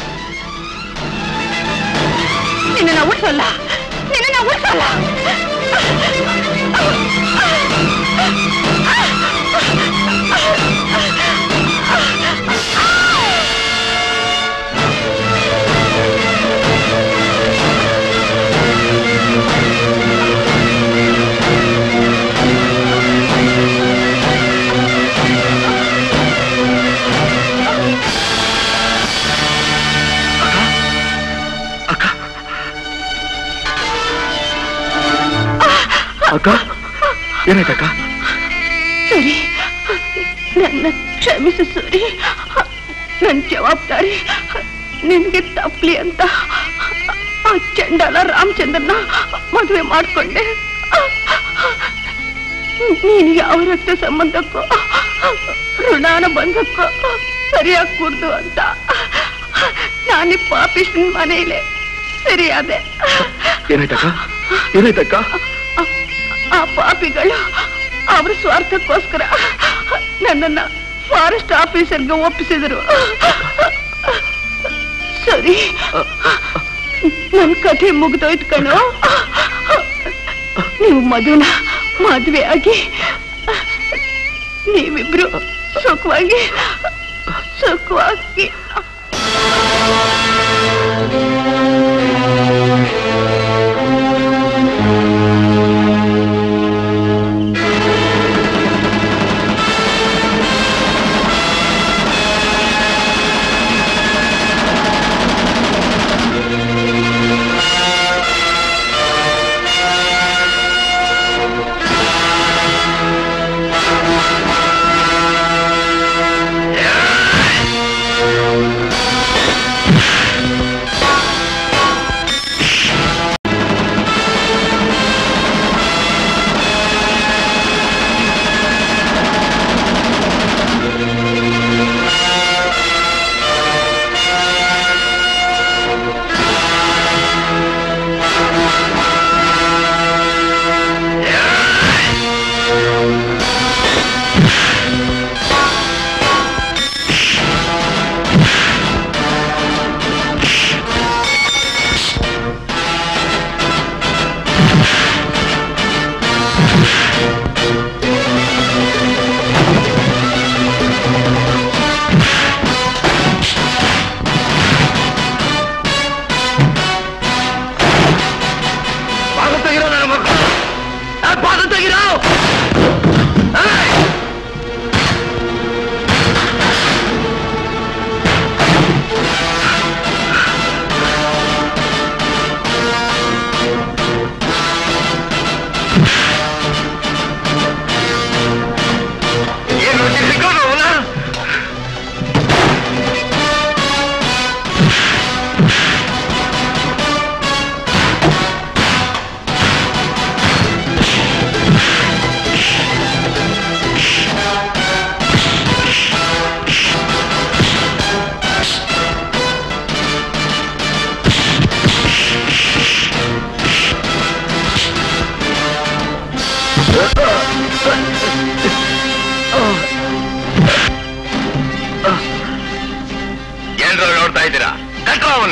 ನಿನ್ನ ಉಳಿಸಲ್ಲ ನಿನ್ನ ಉಳಿಸಲ್ಲ ಅಕ್ಕ ಏನಾಯ್ತಕ್ಕ ಸರಿ ನನ್ನ ಕ್ಷಮಿಸು ಸರಿ ನನ್ನ ಜವಾಬ್ದಾರಿ ನಿನ್ಗೆ ತಪ್ಪಲಿ ಅಂತ ಆ ಚಂಡಾಲ ರಾಮಚಂದ್ರನ ಮದುವೆ ಮಾಡ್ಕೊಂಡೆ ನೀನು ಯಾವ ರಕ್ತ ಸಂಬಂಧಕ್ಕೋ ಋಣಾನ ಬಂಧಕ್ಕೋ ಸರಿಯಾಗಿ ಕೂರ್ದು ಅಂತ ನಾನಿ ಪಾಪಿಷ್ಣ ಮನೆಯಲ್ಲೇ ಸರಿಯಾದೆ ಏನಾಯ್ತಕ್ಕ ಏನಾಯ್ತಕ್ಕ ಆ ಪಾಪಿಗಳು ಅವ್ರ ಸ್ವಾರ್ಥಕ್ಕೋಸ್ಕರ ನನ್ನನ್ನ ಫಾರೆಸ್ಟ್ ಆಫೀಸರ್ಗೆ ಒಪ್ಪಿಸಿದ್ರು ಸರಿ ನನ್ ಕಥೆ ಮುಗ್ದೋಯ್ತು ಕಣೋ ನೀವು ಮದುವೆನ ಮದುವೆ ಆಗಿ ನೀವಿಬ್ರು ಸುಖವಾಗಿ ಸುಖವಾಗಿ ಬಾಗ ತೆಗಿರೋ ನನ್ನ ಮಕ್ಕಳು ಬಾಗ ತೆಗಿರೋ ಇದ್ದೀರಾ ಕಟ್ರೋ ಅವನ್ನ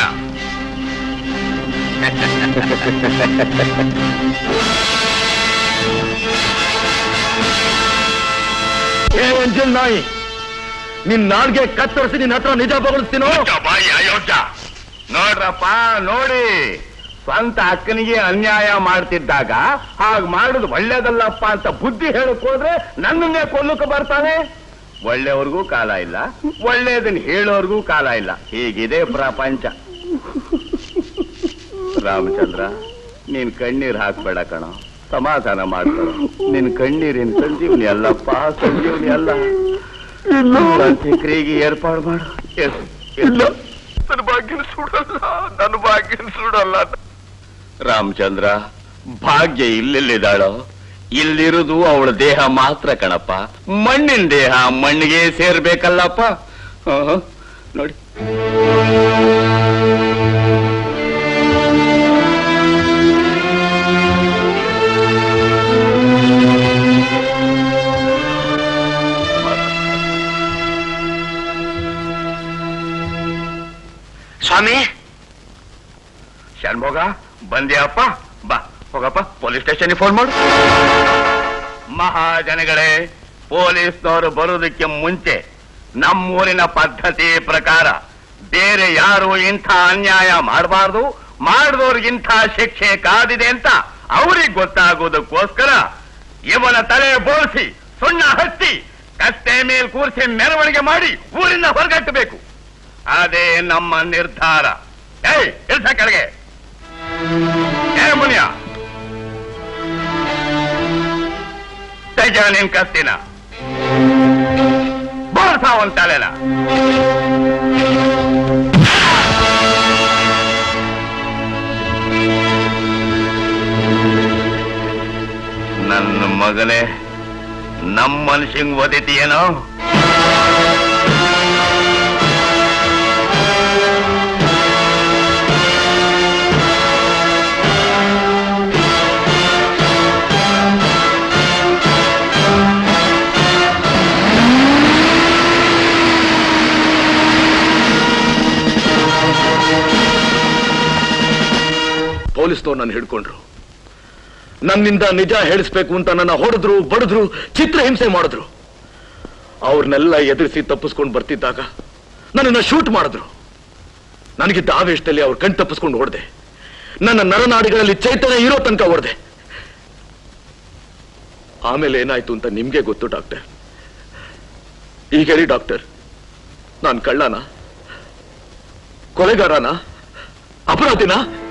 ಏ ಅಂಜಲ್ ನಾಯಿ ನಿನ್ ನಾಲ್ಗೆ ಕತ್ತರಿಸಿ ನಿನ್ನ ಹತ್ರ ನಿಜ ಬಗಳಿಸ್ತೀನೋ ಬಾಯಿ ಅಯೋಗ್ಯ ನೋಡ್ರಪ್ಪ ನೋಡಿ ಸ್ವಂತ ಅಕ್ಕನಿಗೆ ಅನ್ಯಾಯ ಮಾಡ್ತಿದ್ದಾಗ ಹಾಗ್ ಮಾಡುದು ಒಳ್ಳೇದಲ್ಲಪ್ಪ ಅಂತ ಬುದ್ಧಿ ಹೇಳಕ್ ಹೋದ್ರೆ ನನ್ನನ್ನೇ ಕೊಲ್ಲಕ್ಕೆ ಬರ್ತಾನೆ ಒಳ್ಳೆಯವ್ರಿಗೂ ಕಾಲ ಇಲ್ಲ ಒಳ್ಳೇದನ್ನ ಹೇಳೋರ್ಗೂ ಕಾಲ ಇಲ್ಲ ಹೀಗಿದೆ ಪ್ರಪಂಚ ರಾಮಚಂದ್ರ ನೀನ್ ಕಣ್ಣೀರ್ ಹಾಕ್ಬೇಡ ಕಣ ಸಮಾಧಾನ ಮಾಡ್ತಾರ ನಿನ್ ಕಣ್ಣೀರಿನ ಸಂಜೀವನಿ ಅಲ್ಲಪ್ಪ ಸಂಜೀವನಿ ಅಲ್ಲ ಅಂತ್ಯಕ್ರಿಯೆಗೆ ಏರ್ಪಾಡು ಮಾಡು ಎಸ್ ಇಲ್ಲ ನನ್ನ ಭಾಗ್ಯನ ಸುಡಲ್ಲ ನನ್ನ ಭಾಗ್ಯನ ಸುಡಲ್ಲ ರಾಮಚಂದ್ರ ಭಾಗ್ಯ ಇಲ್ಲೆಲ್ಲಿದ್ದಾಳೋ ಇಲ್ಲಿರುವುದು ಅವಳ ದೇಹ ಮಾತ್ರ ಕಣಪ್ಪ ಮಣ್ಣಿನ ದೇಹ ಮಣ್ಣಿಗೆ ಸೇರ್ಬೇಕಲ್ಲಪ್ಪ ಆಹಾ, ನೋಡಿ ಸ್ವಾಮಿ ಶಣ್ಮೋಗ ಬಂದ್ಯಾಪ್ಪ ಬಾ ಹೋಗಪ್ಪ ಪೊಲೀಸ್ ಸ್ಟೇಷನ್ಗೆ ಫೋನ್ ಮಾಡು ಮಹಾಜನಗಳೇ ಪೊಲೀಸ್ನವರು ಬರೋದಕ್ಕೆ ಮುಂಚೆ ನಮ್ಮೂರಿನ ಪದ್ಧತಿ ಪ್ರಕಾರ ಬೇರೆ ಯಾರು ಇಂಥ ಅನ್ಯಾಯ ಮಾಡಬಾರ್ದು ಮಾಡಿದವ್ರಿಗಿಂಥ ಶಿಕ್ಷೆ ಕಾದಿದೆ ಅಂತ ಅವ್ರಿಗೆ ಗೊತ್ತಾಗೋದಕ್ಕೋಸ್ಕರ ಇವನ ತಲೆ ಬೋಳಿಸಿ ಸುಣ್ಣ ಹಚ್ಚಿ ಕತ್ತೆ ಮೇಲ್ ಕೂರಿಸಿ ಮೆರವಣಿಗೆ ಮಾಡಿ ಊರಿಂದ ಹೊರಗಟ್ಟಬೇಕು ಅದೇ ನಮ್ಮ ನಿರ್ಧಾರ ಏಯ್ ಇಳ್ಸ ಕೆಳಗೆ ಏ ಮುನಿಯ ತೆಗ ನಿನ್ ಕತ್ತಿನ ಬೋಳ್ಸ ಒಂದ್ ತಲೆನ ನನ್ನ ಮಗನೇ ನಮ್ಮ ಮನುಷ್ಯಂಗ್ ಓದಿತೀಯೇನೋ ಪೊಲೀಸ್ನವ್ರು ನನ್ನ ಹಿಡ್ಕೊಂಡ್ರು ನನ್ನಿಂದ ನಿಜ ಹೇಳಿಸ್ಬೇಕು ಅಂತ ನನ್ನ ಹೊಡೆದ್ರು ಬಡಿದ್ರು ಚಿತ್ರ ಹಿಂಸೆ ಮಾಡಿದ್ರು ಅವ್ರನ್ನೆಲ್ಲ ಎದುರಿಸಿ ತಪ್ಪಿಸ್ಕೊಂಡು ಬರ್ತಿದ್ದಾಗ ನನ್ನನ್ನ ಶೂಟ್ ಮಾಡಿದ್ರು ನನಗಿದ್ದ ಆವೇಶದಲ್ಲಿ ಅವ್ರ ಕಣ್ ತಪ್ಪಿಸ್ಕೊಂಡು ಹೊಡೆದೆ ನನ್ನ ನರನಾಡಿಗಳಲ್ಲಿ ಚೈತನ್ಯ ಇರೋ ತನಕ ಹೊಡೆದೆ ಆಮೇಲೆ ಏನಾಯ್ತು ಅಂತ ನಿಮ್ಗೆ ಗೊತ್ತು ಡಾಕ್ಟರ್ ಈಗ ಹೇಳಿ ಡಾಕ್ಟರ್ ನಾನು ಕಳ್ಳನ ಕೊಲೆಗಾರನ ಅಪರಾಧಿನ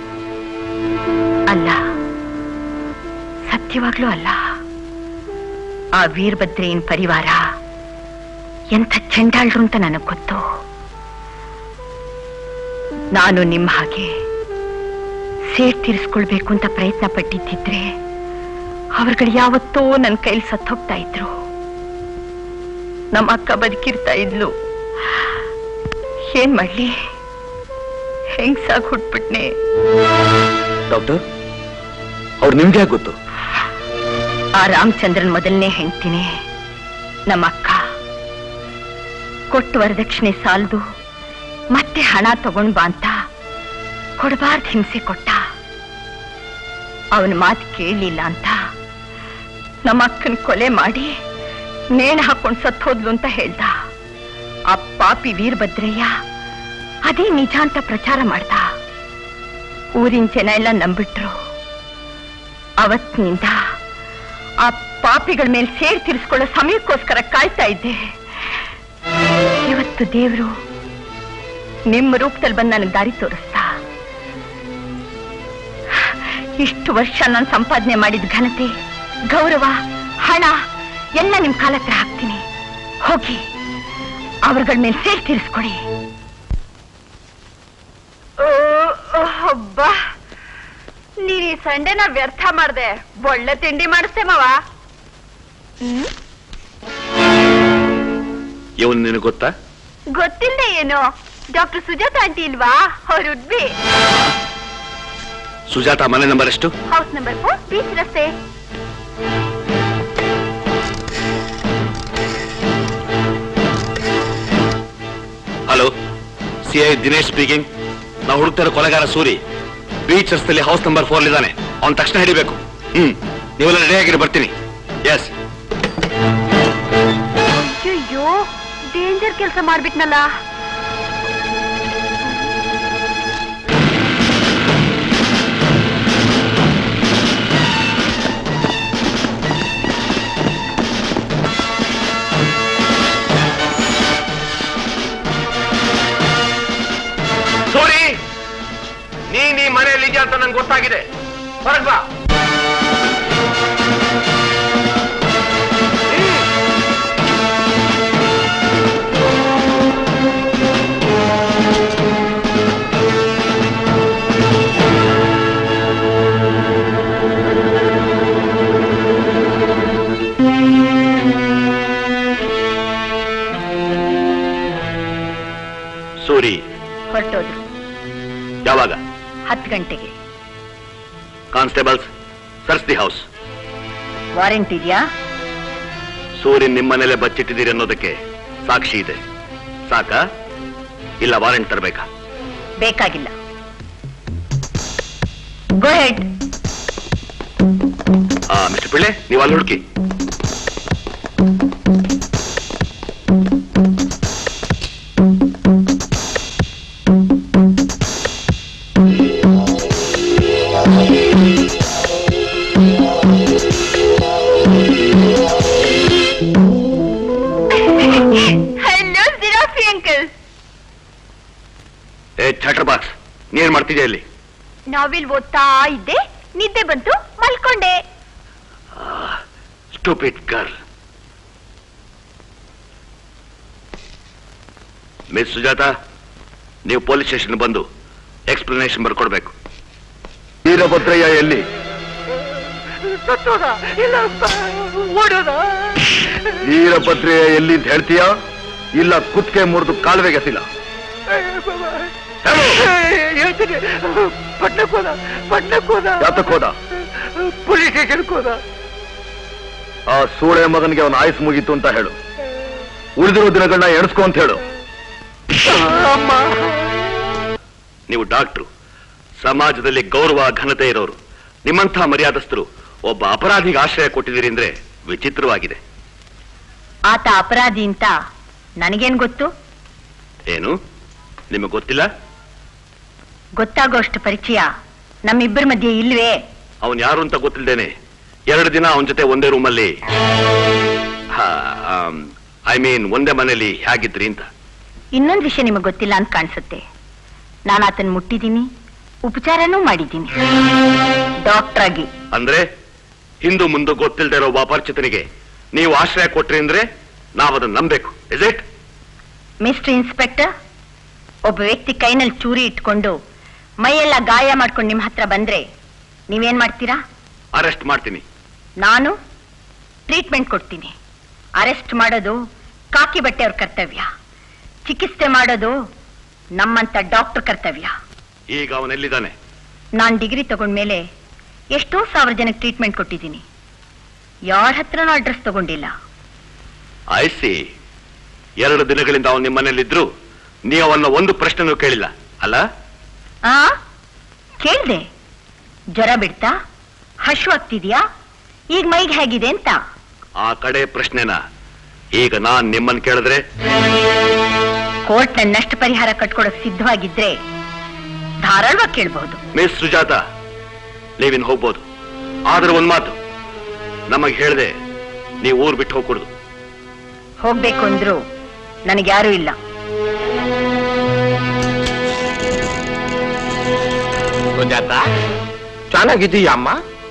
ಅಲ್ಲ ಸತ್ಯವಾಗ್ಲೂ ಅಲ್ಲ ಆ ವೀರಭದ್ರೇನ್ ಪರಿವಾರ ಎಂಥ ಚಂಡಾಳ್ರು ಅಂತ ನನಗ್ ಗೊತ್ತು ನಾನು ನಿಮ್ಮ ಹಾಗೆ ಸೇಟ್ ತೀರಿಸ್ಕೊಳ್ಬೇಕು ಅಂತ ಪ್ರಯತ್ನ ಪಟ್ಟಿದ್ದಿದ್ರೆ ಅವ್ರುಗಳು ಯಾವತ್ತೋ ನನ್ನ ಕೈಲಿ ಸತ್ತೋಗ್ತಾ ಇದ್ರು ನಮ್ಮ ಅಕ್ಕ ಬದುಕಿರ್ತಾ ಇದ್ಲು ಏನ್ ಮಾಡ್ಲಿ ಹೆಂಗ್ಸಾಗ್ ಹುಟ್ಬಿಟ್ನೆ ಡಾಕ್ಟರ್ ಅವ್ರು ನಿಮ್ಗೆ ಯಾಕೆ ಗೊತ್ತು ಆ ರಾಮಚಂದ್ರನ್ ಮೊದಲನೇ ಹೆಂಡ್ತಿನೇ ನಮ್ಮ ಅಕ್ಕ ಕೊಟ್ಟು ವರದಕ್ಷಿಣೆ ಸಾಲದು ಮತ್ತೆ ಹಣ ತಗೊಂಡ್ ಬಾ ಅಂತ ಕೊಡಬಾರ್ದು ಹಿಂಸೆ ಕೊಟ್ಟ ಅವನ ಮಾತು ಕೇಳಲಿಲ್ಲ ಅಂತ ನಮ್ಮ ಅಕ್ಕನ ಕೊಲೆ ಮಾಡಿ ನೇಣು ಹಾಕೊಂಡು ಸತ್ತೋದ್ಲು ಅಂತ ಹೇಳ್ದ ಆ ಪಾಪಿ ವೀರಭದ್ರಯ್ಯ ಅದೇ ನಿಜ ಅಂತ ಪ್ರಚಾರ ಮಾಡ್ದ ಊರಿನ ಜನ ಎಲ್ಲ ನಂಬಿಟ್ರು ಅವತ್ತಿನಿಂದ ಆ ಪಾಪಿಗಳ ಮೇಲೆ ಸೇರ್ ತೀರಿಸ್ಕೊಳ್ಳೋ ಸಮಯಕ್ಕೋಸ್ಕರ ಕಾಯ್ತಾ ಇದ್ದೆ ಇವತ್ತು ದೇವರು ನಿಮ್ಮ ರೂಪದಲ್ಲಿ ಬಂದು ನನಗೆ ದಾರಿ ತೋರಿಸ್ತಾ ಇಷ್ಟು ವರ್ಷ ನಾನು ಸಂಪಾದನೆ ಮಾಡಿದ ಘನತೆ ಗೌರವ ಹಣ ಎಲ್ಲ ನಿಮ್ ಕಾಲ ಹತ್ರ ಹಾಕ್ತೀನಿ ಹೋಗಿ ಅವ್ರಗಳ ಮೇಲೆ ಸೇರ್ ತೀರಿಸ್ಕೊಡಿ ಒಬ್ಬ ನೀನ್ ಈ ಸಂಡೆನ ವ್ಯರ್ಥ ಮಾಡ್ದೆ ಒಳ್ಳೆ ತಿಂಡಿ ಮಾಡಿಸ್ತೆ ಮಾವ ಇವನು ನಿನಗೆ ಗೊತ್ತಾ ಗೊತ್ತಿಲ್ಲದೆ ಏನು ಡಾಕ್ಟರ್ ಸುಜಾತ ಆಂಟಿ ಇಲ್ವಾ ಅವ್ರ ಉಡ್ಬಿ ಸುಜಾತ ಮನೆ ನಂಬರ್ ಎಷ್ಟು ಹೌಸ್ ನಂಬರ್ ಫೋರ್ ಬೀಚ್ ರಸ್ತೆ hello C I Dinesh speaking ನಾವು ಹುಡುಕ್ತಿರೋ ಕೊಲೆಗಾರ ಸೂರಿ ಬೀಚ್ ರಸ್ತೆಯಲ್ಲಿ ಹೌಸ್ ನಂಬರ್ ಫೋರ್ ಇದ್ದಾನೆ ಅವನ ತಕ್ಷಣ ಹಿಡಿಬೇಕು ಹ್ಮ್ ನೀವೆಲ್ಲ ರೆಡಿ ಆಗಿರಿ ಬರ್ತೀನಿ ಎಸ್ ಅಯ್ಯಯ್ಯೋ ಡೇಂಜರ್ ಕೆಲಸ ಮಾಡ್ಬಿಟ್ನಲ್ಲ ಸೂರಿ ನೀನ್ ಈ ಮನೆಯಲ್ಲಿ ಇದೆಯಾ ಅಂತ ನಂಗೆ ಗೊತ್ತಾಗಿದೆ ಹೊರಗ್ ಬಾ ಸೂರಿ ಹೊರಟೋದ್ರು ಯಾವಾಗ ಹತ್ತು ಗಂಟೆಗೆ constables search the house warrant ಇದೆಯಾ ಸೂರ್ಯನ್ ನಿಮ್ಮನೇಲೆ ಬಚ್ಚಿಟ್ಟಿದ್ದೀರಿ ಅನ್ನೋದಕ್ಕೆ ಸಾಕ್ಷಿ ಇದೆ ಸಾಕಾ ಇಲ್ಲ ವಾರೆಂಟ್ ತರಬೇಕಾ ಬೇಕಾಗಿಲ್ಲ ಗೋ ಹೆಡ್ ಮಿಸ್ಟರ್ ಪಿಳ್ಳೆ ನೀವು ಅಲ್ಲಿ ಹುಡುಕಿ ಹಲೋ ಜಿರಾಫಿ ಅಂಕಲ್ ಏ ಚಟರ್ ಬಾಕ್ಸ್ ನೀನ್ ಮಾಡ್ತಿದ್ಯಾ ಇಲ್ಲಿ ನಾವಿಲ್ ಓದ್ತಾ ಇದ್ದೆ ನಿದ್ದೆ ಬಂತು ಮಲ್ಕೊಂಡೆ ಸ್ಟೂಪಿಡ್ ಗರ್ಲ್ ಮಿಸ್ ಸುಜಾತ ನೀವು ಪೊಲೀಸ್ ಸ್ಟೇಷನ್ ಬಂದು ಎಕ್ಸ್ಪ್ಲನೇಷನ್ ಬರ್ಕೊಡ್ಬೇಕು ವೀರಭದ್ರಯ್ಯ ಎಲ್ಲಿ ವೀರಭದ್ರಯ್ಯ ಎಲ್ಲಿ ಅಂತ ಹೇಳ್ತೀಯಾ ಇಲ್ಲ ಕುತ್ತಿಗೆ ಮುರಿದು ಕಾಲುವೆಗೆ ಎಸಿಲ್ಲ ಹೇಳ್ತೀನಿ ಪಟ್ನಕ್ಕೆ ಹೋದ ಪಟ್ನಕ್ಕೆ ಹೋದ ಯಾತಕ್ ಹೋದ ಪೊಲೀಸ್ ಸ್ಟೇಷನ್ಗೆ ಹೋದ ಆ ಸೂಳೆ ಮಗನಿಗೆ ಅವನ ಆಯುಸ್ ಮುಗೀತು ಅಂತ ಹೇಳು ಉಳಿದಿರೋ ದಿನಗಳನ್ನ ಎಣಿಸ್ಕೊ ಅಂತ ಹೇಳು ಅಮ್ಮ ನೀವು ಡಾಕ್ಟ್ರು ಸಮಾಜದಲ್ಲಿ ಗೌರವ ಘನತೆ ಇರೋರು ನಿಮ್ಮಂಥ ಮರ್ಯಾದಸ್ಥರು ಒಬ್ಬ ಅಪರಾಧಿಗೆ ಆಶ್ರಯ ಕೊಟ್ಟಿದ್ದೀರಿ ಅಂದ್ರೆ ವಿಚಿತ್ರವಾಗಿದೆ ಆತ ಅಪರಾಧಿ ಅಂತ ನನಗೇನ್ ಗೊತ್ತು ಏನು ನಿಮಗೆ ಗೊತ್ತಿಲ್ಲ ಗೊತ್ತಾಗೋಷ್ಟು ಪರಿಚಯ ನಮ್ಮಿಬ್ಬರ ಮಧ್ಯೆ ಇಲ್ವೇ ಅವನ್ ಯಾರು ಅಂತ ಗೊತ್ತಿಲ್ದೇನೆ ಎರಡು ದಿನ ಅವನ ಜೊತೆ ಒಂದೇ ರೂಮಲ್ಲಿ ಐ ಮೀನ್ ಒಂದೇ ಮನೆಯಲ್ಲಿ ಹೇಗಿದ್ರಿ ಅಂತ ಇನ್ನೊಂದು ವಿಷಯ ನಿಮಗೆ ಗೊತ್ತಿಲ್ಲ ಅಂತ ಕಾಣಿಸುತ್ತೆ ನಾನು ಆತನ ಮುಟ್ಟಿದ್ದೀನಿ ಉಪಚಾರನೂ ಮಾಡಿದ್ದೀನಿ ಡಾಕ್ಟರ್ ಆಗಿ ಅಂದ್ರೆ ಹಿಂದು ಮುಂದೆ ಗೊತ್ತಿಲ್ಲದೆ ಇರೋ ಒಬ್ಬ ಅಪರಿಚಿತನಿಗೆ ನೀವು ಆಶ್ರಯ ಕೊಟ್ರಿ ಅಂದ್ರೆ ನಾವದನ್ನ ನಂಬೇಕು ಇಸ್ ಇಟ್ ಮಿಸ್ಟರ್ ಇನ್ಸ್ಪೆಕ್ಟರ್ ಒಬ್ಬ ವ್ಯಕ್ತಿ ಕೈನಲ್ಲಿ ಚೂರಿ ಇಟ್ಕೊಂಡು ಮೈಯೆಲ್ಲ ಗಾಯ ಮಾಡ್ಕೊಂಡು ನಿಮ್ಮ ಹತ್ರ ಬಂದ್ರೆ ನೀವೇನ್ ಮಾಡ್ತೀರಾ ಅರೆಸ್ಟ್ ಮಾಡ್ತೀನಿ ನಾನು ಟ್ರೀಟ್ಮೆಂಟ್ ಕೊಡ್ತೀನಿ ಅರೆಸ್ಟ್ ಮಾಡೋದು ಕಾಕಿ ಬಟ್ಟೆಯವ್ರ ಕರ್ತವ್ಯ ಚಿಕಿತ್ಸೆ ಮಾಡೋದು ನಮ್ಮಂತ ಡಾಕ್ಟರ್ ಕರ್ತವ್ಯ ಈಗ ಅವನೆಲ್ಲಿದ್ದಾನೆ ನಾನ್ ಡಿಗ್ರಿ ತಗೊಂಡ್ಮೇಲೆ ಎಷ್ಟೋ ಸಾವಿರ ಜನಕ್ಕೆ ಟ್ರೀಟ್ಮೆಂಟ್ ಕೊಟ್ಟಿದ್ದೀನಿ ಯಾರ ಹತ್ರನೂ ಅಡ್ರೆಸ್ ತಗೊಂಡಿಲ್ಲ ಐಸಿ ಎರಡು ದಿನಗಳಿಂದ ಅವನು ನಿಮ್ಮ ಮನೇಲಿದ್ರು ನೀವು ಅವನ್ನ ಒಂದು ಪ್ರಶ್ನೆನೂ ಕೇಳಿಲ್ಲ ಅಲ್ಲ ಆ ಕೇಳ್ದೆ ಜ್ವರ ಬಿಡ್ತಾ ಹಶು ಆಗ್ತಿದ್ಯಾ ಈಗ ಮೈಗೆ ಹೇಗಿದೆ ಅಂತ ಆ ಕಡೆ ಪ್ರಶ್ನೆನ ಈಗ ನಾನ್ ನಿಮ್ಮನ್ನ ಕೇಳಿದ್ರೆ ಕೋರ್ಟ್ ನನ್ನ ನಷ್ಟ ಪರಿಹಾರ ಕಟ್ಕೊಡಕ್ ಸಿದ್ಧವಾಗಿದ್ರೆ ಧಾರಾಳವಾಗಿ ಕೇಳ್ಬಹುದು ಮಿಸ್ ಸುಜಾತ ನೀವಿನ್ ಹೋಗ್ಬೋದು ಆದ್ರೆ ಒಂದ್ ಮಾತು ನಮಗ್ ಹೇಳ್ದೆ ನೀವು ಊರ್ ಬಿಟ್ಟು ಹೋಗ್ಕೊಡುದು ಹೋಗ್ಬೇಕು ಅಂದ್ರು ನನಗೆ ಯಾರೂ ಇಲ್ಲ ಸುಜಾತ ಚೆನ್ನಾಗಿದ್ದೀಯ ಅಮ್ಮ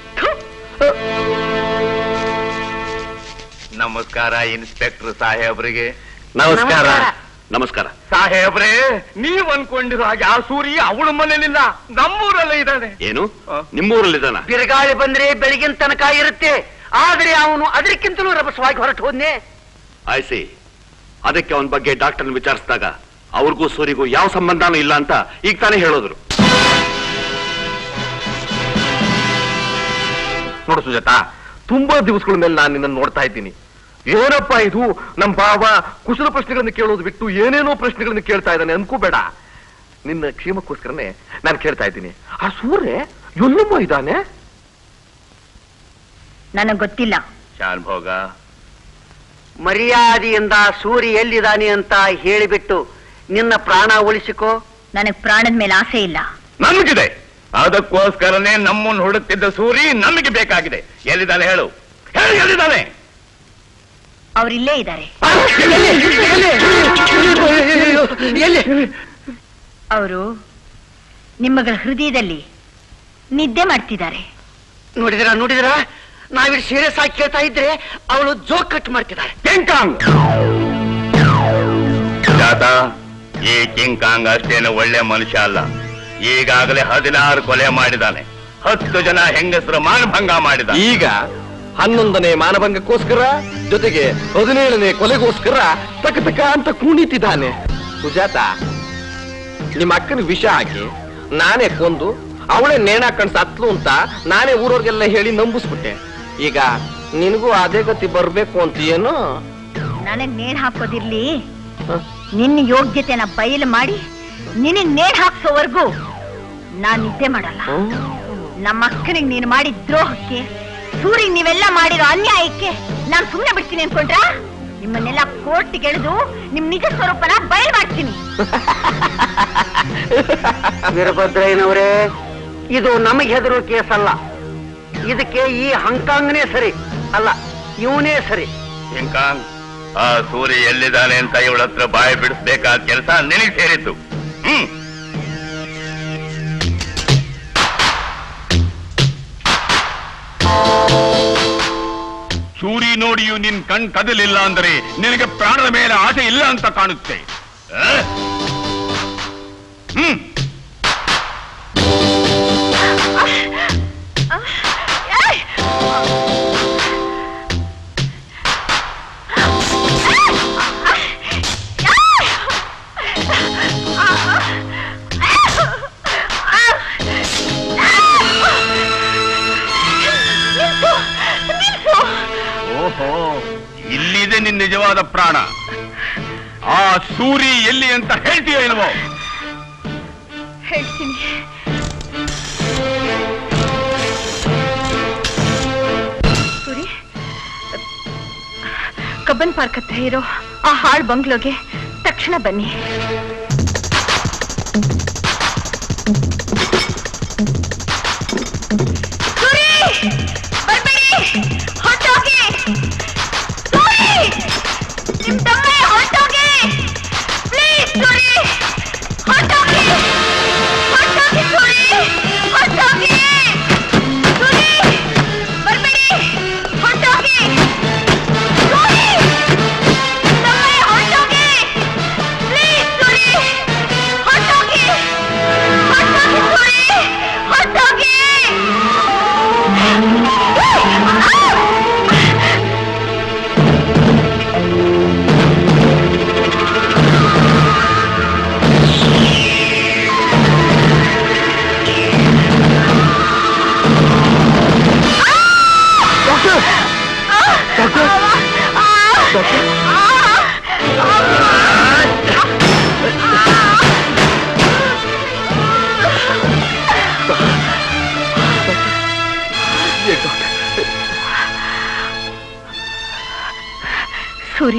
ನಮಸ್ಕಾರ ಇನ್ಸ್ಪೆಕ್ಟರ್ ಸಾಹೇಬ್ರಿಗೆ ನಮಸ್ಕಾರ ನಮಸ್ಕಾರ ಸಾಹೇಬ್ರೆ ನೀವ್ ಅನ್ಕೊಂಡಿರೋ ಹಾಗೆ ಆ ಸೂರಿ ಅವಳ ಮನೇಲಿಲ್ಲ ನಮ್ಮೂರಲ್ಲೇ ಇದ್ದಾನೆ ಏನು ನಿಮ್ಮೂರಲ್ಲಿದ್ದಾನ ಬಿರುಗಾಳಿ ಬಂದ್ರೆ ಬೆಳಗಿನ ತನಕ ಇರುತ್ತೆ ಆದ್ರೆ ಅವನು ಅದಕ್ಕಿಂತಲೂ ರಭಸವಾಗಿ ಹೊರಟು ಹೋದ್ನೆ ಆಯ್ಸಿ ಅದಕ್ಕೆ ಅವನ ಬಗ್ಗೆ ಡಾಕ್ಟರ್ನ ವಿಚಾರಿಸಿದಾಗ ಅವ್ರಿಗೂ ಸೂರಿಗೂ ಯಾವ ಸಂಬಂಧನೂ ಇಲ್ಲ ಅಂತ ಈಗ ತಾನೇ ಹೇಳೋದ್ರು ನೋಡು ಸುಜಾತ ತುಂಬಾ ದಿವಸಗಳ ಮೇಲೆ ನಾನು ನಿನ್ನ ನೋಡ್ತಾ ಇದ್ದೀನಿ ಏನಪ್ಪಾ ಇದು ನಮ್ ಬಾವ ಕುಶಲ ಪ್ರಶ್ನೆಗಳನ್ನ ಕೇಳೋದು ಬಿಟ್ಟು ಏನೇನೋ ಪ್ರಶ್ನೆಗಳನ್ನ ಕೇಳ್ತಾ ಇದ್ದಾನೆ ಅನ್ಕೋಬೇಡ ನಿನ್ನ ಕ್ಷೇಮಕ್ಕೋಸ್ಕರನೇ ನಾನು ಕೇಳ್ತಾ ಇದ್ದೀನಿ ಆ ಸೂರ್ಯ ಎಲ್ಲಮ್ಮ ಇದ್ದಾನೆ ನನಗ್ ಗೊತ್ತಿಲ್ಲ ಶಾನ್ಭೋಗ ಮರ್ಯಾದೆಯಿಂದ ಸೂರ್ಯ ಎಲ್ಲಿದ್ದಾನೆ ಅಂತ ಹೇಳಿಬಿಟ್ಟು ನಿನ್ನ ಪ್ರಾಣ ಉಳಿಸಿಕೋ ನನಗ್ ಪ್ರಾಣದ ಮೇಲೆ ಆಸೆ ಇಲ್ಲ ನಮಗಿದೆ ಅದಕ್ಕೋಸ್ಕರನೇ ನಮ್ಮನ್ನು ಹುಡುಕ್ತಿದ್ದ ಸೂರಿ ನಮಗೆ ಬೇಕಾಗಿದೆ ಎಲ್ಲಿದ್ದಾನೆ ಹೇಳು ಹೇಳು ಎಲ್ಲಿದ್ದಾನೆ ಅವ್ರಿಲ್ಲೇ ಇದ್ದಾರೆ ಅವರು ನಿಮ್ಮಗಳ ಹೃದಯದಲ್ಲಿ ನಿದ್ದೆ ಮಾಡ್ತಿದ್ದಾರೆ ನೋಡಿದ್ರ ನೋಡಿದ್ರ ನಾವಿಡ್ ಸೀರಿಯಸ್ ಆಗಿ ಕೇಳ್ತಾ ಇದ್ರೆ ಅವಳು ಜೋಕ್ ಕಟ್ ಮಾಡ್ತಿದ್ದಾಳೆ ಕಿಂಕಾಂಗ್ ಜಾತ ಈ ಕಿಂಕಾಂಗ್ ಅಷ್ಟೇನು ಒಳ್ಳೆ ಮನುಷ್ಯ ಅಲ್ಲ ಈಗಾಗಲೇ ಹದಿನಾರು ಕೊಲೆ ಮಾಡಿದಾನೆ ಹತ್ತು ಜನ ಹೆಂಗಸರು ಮಾನಭಂಗ ಮಾಡಿದ ಈಗ ಹನ್ನೊಂದನೇ ಮಾನಭಂಗಕ್ಕೋಸ್ಕರ ಜೊತೆಗೆ ಹದಿನೇಳನೇ ಕೊಲೆಗೋಸ್ಕರ ತಕ ತಕ ಅಂತ ಕುಣಿತಿದ್ದಾನೆ ಸುಜಾತ ನಿಮ್ಮ ಅಕ್ಕನ ವಿಷ ಹಾಕಿ ನಾನೇ ಕೊಂದು ಅವಳೇ ನೇಣಾಕಂಡ್ ಸತ್ಲು ಅಂತ ನಾನೇ ಊರವ್ರಿಗೆಲ್ಲ ಹೇಳಿ ನಂಬಿಸ್ಬಿಟ್ಟೆ ಈಗ ನಿನಗೂ ಅದೇ ಗತಿ ಬರ್ಬೇಕು ಅಂತ ಏನು ನನಗ್ ನೇಣ್ ಹಾಕೋದಿರ್ಲಿ ನಿನ್ನ ಯೋಗ್ಯತೆನ ಬಯಲು ಮಾಡಿ ನಿನಗ್ ನೇಣ್ ಹಾಕ್ಸೋವರೆಗೂ ನಾನ್ ನಿದ್ದೆ ಮಾಡಲ್ಲ ನಮ್ಮ ಅಕ್ಕನಿಗೆ ನೀನು ಮಾಡಿದ ದ್ರೋಹಕ್ಕೆ ಸೂರಿಗೆ ನೀವೆಲ್ಲ ಮಾಡಿರೋ ಅನ್ಯಾಯಕ್ಕೆ ನಾನ್ ಸುಮ್ನೆ ಬಿಡ್ತೀನಿ ಅನ್ಕೊಂಡ್ರಾ ನಿಮ್ಮನ್ನೆಲ್ಲ ಕೋರ್ಟ್ ಗೆಳೆದು ನಿಮ್ ನಿಜ ಸ್ವರೂಪನ ಬಯಲ್ ಮಾಡ್ತೀನಿ ವೀರಭದ್ರಯ್ಯನವರೇ ಇದು ನಮಗೆ ಹೆದರೋ ಕೇಸ್ ಅಲ್ಲ ಇದಕ್ಕೆ ಈ ಹಂಕಾಂಗ್ನೇ ಸರಿ ಅಲ್ಲ ಇವನೇ ಸರಿ ಕಿಂಕಾಂಗ್ ಆ ಸೂರಿ ಎಲ್ಲಿದ್ದಾನೆ ಅಂತ ಇವಳ ಹತ್ರ ಬಾಯಿ ಬಿಡಿಸ್ಬೇಕಾದ ಕೆಲಸ ನಿನಗೆ ಸೇರಿತ್ತು ಹ್ಮ್ ಸೂರಿ ನೋಡಿಯೂ ನಿನ್ ಕಣ್ ಕದಲಿಲ್ಲ ಅಂದರೆ ನಿನಗೆ ಪ್ರಾಣದ ಮೇಲೆ ಆಸೆ ಇಲ್ಲ ಅಂತ ಕಾಣುತ್ತೆ ಆ? ಹ್ಮ್ ಓಹೋ ಇಲ್ಲಿದೆ ನಿನ್ ನಿಜವಾದ ಪ್ರಾಣ ಆ ಸೂರಿ ಎಲ್ಲಿ ಅಂತ ಹೇಳ್ತೀಯ ಇಲ್ವೋ ಹೇಳ್ತೀನಿ ಸೂರಿ ಕಬ್ಬನ್ ಪಾರ್ಕ್ ಹತ್ರ ಇರೋ ಆ ಹಾಳ್ ಬಂಗ್ಲೋಗೆ ತಕ್ಷಣ ಬನ್ನಿ ಸೂರಿ ಬರ್ಬೇಡಿ ಹೊರ್ಟೋಗಿ ಸೂರಿ ನಿಮ್ ತಮ್ಮ ಹೊರ್ಟೋಗಿ ಪ್ಲೀಸ್ ಸೂರಿ ಹೊರ್ಟೋಗಿ ಹೊರ್ಟೋಗಿ ಸೂರಿ ಹೊರ್ಟೋಗಿ ಸೂರಿ ಬರ್ಬೇಡಿ ಹೊರ್ಟೋಗಿ ಸೂರಿ ತಮ್ಮ ಹೊರ್ಟೋಗಿ ಪ್ಲೀಸ್ ಸೂರಿ ಹೊರ್ಟೋಗಿ ಹೊರ್ಟೋಗಿ ಸೂರಿ ಹೊರ್ಟೋಗಿ ಸೂರಿ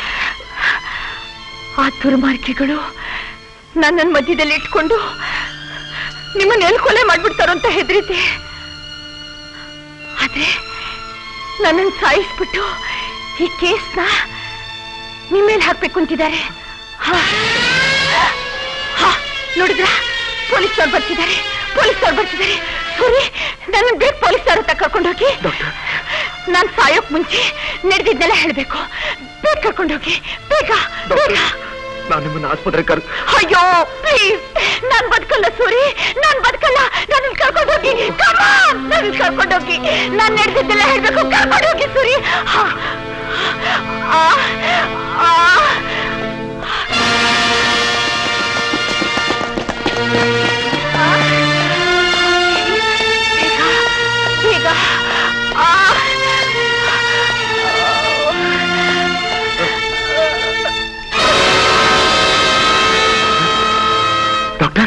ಆ ದುರ್ಮಾರ್ಗಿಗಳು ನನ್ನನ್ನು ಮಧ್ಯದಲ್ಲಿ ಇಟ್ಕೊಂಡು ನಿಮ್ಮನ್ನ ಎಲ್ಲಿ ಕೊಲೆ ಮಾಡ್ಬಿಡ್ತಾರೋ ಅಂತ ಹೆದರಿದ್ದೆ ಆದ್ರೆ ನನ್ನನ್ನು ಸಾಯಿಸ್ಬಿಟ್ಟು ಈ ಕೇಸ್ನ ನಿಮ್ಮೇಲೆ ಹಾಕ್ಬೇಕು ಅಂತಿದ್ದಾರೆ ಹಾ. ಹಾ, ನೋಡಿದ್ರಾ ಪೊಲೀಸ್ನವ್ರು ಬರ್ತಿದ್ದಾರೆ ಪೊಲೀಸ್ನವ್ರು ಬರ್ತಿದ್ದಾರೆ ಸೂರಿ ನನ್ನ ಬೇಗ ಪೊಲೀಸ್ನವ್ರ ಹತ್ರ ಕರ್ಕೊಂಡೋಗಿ ನಾನ್ ಸಾಯೋಕ್ ಮುಂಚೆ ನಡೆದಿದ್ನೆಲ್ಲ ಹೇಳ್ಬೇಕು ಬೇಗ ಕರ್ಕೊಂಡೋಗಿ ಬೇಗ ಬೇಗ ನಾನು ನಿಮ್ಮನ್ನ ಆಸ್ಪತ್ರೆ ಕರ್ ಅಯ್ಯೋ ಪ್ಲೀಸ್ ನಾನ್ ಬದುಕಲ್ಲ ಸೂರಿ ನಾನ್ ಬದುಕಲ್ಲ ನನ್ನ ಕರ್ಕೊಂಡೋಗಿ ನನ್ನ ಕರ್ಕೊಂಡೋಗಿ ನಾನ್ ನಡೆದಿದ್ದೆಲ್ಲ ಹೇಳ್ಬೇಕು ಕರ್ಕೊಂಡೋಗಿ ಸೂರಿ ಹಾ. ಆ, ಆ. ಬೇಗ, ಬೇಗ. ಆ. ಡಾಕ್ಟರ್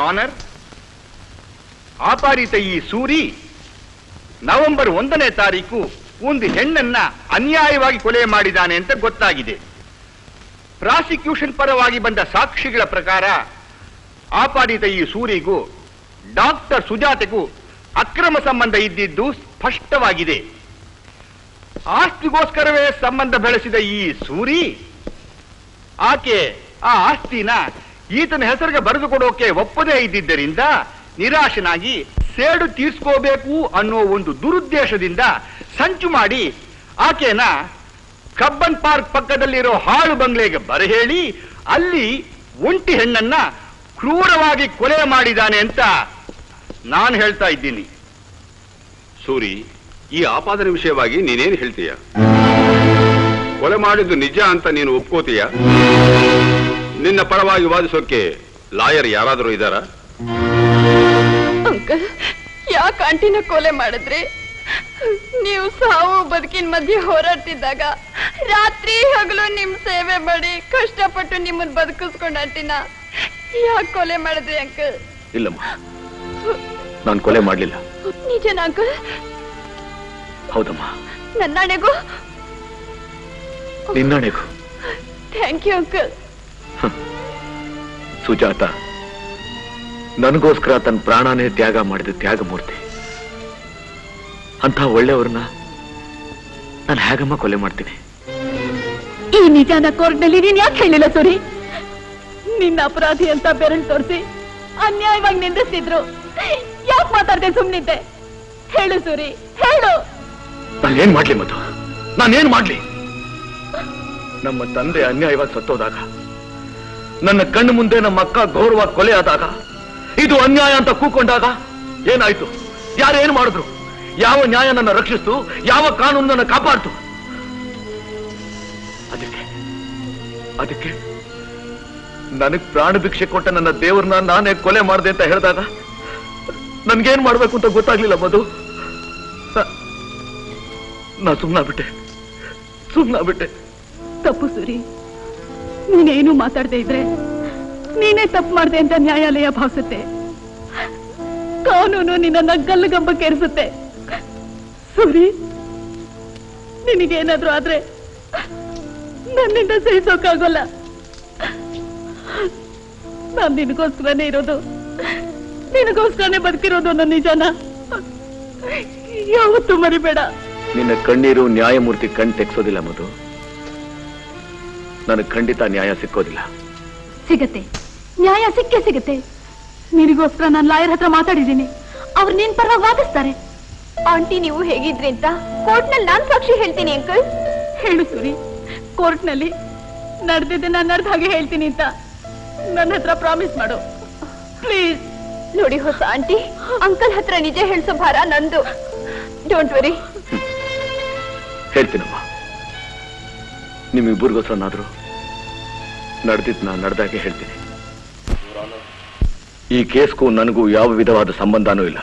ಆನರ್ ಆಪಾದಿತ ಈ ಸೂರಿ ನವೆಂಬರ್ ಒಂದನೇ ತಾರೀಕು ಒಂದು ಹೆಣ್ಣನ್ನ ಅನ್ಯಾಯವಾಗಿ ಕೊಲೆ ಮಾಡಿದ್ದಾನೆ ಅಂತ ಗೊತ್ತಾಗಿದೆ ಪ್ರಾಸಿಕ್ಯೂಷನ್ ಪರವಾಗಿ ಬಂದ ಸಾಕ್ಷಿಗಳ ಪ್ರಕಾರ ಆಪಾದಿತ ಈ ಸೂರಿಗೂ ಡಾಕ್ಟರ್ ಸುಜಾತೆಗೂ ಅಕ್ರಮ ಸಂಬಂಧ ಇದ್ದಿದ್ದು ಸ್ಪಷ್ಟವಾಗಿದೆ ಆಸ್ತಿಗೋಸ್ಕರವೇ ಸಂಬಂಧ ಬೆಳೆಸಿದ ಈ ಸೂರಿ ಆಕೆ ಆ ಆಸ್ತಿನ ಈತನ ಹೆಸರಿಗೆ ಬರೆದುಕೊಡೋಕೆ ಒಪ್ಪದೇ ಇದ್ದಿದ್ದರಿಂದ ನಿರಾಶನಾಗಿ ಸೇಡು ತೀರ್ಸ್ಕೋಬೇಕು ಅನ್ನೋ ಒಂದು ದುರುದ್ದೇಶದಿಂದ ಸಂಚು ಮಾಡಿ ಆಕೆನ ಕಬ್ಬನ್ ಪಾರ್ಕ್ ಪಕ್ಕದಲ್ಲಿರೋ ಹಾಳು ಬಂಗ್ಲೆಗೆ ಬರಹೇಳಿ ಅಲ್ಲಿ ಒಂಟಿ ಹೆಣ್ಣನ್ನ ಕ್ರೂರವಾಗಿ ಕೊಲೆ ಮಾಡಿದಾನೆ ಅಂತ ನಾನು ಹೇಳ್ತಾ ಇದ್ದೀನಿ ಸೂರಿ ಈ ಆಪಾದನೆ ವಿಷಯವಾಗಿ ನೀನೇನು ಹೇಳ್ತೀಯ ಕೊಲೆ ಮಾಡಿದ್ದು ನಿಜ ಅಂತ ನೀನು ಒಪ್ಕೋತೀಯ ನಿನ್ನ ಪರವಾಗಿ ವಾದಿಸೋಕೆ ಲಾಯರ್ ಯಾರಾದರೂ ಇದ್ದಾರಾ ಅಂಕಲ್ ಯಾಕೆ ಆಂಟಿನ ಕೊಲೆ ಮಾಡಿದ್ರಿ ನೀವು ಸಾವು ಬದುಕಿನ ಮಧ್ಯೆ ಹೋರಾಡ್ತಿದ್ದಾಗ ರಾತ್ರಿ ಹಗಲು ನಿಮ್ ಸೇವೆ ಮಾಡಿ ಕಷ್ಟಪಟ್ಟು ನಿಮ್ಮನ್ನ ಬದುಕಿಸ್ಕೊಂಡ್ ಆಂಟಿನ ಯಾಕೆ ಕೊಲೆ ಮಾಡಿದ್ರಿ ಅಂಕಲ್ ಇಲ್ಲಮ್ಮ ನಾನು ಕೊಲೆ ಮಾಡಲಿಲ್ಲ ನಿಜನ ಅಂಕಲ್ ಹೌದಮ್ಮ ನನ್ನಾಣೆಗೂ ನಿನ್ನಣೆಗೂ ಥ್ಯಾಂಕ್ ಯು ಅಂಕಲ್ ಸುಜಾತ ನನಗೋಸ್ಕರ ತನ್ನ ಪ್ರಾಣನೇ ತ್ಯಾಗ ಮಾಡಿದ ತ್ಯಾಗಮೂರ್ತಿ ಅಂತ ಒಳ್ಳೆಯವ್ರನ್ನ ನಾನು ಹೇಗಮ್ಮ ಕೊಲೆ ಮಾಡ್ತೀನಿ ಈ ನಿಜಾನ ಕೋರ್ಟ್ನಲ್ಲಿ ನೀನ್ ಯಾಕೆ ಹೇಳಿಲ್ಲ ಸೂರಿ ನಿನ್ನ ಅಪರಾಧಿ ಅಂತ ಬೆರಳು ತೋರಿಸಿ ಅನ್ಯಾಯವಾಗಿ ನಿಂದಿಸ್ತಿದ್ರು ಯಾಕೆ ಮಾತಾಡ್ದೆ ಸುಮ್ನಿದ್ದೆ ಹೇಳು ಸೂರಿ ಹೇಳು ನಾನೇನ್ ಮಾಡ್ಲಿ ಮಧು ನಾನೇನ್ ಮಾಡ್ಲಿ ನಮ್ಮ ತಂದೆ ಅನ್ಯಾಯವಾಗಿ ಸತ್ತೋದಾಗ ನನ್ನ ಕಣ್ಣು ಮುಂದೆ ನಮ್ಮ ಅಕ್ಕ ಗೌರವ ಕೊಲೆ ಆದಾಗ ಇದು ಅನ್ಯಾಯ ಅಂತ ಕೂಕೊಂಡಾಗ ಏನಾಯ್ತು ಯಾರೇನು ಮಾಡಿದ್ರು ಯಾವ ನ್ಯಾಯ ನನ್ನ ರಕ್ಷಿಸ್ತು ಯಾವ ಕಾನೂನು ನನ್ನ ಕಾಪಾಡ್ತು ಅದಕ್ಕೆ ಅದಕ್ಕೆ ನನಗ್ ಪ್ರಾಣ ಭಿಕ್ಷೆ ಕೊಟ್ಟ ನನ್ನ ದೇವ್ರನ್ನ ನಾನೇ ಕೊಲೆ ಮಾಡಿದೆ ಅಂತ ಹೇಳಿದಾಗ ನನ್ಗೇನ್ ಮಾಡ್ಬೇಕು ಅಂತ ಗೊತ್ತಾಗ್ಲಿಲ್ಲ ಮಧು ನ- ನಾ ಸುಮ್ನಾಗ್ಬಿಟ್ಟೆ ಸುಮ್ನಾಗ್ಬಿಟ್ಟೆ ತಪ್ಪು ಸೂರಿ ನೀನೇನು ಮಾತಾಡದೆ ಇದ್ರೆ ನೀನೇ ತಪ್ಪು ಮಾಡ್ದೆ ಅಂತ ನ್ಯಾಯಾಲಯ ಭಾವಿಸುತ್ತೆ ಕಾನೂನು ನಿನ್ನ ಗಲ್ಲುಗಂಬಕ್ಕೆ ಏರಿಸುತ್ತೆ ಸೂರಿ ನಿನಗೇನಾದ್ರೂ ಆದ್ರೆ ನನ್ನಿಂದ ಸಹಿಸೋಕ್ಕಾಗೋಲ್ಲ ನಾನ್ ನಿನಗೋಸ್ಕರನೇ ಇರೋದು ನಿನಗೋಸ್ಕರನೇ ಬದುಕಿರೋದು ನನ್ನ ನಿಜಾನ ಯಾವತ್ತೂ ಮರಿಬೇಡ ನಿನ್ನ ಕಣ್ಣೀರು ನ್ಯಾಯಮೂರ್ತಿ ಕಣ್ ತೆಗ್ಸೋದಿಲ್ಲ ಮಧು ನನಗೆ ಖಂಡಿತ ನ್ಯಾಯ ಸಿಕ್ಕೋದಿಲ್ಲ ಸಿಗತ್ತೆ ನ್ಯಾಯ ಸಿಕ್ಕೇ ಸಿಗತ್ತೆ ನಿನಗೋಸ್ಕರ ನಾನು ಲಾಯರ್ ಹತ್ರ ಮಾತಾಡಿದ್ದೀನಿ ಅವ್ರು ನಿನ್ ಪರವಾಗಿ ವಾದಿಸ್ತಾರೆ ಆಂಟಿ ನೀವು ಹೇಗಿದ್ರಿ ಅಂತ ಕೋರ್ಟ್ನಲ್ಲಿ ನಾನ್ ಸಾಕ್ಷಿ ಹೇಳ್ತೀನಿ ಅಂಕಲ್ ಹೇಳು ಸೂರಿ ಕೋರ್ಟ್ನಲ್ಲಿ ನಡೆದಿದ್ದೆ ನಾನು ನಡೆದ ಹಾಗೆ ಹೇಳ್ತೀನಿ ಅಂತ ನನ್ನ ಹತ್ರ ಪ್ರಾಮಿಸ್ ಮಾಡು ಪ್ಲೀಸ್ ನೋಡಿ ಹೊಸ ಆಂಟಿ ಅಂಕಲ್ ಹತ್ರ ನಿಜ ಹೇಳ್ಸೋ ಭಾರ ನಂದು ಡೋಂಟ್ ವರಿ ಹೇಳ್ತೀನಮ್ಮ ನಿಮ್ಮಿಬ್ಬರಿಗೋಸ್ಕರನಾದ್ರೂ ನಡೆದಿದ್ನ ನಡೆದಾಗೆ ಹೇಳ್ತೀನಿ ಈ ಕೇಸ್ಗೂ ನನಗೂ ಯಾವ ವಿಧವಾದ ಸಂಬಂಧನೂ ಇಲ್ಲ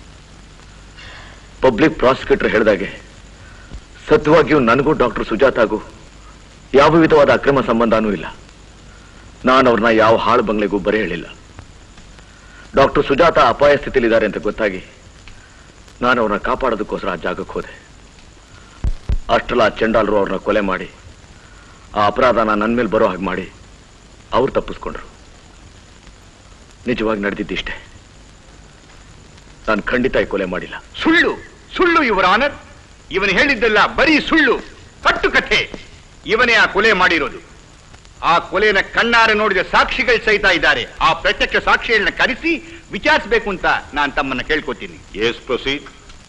ಪಬ್ಲಿಕ್ ಪ್ರಾಸಿಕ್ಯೂಟರ್ ಹೇಳಿದಾಗೆ ಸತ್ಯವಾಗಿಯೂ ನನಗೂ ಡಾಕ್ಟರ್ ಸುಜಾತಾಗೂ ಯಾವ ವಿಧವಾದ ಅಕ್ರಮ ಸಂಬಂಧನೂ ಇಲ್ಲ ನಾನು ಅವ್ರನ್ನ ಯಾವ ಹಾಳು ಬಂಗ್ಲೆಗೂ ಬರೀ ಹೇಳಿಲ್ಲ ಡಾಕ್ಟರ್ ಸುಜಾತ ಅಪಾಯ ಸ್ಥಿತಿಲಿದ್ದಾರೆ ಅಂತ ಗೊತ್ತಾಗಿ ನಾನು ಅವ್ರನ್ನ ಕಾಪಾಡೋದಕ್ಕೋಸ್ಕರ ಆ ಜಾಗಕ್ಕೆ ಹೋದೆ ಅಷ್ಟೆಲ್ಲ ಚಂಡಾಲರು ಅವ್ರನ್ನ ಕೊಲೆ ಮಾಡಿ ಆ ಅಪರಾಧನ ನನ್ನ ಮೇಲೆ ಬರೋ ಹಾಗೆ ಮಾಡಿ ಅವ್ರು ತಪ್ಪಿಸ್ಕೊಂಡ್ರು ನಿಜವಾಗಿ ನಡೆದಿದ್ದಿಷ್ಟೇ ನಾನು ಖಂಡಿತ ಈ ಕೊಲೆ ಮಾಡಿಲ್ಲ ಸುಳ್ಳು ಸುಳ್ಳು ಇವರ ಆನರ್ ಇವನು ಹೇಳಿದ್ದೆಲ್ಲ ಬರೀ ಸುಳ್ಳು ಕಟ್ಟು ಕಥೆ ಇವನೇ ಆ ಕೊಲೆ ಮಾಡಿರೋದು ಆ ಕೊಲೆನ ಕಣ್ಣಾರೆ ನೋಡಿದ ಸಾಕ್ಷಿಗಳು ಸಹಿತ ಇದ್ದಾರೆ ಆ ಪ್ರತ್ಯಕ್ಷ ಸಾಕ್ಷಿಗಳನ್ನ ಕರೆಸಿ ವಿಚಾರಿಸಬೇಕು ಅಂತ ನಾನು ತಮ್ಮನ್ನ ಕೇಳ್ಕೊತೀನಿ ಎಸ್ ಪ್ರೊಸೀಡ್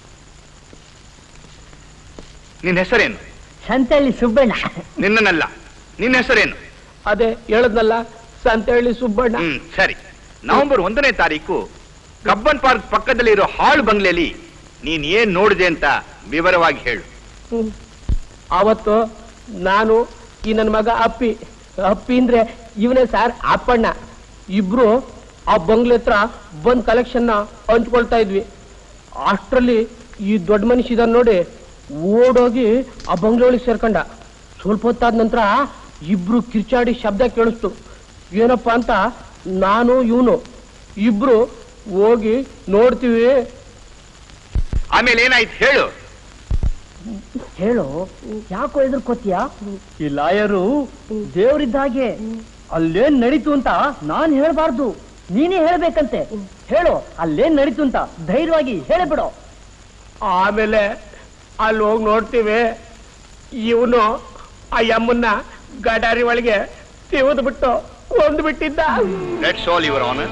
ನಿನ್ನ ಹೆಸರೇನು ಸಂತಳ್ಳಿ ಸುಬ್ಬಣ್ಣ ನಿನ್ನನಲ್ಲ ನಿನ್ನ ಹೆಸರೇನು ಅದೇ ಹೇಳದ್ನಲ್ಲ ಸಂತಳ್ಳಿ ಸುಬ್ಬಣ್ಣ ಹ್ಮ್ ಸರಿ ನವೆಂಬರ್ ಒಂದನೇ ತಾರೀಕು ಕಬ್ಬನ್ ಪಾರ್ಕ್ ಪಕ್ಕದಲ್ಲಿರೋ ಹಾಳು ಬಂಗ್ಲೆಯಲ್ಲಿ ನೀನ್ ಏನ್ ನೋಡಿದೆ ಅಂತ ವಿವರವಾಗಿ ಹೇಳು ಹ್ಮ್. ಅವತ್ತು ನಾನು ಈ ನನ್ನ ಮಗ ಅಪ್ಪಿ ಅಪ್ಪಿ ಅಂದ್ರೆ ಇವನೇ ಸರ್ ಅಪ್ಪಣ್ಣ ಇಬ್ರು ಆ ಬಂಗ್ಲೆ ಹತ್ರ ಬಂದ್ ಕಲೆಕ್ಷನ್ ಹಂಚ್ಕೊಳ್ತಾ ಇದ್ವಿ ಅಷ್ಟರಲ್ಲಿ ಈ ದೊಡ್ಡ ಮನುಷ್ಯ ಇದನ್ನ ನೋಡಿ ಓಡೋಗಿ ಆ ಬಂಗ್ಲೆ ಒಳಗೆ ಸೇರ್ಕೊಂಡ ಸ್ವಲ್ಪ ಹೊತ್ತಾದ ನಂತರ ಇಬ್ರು ಕಿರ್ಚಾಡಿ ಶಬ್ದ ಕೇಳಿಸ್ತು ಏನಪ್ಪ ಅಂತ ನಾನು ಇವನು ಇಬ್ರು ಹೋಗಿ ನೋಡ್ತೀವಿ ಆಮೇಲೆ ಏನಾಯ್ತು ಹೇಳು ಹೇಳು ಯಾಕೋ ಎದುರ್ಕೋತೀಯ ಈ ಲಾಯರು ದೇವರಿದ್ದ ಹಾಗೆ ಅಲ್ಲೇನ್ ನಡೀತು ಅಂತ ನಾನ್ ಹೇಳ್ಬಾರ್ದು ನೀನೇ ಹೇಳ್ಬೇಕಂತೆ ಹೇಳು ಅಲ್ಲೇನ್ ನಡೀತು ಅಂತ ಧೈರ್ಯವಾಗಿ ಹೇಳಿಬಿಡು ಆಮೇಲೆ ಅಲ್ಲಿ ಹೋಗಿ ನೋಡ್ತೀವಿ ಇವನು ಆ ಯಮ್ಮನ್ನ ಗಡಾರಿ ಒಳಗೆ ತಿವಿದು ಬಿಟ್ಟು ಕೊಂದು ಬಿಟ್ಟಿದ್ದ let's all your honour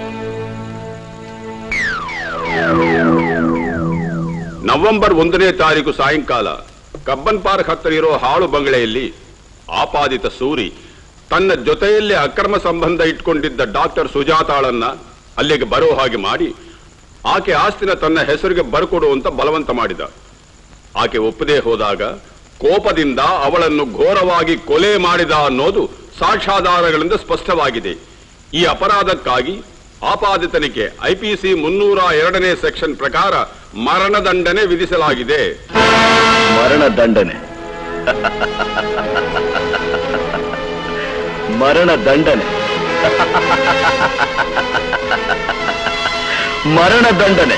November ಒಂದನೇ ತಾರೀಕು ಸಾಯಂಕಾಲ ಕಬ್ಬನ್ ಪಾರ್ಕ್ ಹತ್ತಿರ ಇರೋ ಹಾಳು ಬಂಗಲೆಯಲ್ಲಿ ಆಪಾದಿತ ಸೂರಿ ತನ್ನ ಜೊತೆಯಲ್ಲಿ ಅಕ್ರಮ ಸಂಬಂಧ ಇಟ್ಕೊಂಡಿದ್ದ ಡಾಕ್ಟರ್ ಸುಜಾತಾಳನ್ನ ಅಲ್ಲಿಗೆ ಬರೋ ಹಾಗೆ ಮಾಡಿ ಆಕೆ ಆಸ್ತಿನ ತನ್ನ ಹೆಸರಿಗೆ ಬರ್ಕೊಡುವಂತ ಬಲವಂತ ಮಾಡಿದ ಆಕೆ ಒಪ್ಪದೇ ಹೋದಾಗ ಕೋಪದಿಂದ ಅವಳನ್ನು ಘೋರವಾಗಿ ಕೊಲೆ ಮಾಡಿದ ಅನ್ನೋದು ಸಾಕ್ಷ್ಯಾಧಾರಗಳಿಂದ ಸ್ಪಷ್ಟವಾಗಿದೆ ಈ ಅಪರಾಧಕ್ಕಾಗಿ ಆಪಾದಿತನಿಗೆ ಐಪಿಸಿ ಮುನ್ನೂರ ಎರಡನೇ ಸೆಕ್ಷನ್ ಪ್ರಕಾರ ಮರಣದಂಡನೆ ವಿಧಿಸಲಾಗಿದೆ ಮರಣದಂಡನೆ ಮರಣದಂಡನೆ ಮರಣದಂಡನೆ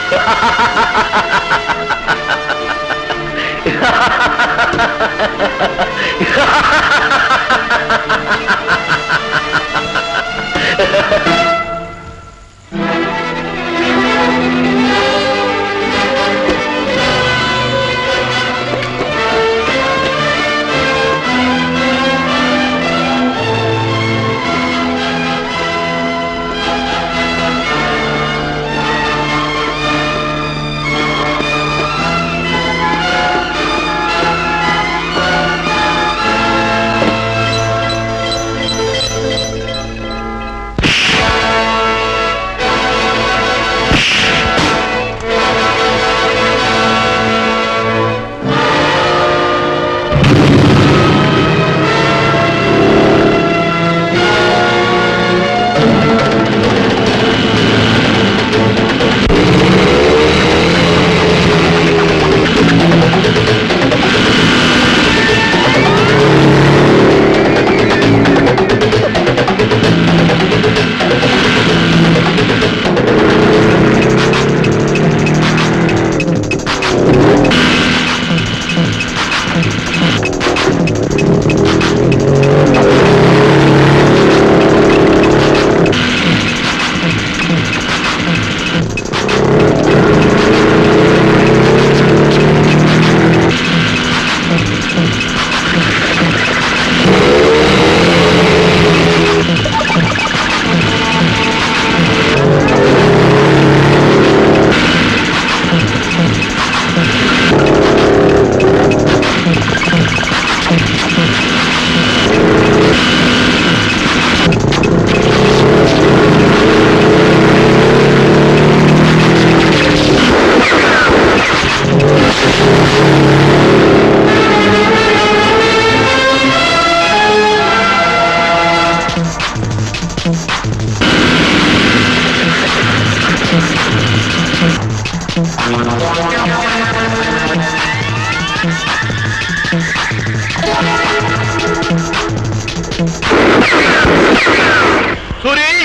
ಸೂರಿ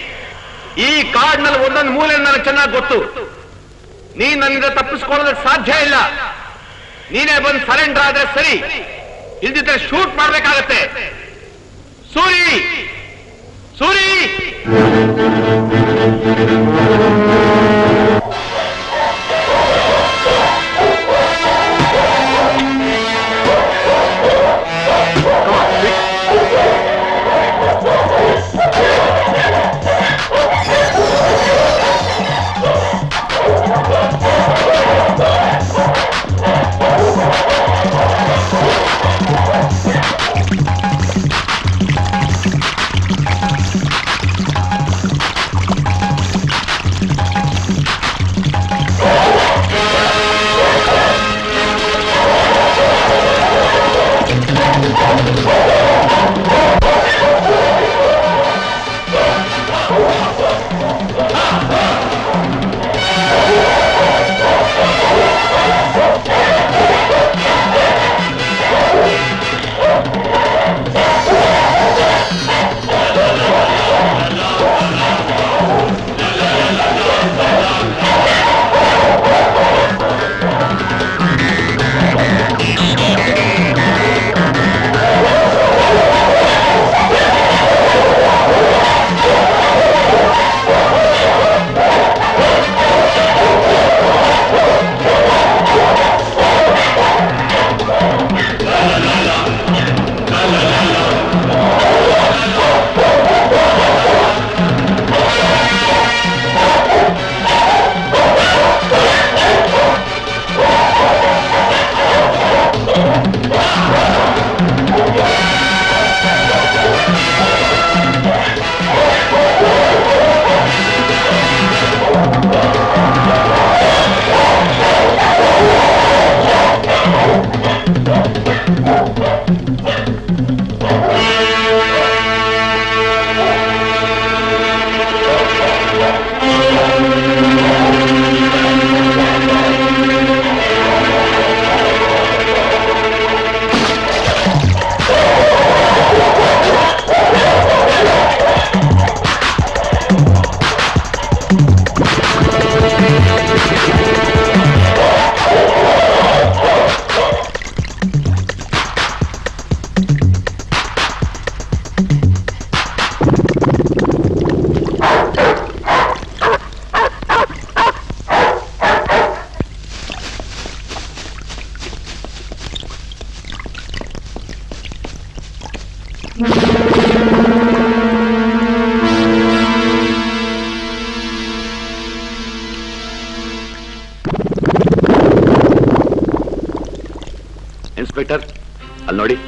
ಈ ಕಾಡ್ನಲ್ಲಿ ಒಂದೊಂದು ಮೂಲೆ ನನಗೆ ಚೆನ್ನಾಗಿ ಗೊತ್ತು ನೀನ್ ನನ್ನಿಂದ ತಪ್ಪಿಸ್ಕೊಳ್ಳೋದಕ್ಕೆ ಸಾಧ್ಯ ಇಲ್ಲ ನೀನೇ ಬಂದು ಸರೆಂಡರ್ ಆದ್ರೆ ಸರಿ ಇಲ್ದಿದ್ರೆ ಶೂಟ್ ಮಾಡ್ಬೇಕಾಗತ್ತೆ ಸೂರಿ ಸೂರಿ ಇನ್ಸ್ಪೆಕ್ಟರ್ ಅಲ್ಲಿ ನೋಡಿ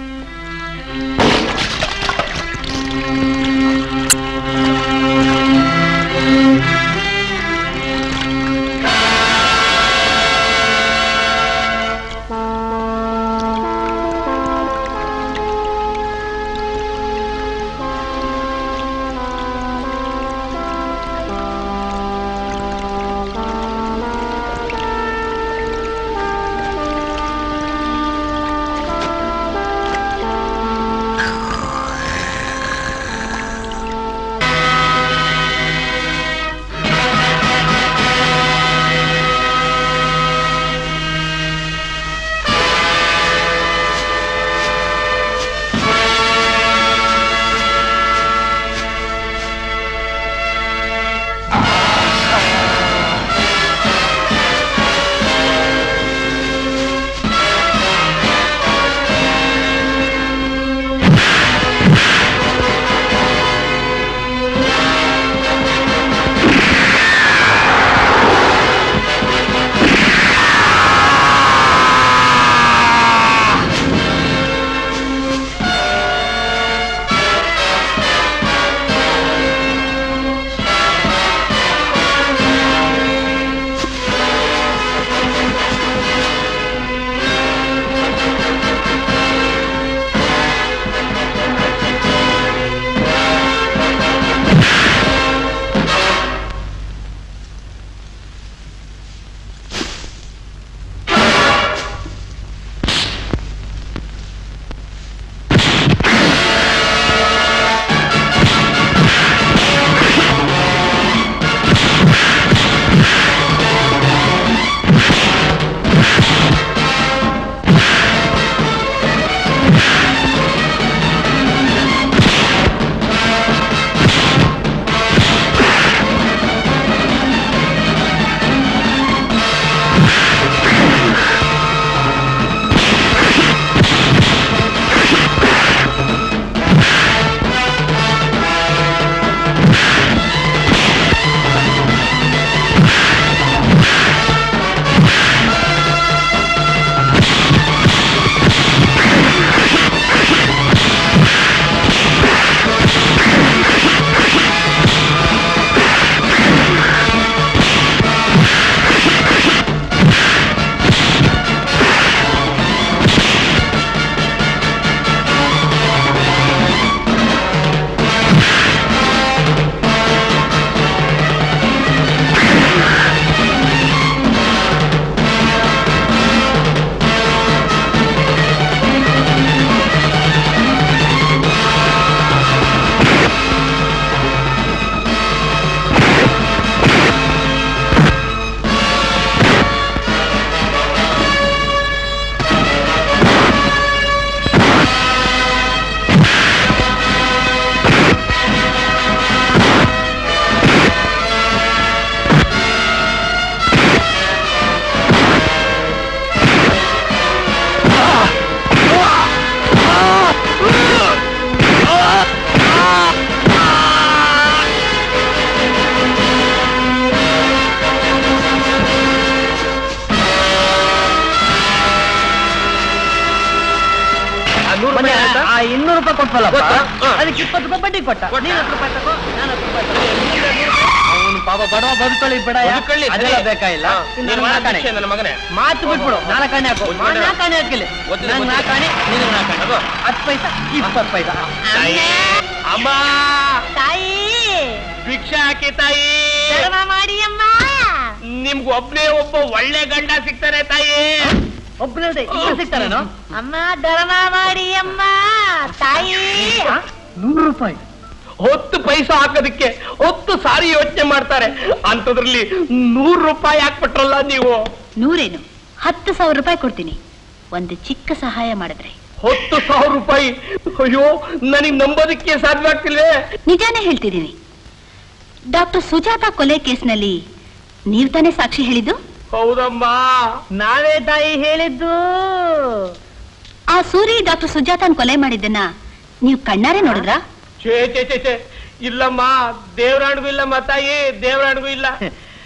ಮೊನ್ನೆ ಆ ಇನ್ನೂರು ರೂಪಾಯಿ ಕೊಟ್ವಲ್ಲಪ್ಪ ಗೊತ್ತು, ಹ. ಅದಕ್ಕೆ ಇಪ್ಪತ್ತು ರೂಪಾಯಿ ಬಡ್ಡಿ ಕೊಟ್ಟ ನೀನ್ ಹತ್ತು ರೂಪಾಯಿ ತಗೋ ನಾನು ಹತ್ತು ರೂಪಾಯಿ ತಗೋ ಅವನು ಪಾಪ ಬಡವ ಬದುಕೊಳ್ಳಿ ಬಿಡ ಬದುಕೊಳ್ಳಿ, ಅದೆಲ್ಲ ಸರಿ. ಬೇಕಾಗಿಲ್ಲ ಹ, ಇನ್ನು ನೀನು ನಾಲ್ಕು ಮಾಡು ಆಣೆ. ಶಿಕ್ಷೆ ನನ್ನ ಮಗನೇ. ಮಾತು ಬಿಟ್ಬಿಡು ನಾಲ್ಕಾಣೆ ಹಾಕು ಒಂದು ಬಿಡು. ನಾಲ್ಕಾಣೆ ಹಾಕಿಲ್ಲ ಗೊತ್ತಿದೆ, ನಾನು ಗೊತ್ತಿದೆ. ನಾಲ್ಕಾಣೆ ನೀನು ನಾಲ್ಕಾಣೆ ತಗೋ. ಹತ್ತು ಪೈಸಾ ಇಪ್ಪತ್ತು ಪೈಸಾ ಅಮ್ಮ ತಾಯಿ ಭಿಕ್ಷೆ ಹಾಕಿ ತಾಯಿ ಧರ್ಮ ಮಾಡಿ ಅಮ್ಮ ನಿಮ್ಗೆ ಒಬ್ನೇ ಒಬ್ಬ ಒಳ್ಳೆ ಗಂಡ ಸಿಗ್ತಾನೆ ತಾಯಿ ಒಬ್ಬನಲ್ದೆ ಇಬ್ಬರು ಸಿಗ್ತಾರೇನೋ ಅಮ್ಮ ಧರ್ಮ ಮಾಡಿ ಅಮ್ಮ ತಾಯಿ ನೂರು ರೂಪಾಯಿ ಹೊತ್ತು ಪೈಸಾ ಹಾಕೋದಕ್ಕೆ ಹೊತ್ತು ಸಾರಿ ಯೋಚನೆ ಮಾಡ್ತಾರೆ ಅಂತದ್ರಲ್ಲಿ ನೂರು ರೂಪಾಯಿ ಹಾಕ್ಬಿಟ್ರಲ್ಲ ನೀವು ನೂರೇನು ಹತ್ತು ಸಾವಿರ ರೂಪಾಯಿ ಕೊಡ್ತೀನಿ ಒಂದು ಚಿಕ್ಕ ಸಹಾಯ ಮಾಡಿದ್ರೆ ಹತ್ತು ಸಾವಿರ ರೂಪಾಯಿ ಅಯ್ಯೋ ನನಗ್ ನಂಬೋದಕ್ಕೆ ಸಾಧ್ಯ ಆಗ್ತಿಲ್ವೇ ನಿಜಾನೇ ಹೇಳ್ತಿದ್ದೀನಿ ಡಾಕ್ಟರ್ ಸುಜಾತ ಕೊಲೆ ಕೇಸ್ನಲ್ಲಿ ನೀವ್ ತಾನೇ ಸಾಕ್ಷಿ ಹೇಳಿದ್ದು ಹೌದಮ್ಮ ನಾವೇ ತಾಯಿ ಹೇಳಿದ್ದು ಆ ಸೂರಿ ಡಾಕ್ಟರ್ ಸುಜಾತನ್ ಕೊಲೆ ಮಾಡಿದ್ದನ್ನ ನೀವು ಕಣ್ಣಾರೆ ನೋಡಿದ್ರಾ ಛೇ ಛೇ ಛೇ ಛೇ ಇಲ್ಲಮ್ಮ ದೇವರಾಣಿಗೂ ಇಲ್ಲಮ್ಮ ತಾಯಿ ದೇವರಾಣಿಗೂ ಇಲ್ಲ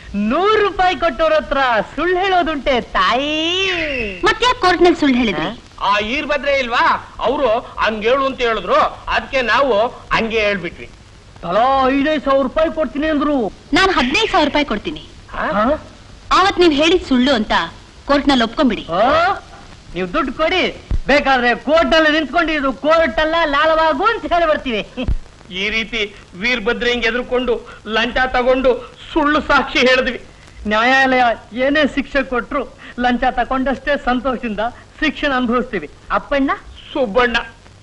ನೂರು ರೂಪಾಯಿ ಕೊಟ್ಟವ್ರ ಹತ್ರ ಸುಳ್ಳು ಹೇಳೋದುಂಟೆ ತಾಯಿ ಮತ್ತ್ಯಾಕ್ ಕೋರ್ಟ್ನಲ್ಲಿ ಸುಳ್ಳು ಹೇಳಿದ್ರಿ ಆ ಈರ್ಭದ್ರೆ ಇಲ್ವಾ ಅವರು ಹಂಗೇಳು ಅಂತ ಹೇಳಿದ್ರು ಅದಕ್ಕೆ ನಾವು ಹಂಗೆ ಹೇಳ್ಬಿಟ್ವಿ ತಲಾ ಐದೈದು ಸಾವಿರ ರೂಪಾಯಿ ಕೊಡ್ತೀನಿ ಅಂದ್ರು ನಾನು ಹದಿನೈದು ಸಾವಿರ ರೂಪಾಯಿ ಕೊಡ್ತೀನಿ ಆವತ್ ನೀವ್ ಹೇಳಿದ್ ಸುಳ್ಳು ಅಂತ ಕೋರ್ಟ್ ನಲ್ಲಿ ಒಪ್ಕೊಂಬಿಡಿ ನೀವು ದುಡ್ಡು ಕೊಡಿ ಬೇಕಾದ್ರೆ ಕೋರ್ಟ್ ಅಲ್ಲಿ ನಿಂತ್ಕೊಂಡು ಇದು ಕೋರ್ಟ್ ಅಲ್ಲ ಲಾಲವಾಗು ಅಂತ ಹೇಳಿ ಬರ್ತೀವಿ ಈ ರೀತಿ ವೀರಭದ್ರ ಹಿಂಗ್ ಎದುರ್ಕೊಂಡು ಲಂಚ ತಗೊಂಡು ಸುಳ್ಳು ಸಾಕ್ಷಿ ಹೇಳಿದ್ವಿ ನ್ಯಾಯಾಲಯ ಏನೇ ಶಿಕ್ಷೆ ಕೊಟ್ರು ಲಂಚ ತಕೊಂಡಷ್ಟೇ ಸಂತೋಷದಿಂದ ಶಿಕ್ಷಣ ಅನುಭವಿಸ್ತೀವಿ ಅಪ್ಪಣ್ಣ ಸುಬ್ಬಣ್ಣ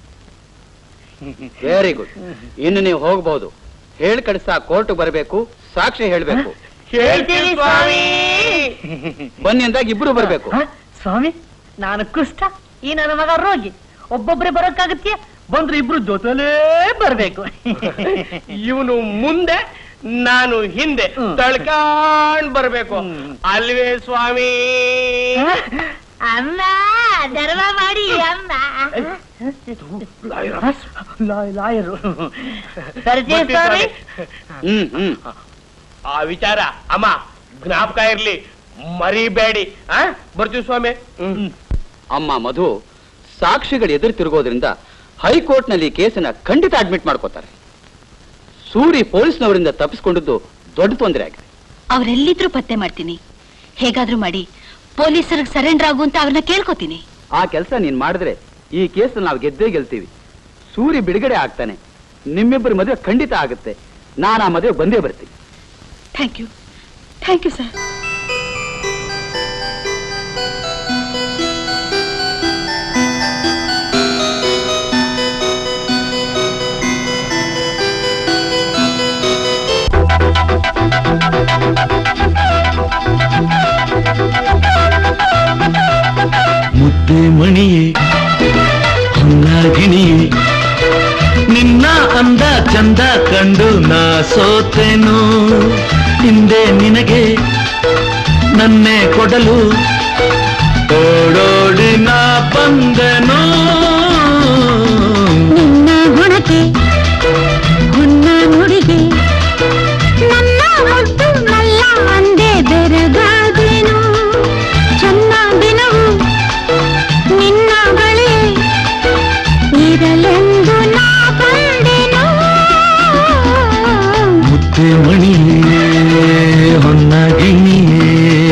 ವೆರಿ ಗುಡ್ ಇನ್ನು ನೀವು ಹೋಗಬಹುದು ಹೇಳಿ ಕಳಿಸ್ತಾ ಕೋರ್ಟ್ ಬರಬೇಕು ಸಾಕ್ಷಿ ಹೇಳ್ಬೇಕು ಹೇಳ್ತೀವಿ ಸ್ವಾಮಿ ಬನ್ನಿ ಅಂದಾಗ ಇಬ್ರು ಬರ್ಬೇಕು ಸ್ವಾಮಿ ನಾನು ಕುಷ್ಠ ಈ ನನ್ನ ಮಗ ರೋಗಿ ಒಬ್ಬೊಬ್ರೆ ಬರೋಕ್ಕಾಗತ್ಯ ಬಂದ್ರೆ ಇಬ್ರು ಜೊತೆಲೇ ಬರ್ಬೇಕು ಇವನು ಮುಂದೆ ನಾನು ಹಿಂದೆ ತಳ್ಕಾಂಡ್ ಬರ್ಬೇಕು ಅಲ್ವೇ ಸ್ವಾಮಿ ಅಮ್ಮ ಧರ್ಮ ಮಾಡಿ ಅಮ್ಮ ಲಾಯರು ಬರ್ತೀವಿ ಸ್ವಾಮಿ. ಹ್ಮ್ ಹ್ಮ್ ಆ ವಿಚಾರ ಅಮ್ಮ ಜ್ಞಾಪಕ ಇರ್ಲಿ ಮರಿಬೇಡಿ ಆ ಬರ್ತೀವಿ ಸ್ವಾಮಿ ಅಮ್ಮ ಮಧು ಸಾಕ್ಷಿಗಳು ಎದುರು ತಿರುಗೋದ್ರಿಂದ ಹೈಕೋರ್ಟ್ ನಲ್ಲಿ ಈ ಕೇಸನ್ನ ಖಂಡಿತ ಅಡ್ಮಿಟ್ ಮಾಡ್ಕೋತಾರೆ ಸೂರಿ ಪೊಲೀಸ್ನವರಿಂದ ತಪ್ಪಿಸ್ಕೊಂಡಿದ್ದು ದೊಡ್ಡ ತೊಂದರೆ ಆಗಿದೆ ಅವ್ರೆಲ್ಲಿದ್ರು ಪತ್ತೆ ಮಾಡ್ತೀನಿ ಹೇಗಾದ್ರೂ ಮಾಡಿ ಪೊಲೀಸರಿಗೆ ಸರೆಂಡರ್ ಆಗು ಅಂತ ಅವ್ರನ್ನ ಕೇಳ್ಕೊತೀನಿ ಆ ಕೆಲಸ ನೀನ್ ಮಾಡಿದ್ರೆ ಈ ಕೇಸ್ ನಾವು ಗೆದ್ದೇ ಗೆಲ್ತೀವಿ ಸೂರಿ ಬಿಡುಗಡೆ ಆಗ್ತಾನೆ ನಿಮ್ಮಿಬ್ಬರ ಮದುವೆ ಖಂಡಿತ ಆಗುತ್ತೆ ನಾನು ಆ ಮದುವೆ ಬಂದೇ ಬರ್ತೀನಿ thank you thank you sir ಮುದ್ದೆ ಮಣಿಯೇ ಹೊನ್ನಾಗಿಣಿಯೇ ನಿನ್ನ ಅಂದ ಚಂದ ಕಂಡು ನಾ ಸೋತೆನು ಹಿಂದೆ ನಿನಗೆ ನನ್ನೇ ಕೊಡಲು ಓಡೋಡಿ ನಾ ಬಂದೆನು ನಿನ್ನ ಗುಣಕ್ಕೆ ಹುನ್ನ ನುಡಿಗೆ ನನ್ನ ಮುದ್ದು ನಲ್ಲ ಅಂದೆ ಬೆರಗಾದೆನು ಚೆನ್ನ ದಿನವು ನಿನ್ನ ಬಳಿ ಇರಲೆಂದು ನಾ ಬಂದೆನು ಮುದ್ದೆ ಮಣಿಯೇ ಹೊನ್ನಾಗಿಣಿಯೇ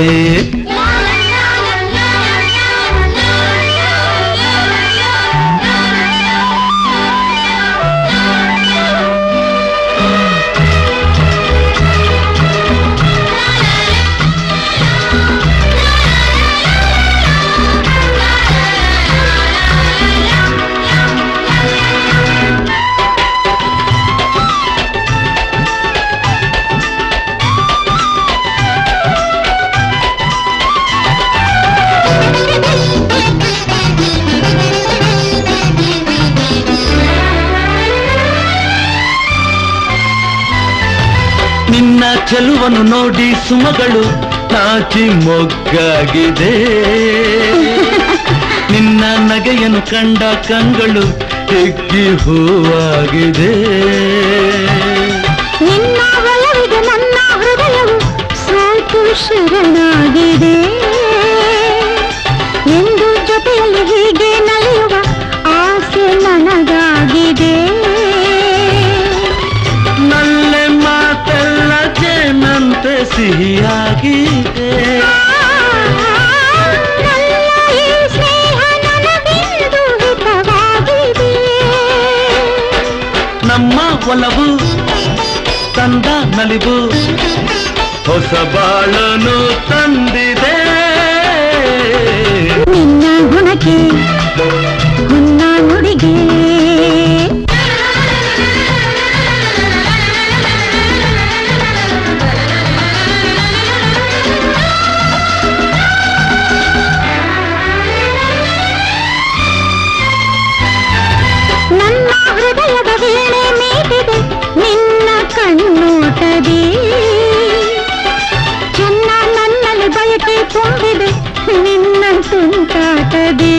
ನಿನ್ನ ಚೆಲುವನ್ನು ನೋಡಿ ಸುಮಗಳು ನಾಚಿ ಮೊಗ್ಗಾಗಿದೆ ನಿನ್ನ ನಗೆಯನ್ನು ಕಂಡ ಕಂಗಳು ಹಿಗ್ಗಿ ಹೂವಾಗಿದೆ ನಿನ್ನ ಒಲವಿಗೆ ನನ್ನ ಹೃದಯವು ಸಾಕು ಶರಣಾಗಿದೆ ಎಂದು ಜೊತೆಯಲ್ಲಿ ಹೀಗೆ ನಲಿಯುವ ಆಸೆ ನನಗಾಗಿದೆ ನಲ್ಲೆ ಮಾತೆಲ್ಲ ಜೇನಂತೆ ಸಿಹಿಯಾಗಿದೆ ನನ್ನ ಈ ಸ್ನೇಹ ನನಗೆಂದು ಹಿತವಾಗಿದೆ ನಮ್ಮ ಒಲವು ತಂದ ನಲಿವು ಹೊಸ ಬಾಳನು ತಂದಿದೆ ನಿನ್ನ ಗುಣಕ್ಕೆ ಹುನ್ನ ನುಡಿಗೆ ನನ್ನ ಹೃದಯದ ವೀಣೆ ಮೀಟಿದೆ ನಿನ್ನ ಕಣ್ಣೋಟದಿ ಚೆನ್ನ ನನ್ನಲ್ಲಿ ಬಯಕೆ ತುಂಬಿದೆ ನಿನ್ನ ತುಂಟಾಟದಿ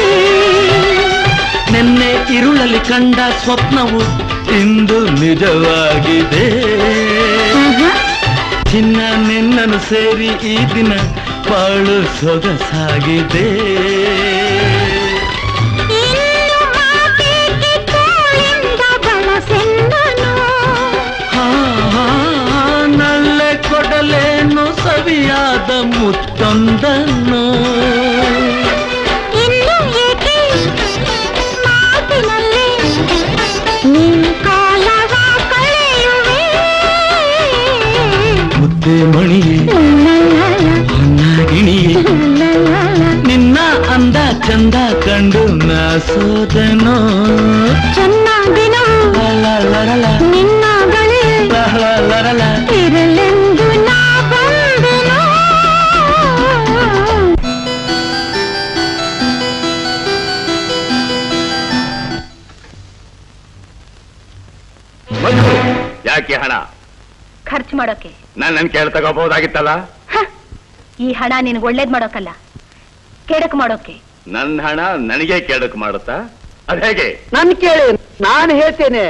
ನಿನ್ನೆ ಇರುಳಲ್ಲಿ ಕಂಡ ಸ್ವಪ್ನವು ಇಂದು ನಿಜವಾಗಿದೆ ಚಿನ್ನ ನಿನ್ನನ್ನು ಸೇರಿ ಈ ದಿನ ಬಾಳು ಸೊಗಸಾಗಿದೆ ಸಿಹಿಯಾದ ಮುತ್ತೊಂದನ್ನು ಇನ್ನು ಏಕೆ ಮಾತಿನಲ್ಲಿ ನೀನು ಕಾಲವ ಕಳೆಯುವೆ ಮುದ್ದೆ ಮಣಿಯೇ ಹೊನ್ನಾಗಿಣಿಯೇ ನಿನ್ನ ಅಂದ ಚಂದ ಕಂಡು ನಾ ಸೋದನೋ ಚೆನ್ನಾಗಿನೋ ನಿನ್ನ ಬಳಿ ಇರಲೆಂದು ನಾ ಬಂದೆನೋ ಮಧು ಯಾಕೆ ಹಣ ಖರ್ಚು ಮಾಡೋಕೆ ನಾನು ನನ್ ಕೇಳಿ ತಗೋಬಹುದಾಗಿತ್ತಲ್ಲ ಈ ಹಣ ನಿನಗೆ ಒಳ್ಳೇದ್ ಮಾಡೋಕಲ್ಲ ಕೆಡಕ್ ಮಾಡೋಕೆ ನನ್ನ ಹಣ ನನಗೆ ಕೇಳಕ್ ಮಾಡುತ್ತಾ ಅದ್ ಹೇಗೆ ನನ್ ಕೇಳಿ ನಾನು ಹೇಳ್ತೇನೆ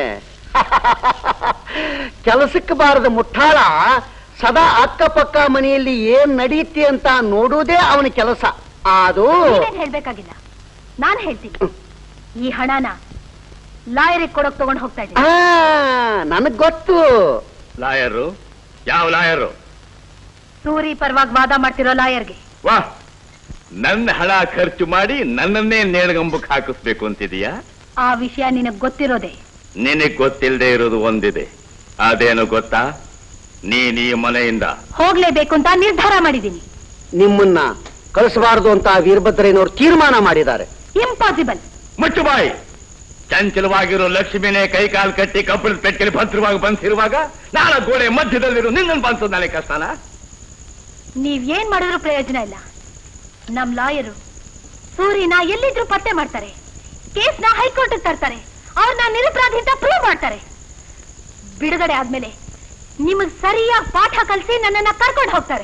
ಕೆಲಸಕ್ಕೆ ಬಾರದ ಮುಟ್ಟಾಳ ಸದಾ ಅಕ್ಕಪಕ್ಕ ಮನೆಯಲ್ಲಿ ಏನ್ ನಡೆಯುತ್ತೆ ಅಂತ ನೋಡುವುದೇ ಅವನ ಕೆಲಸ ಅದು ನೀನೇನ್ ಹೇಳ್ಬೇಕಾಗಿಲ್ಲ ನಾನ್ ಹೇಳ್ತೀನಿ ಈ ಹಣನ ಲಾಯರಿಗೆ ಕೊಡೋಕ್ ತಗೊಂಡ್ ಹೋಗ್ತಾ ಇದ್ದೀನಿ ಆ ನನಗ್ ಗೊತ್ತು ಲಾಯರು ಯಾವ ಲಾಯರು ಸೂರಿ ಪರವಾಗಿ ವಾದ ಮಾಡ್ತಿರೋ ಲಾಯರ್ಗೆ ವಾ ನನ್ನ ಹಣ ಖರ್ಚು ಮಾಡಿ ನನ್ನನ್ನೇ ನೇಣಗಂಬಕ್ ಹಾಕಿಸ್ಬೇಕು ಅಂತಿದೀಯಾ ಆ ವಿಷಯ ನಿನಗ್ ಗೊತ್ತಿರೋದೆ ನಿನಗ್ ಗೊತ್ತಿಲ್ಲದೆ ಇರೋದು ಒಂದಿದೆ ಅದೇನು ಗೊತ್ತಾ ನೀನ್ ಈ ಮನೆಯಿಂದ ಹೋಗ್ಲೇಬೇಕು ಅಂತ ನಿರ್ಧಾರ ಮಾಡಿದ್ದೀನಿ ನಿಮ್ಮನ್ನ ಕಳಿಸಬಾರದು ಅಂತ ವೀರಭದ್ರಯ್ಯನವರು ತೀರ್ಮಾನ ಮಾಡಿದ್ದಾರೆ ಇಂಪಾಸಿಬಲ್ ಮುಚ್ಚು ಬಾಯಿ ಚಂಚಲವಾಗಿರೋ ಲಕ್ಷ್ಮಿನೇ ಕೈ ಕಾಲು ಕಟ್ಟಿ ಕಬ್ಬಳದ ಪೆಟ್ಟಿಗೆ ಭದ್ರವಾಗಿ ಬಂದಿರುವಾಗ ನಾನು ಗೋಡೆ ಮಧ್ಯದಲ್ಲಿರೋ ನಿನ್ನನ್ನು ಬಂತು ನನಗೆ ಕಷ್ಟನ ನೀವ್ ಏನ್ ಮಾಡಿದ್ರು ಪ್ರಯೋಜನ ಇಲ್ಲ ನಮ್ ಲಾಯರು ಸೂರಿನ ಎಲ್ಲಿದ್ರು ಪತ್ತೆ ಮಾಡ್ತಾರೆ ಕೇಸ್ನ ಹೈಕೋರ್ಟ್ ತರ್ತಾರೆ ಅವ್ರನ್ನ ನಿರಪರಾಧಿ ಅಂತ ಪ್ರೂವ್ ಮಾಡ್ತಾರೆ ಬಿಡುಗಡೆ ಆದ್ಮೇಲೆ ನಿಮಗ್ ಸರಿಯಾಗಿ ಪಾಠ ಕಲಿಸಿ ನನ್ನನ್ನ ಕರ್ಕೊಂಡು ಹೋಗ್ತಾರೆ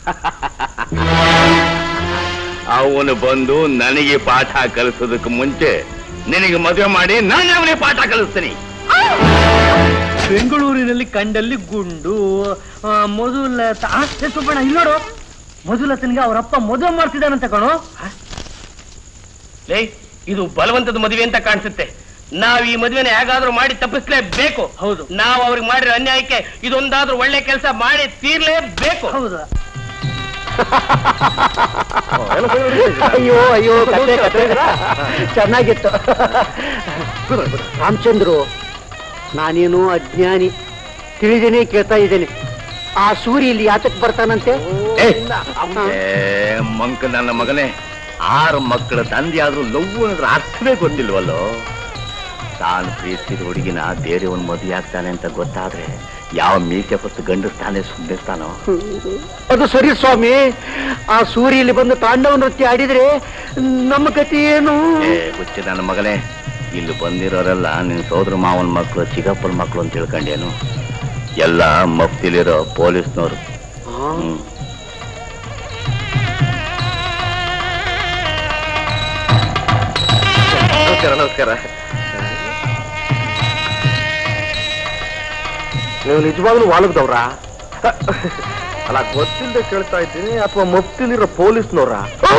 ಅವನು ಬಂದು ನನಗೆ ಪಾಠ ಕಲಿಸೋದಕ್ಕೆ ಮುಂಚೆ ನಿನಗೆ ಮದುವೆ ಮಾಡಿ ನಾನು ಅವನಿಗೆ ಪಾಠ ಕಲಿಸ್ತೀನಿ ಬೆಂಗಳೂರಿನಲ್ಲಿ ಕಂಡಲ್ಲಿ ಗುಂಡು ಆ, ಮೊದಲ ತ- ಆ, ಏ ಸುಬ್ಬಣ್ಣ ಇಲ್ಲಿ ನೋಡು ಮೊದಲತನಿಗೆ ಅವರಪ್ಪ ಮದುವೆ ಮಾಡ್ತಿದ್ದಾನಂತ ಕಣೋ ಲೇ ಇದು ಬಲವಂತದ ಮದುವೆ ಅಂತ ಕಾಣಿಸುತ್ತೆ ನಾವ್ ಈ ಮದುವೆನ ಹೇಗಾದ್ರೂ ಮಾಡಿ ತಪ್ಪಿಸ್ಲೇಬೇಕು ಹೌದು ನಾವು ಅವ್ರಿಗೆ ಮಾಡಿರೋ ಅನ್ಯಾಯಕ್ಕೆ ಇದೊಂದಾದ್ರೂ ಒಳ್ಳೆ ಕೆಲಸ ಮಾಡಿ ತೀರ್ಲೇಬೇಕು ಹೌದು ಅಯ್ಯೋ ಅಯ್ಯೋ ಕತೆ ಕತೆ ಚೆನ್ನಾಗಿತ್ತು ರಾಮಚಂದ್ರು ನಾನೇನು ಅಜ್ಞಾನಿ ತಿಳಿದೇನೆ ಕೇಳ್ತಾ ಇದ್ದೇನೆ ಆ ಸೂರ್ಯ ಇಲ್ಲಿ ಯಾತಕ್ ಬರ್ತಾನಂತೆ ಏ ಮಂಕ ನನ್ನ ಮಗನೇ ಆರು ಮಕ್ಕಳ ತಂದೆ ಆದ್ರೂ ಲವ್ವು ಅಂದ್ರೆ ಅರ್ಥವೇ ಗೊತ್ತಿಲ್ವಲ್ಲೋ ತಾನು ಪ್ರೀತಿಸಿದ ಹುಡುಗಿನ ಬೇರೆಯವನ್ ಮದುವೆ ಆಗ್ತಾನೆ ಅಂತ ಗೊತ್ತಾದ್ರೆ ಯಾವ ಮೀಕೆ ಹೊತ್ತು ಗಂಡಸ್ತಾನೆ ಸುಮ್ಮನಿರ್ತಾನೋ ಅದು ಸರಿ ಸ್ವಾಮಿ ಆ ಸೂರ್ಯ ಇಲ್ಲಿ ಬಂದು ತಾಂಡವ ನೃತ್ಯ ಆಡಿದ್ರೆ ನಮ್ಮ ಗತಿ ಏನು ಏ ಹುಚ್ಚಿ ನನ್ನ ಮಗನೇ ಇಲ್ಲಿ ಬಂದಿರೋರೆಲ್ಲ ನಿನ್ ಸೋದರ ಮಾವನ ಮಕ್ಕಳು ಚಿಕ್ಕಪ್ಪನ ಮಕ್ಕಳು ಅಂತ ತಿಳ್ಕೊಂಡೇನು ಎಲ್ಲ ಮಫ್ತಿಲಿರೋ ಪೊಲೀಸ್ನವರು ಹ್ಮ್ ನಮಸ್ಕಾರ ನಮಸ್ಕಾರ ನೀವು ನಿಜವಾಗ್ಲೂ ವಾಲಗ್ದವ್ರ ಅಲ್ಲ ಗೊತ್ತಿಲ್ಲದೆ ಕೇಳ್ತಾ ಇದ್ದೀನಿ ಅಥವಾ ಮುಫ್ತಿಲಿರೋ ಪೊಲೀಸ್ನವ್ರ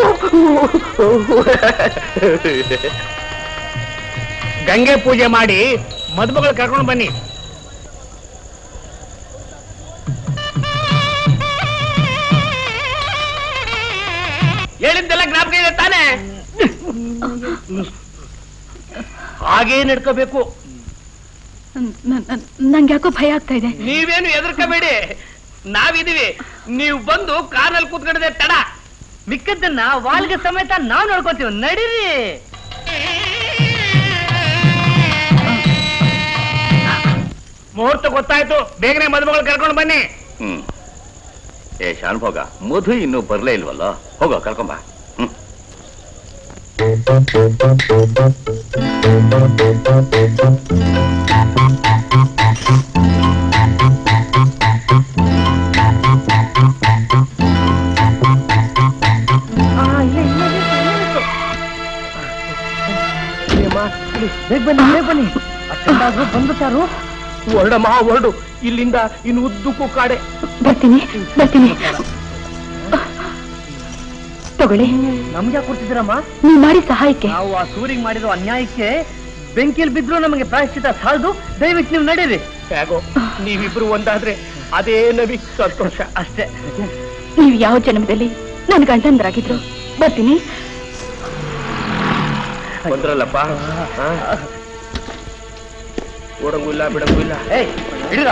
ಗಂಗೆ ಪೂಜೆ ಮಾಡಿ ಮದುಮಗಳು ಕರ್ಕೊಂಡು ಬನ್ನಿ ಹೇಳಿದ್ದೆಲ್ಲ ಜ್ಞಾಪಕ ಇದೆ ತಾನೇ ಹಾಗೇ ನಡ್ಕೋಬೇಕು ನಂಗೆ ಯಾಕೋ ಭಯ ಆಗ್ತಾ ಇದೆ ನೀವೇನು ಹೆದರ್ಕೋಬೇಡಿ ನಾವಿದೀವಿ ನೀವು ಬಂದು ಕಾರ್ನಲ್ಲಿ ಕೂತ್ಕೊಂಡಿದೆ ತಡ ಮಿಕ್ಕದ್ದನ್ನ ವಾಲ್ಗೆ ಸಮೇತ ನಾವ್ ನೋಡ್ಕೋತೀವಿ ನಡೀರಿ ಮುಹೂರ್ತ ಗೊತ್ತಾಯ್ತು ಬೇಗನೆ ಮದುಮಗಳು ಕರ್ಕೊಂಡು ಬನ್ನಿ ಹ್ಮ್ ಏ ಶಾನ್ಭೋಗ ಮಧು ಇನ್ನೂ ಬರ್ಲೇ ಇಲ್ವಲ್ಲ ಹೋಗೋ ಕರ್ಕೊಂಬ ಹ್ಮ್ ಬೇಗ ಬನ್ನಿ ಬೇಗ ಬನ್ನಿ ಅಷ್ಟೊಂದಾದ್ರೂ ಬಂದ್ಬಿಟ್ಟಾರು ಹೊರಡಮ್ಮ ಹೊರಡು ಇಲ್ಲಿಂದ ಇನ್ನು ಉದ್ದಕ್ಕೂ ಕಾಡೆ ಬರ್ತೀನಿ ಬರ್ತೀನಿ ತಗೊಳ್ಳಿ ನಮ್ಗೆ ಯಾಕೆ ಕೊಡ್ತಿದ್ದೀರಮ್ಮ ನೀವ್ ಮಾಡಿ ಸಹಾಯಕ್ಕೆ ನಾವು ಆ ಸೂರಿಗೆ ಮಾಡಿರೋ ಅನ್ಯಾಯಕ್ಕೆ ಬೆಂಕಿಯಲ್ಲಿ ಬಿದ್ರು ನಮಗೆ ಪ್ರಾಯಶ್ಚಿತ ಸಾಲದು ದಯವಿಟ್ಟು ನೀವು ನಡೀರಿ ಹೇಗೋ ನೀವಿಬ್ರು ಒಂದಾದ್ರೆ ಅದೇ ನವಿ ಸಂತೋಷ ಅಷ್ಟೇ ನೀವು ಯಾವ ಜನ್ಮದಲ್ಲಿ ನನ್ ಗಂಡಂದ್ರಾಗಿದ್ರು ಬರ್ತೀನಿ ಬಂದ್ರಲ್ಲಪ್ಪ ಓಡಂಗೂ ಇಲ್ಲ ಬಿಡಂಗೂ ಇಲ್ಲ ಏಯ್ ಹಿಡಿದ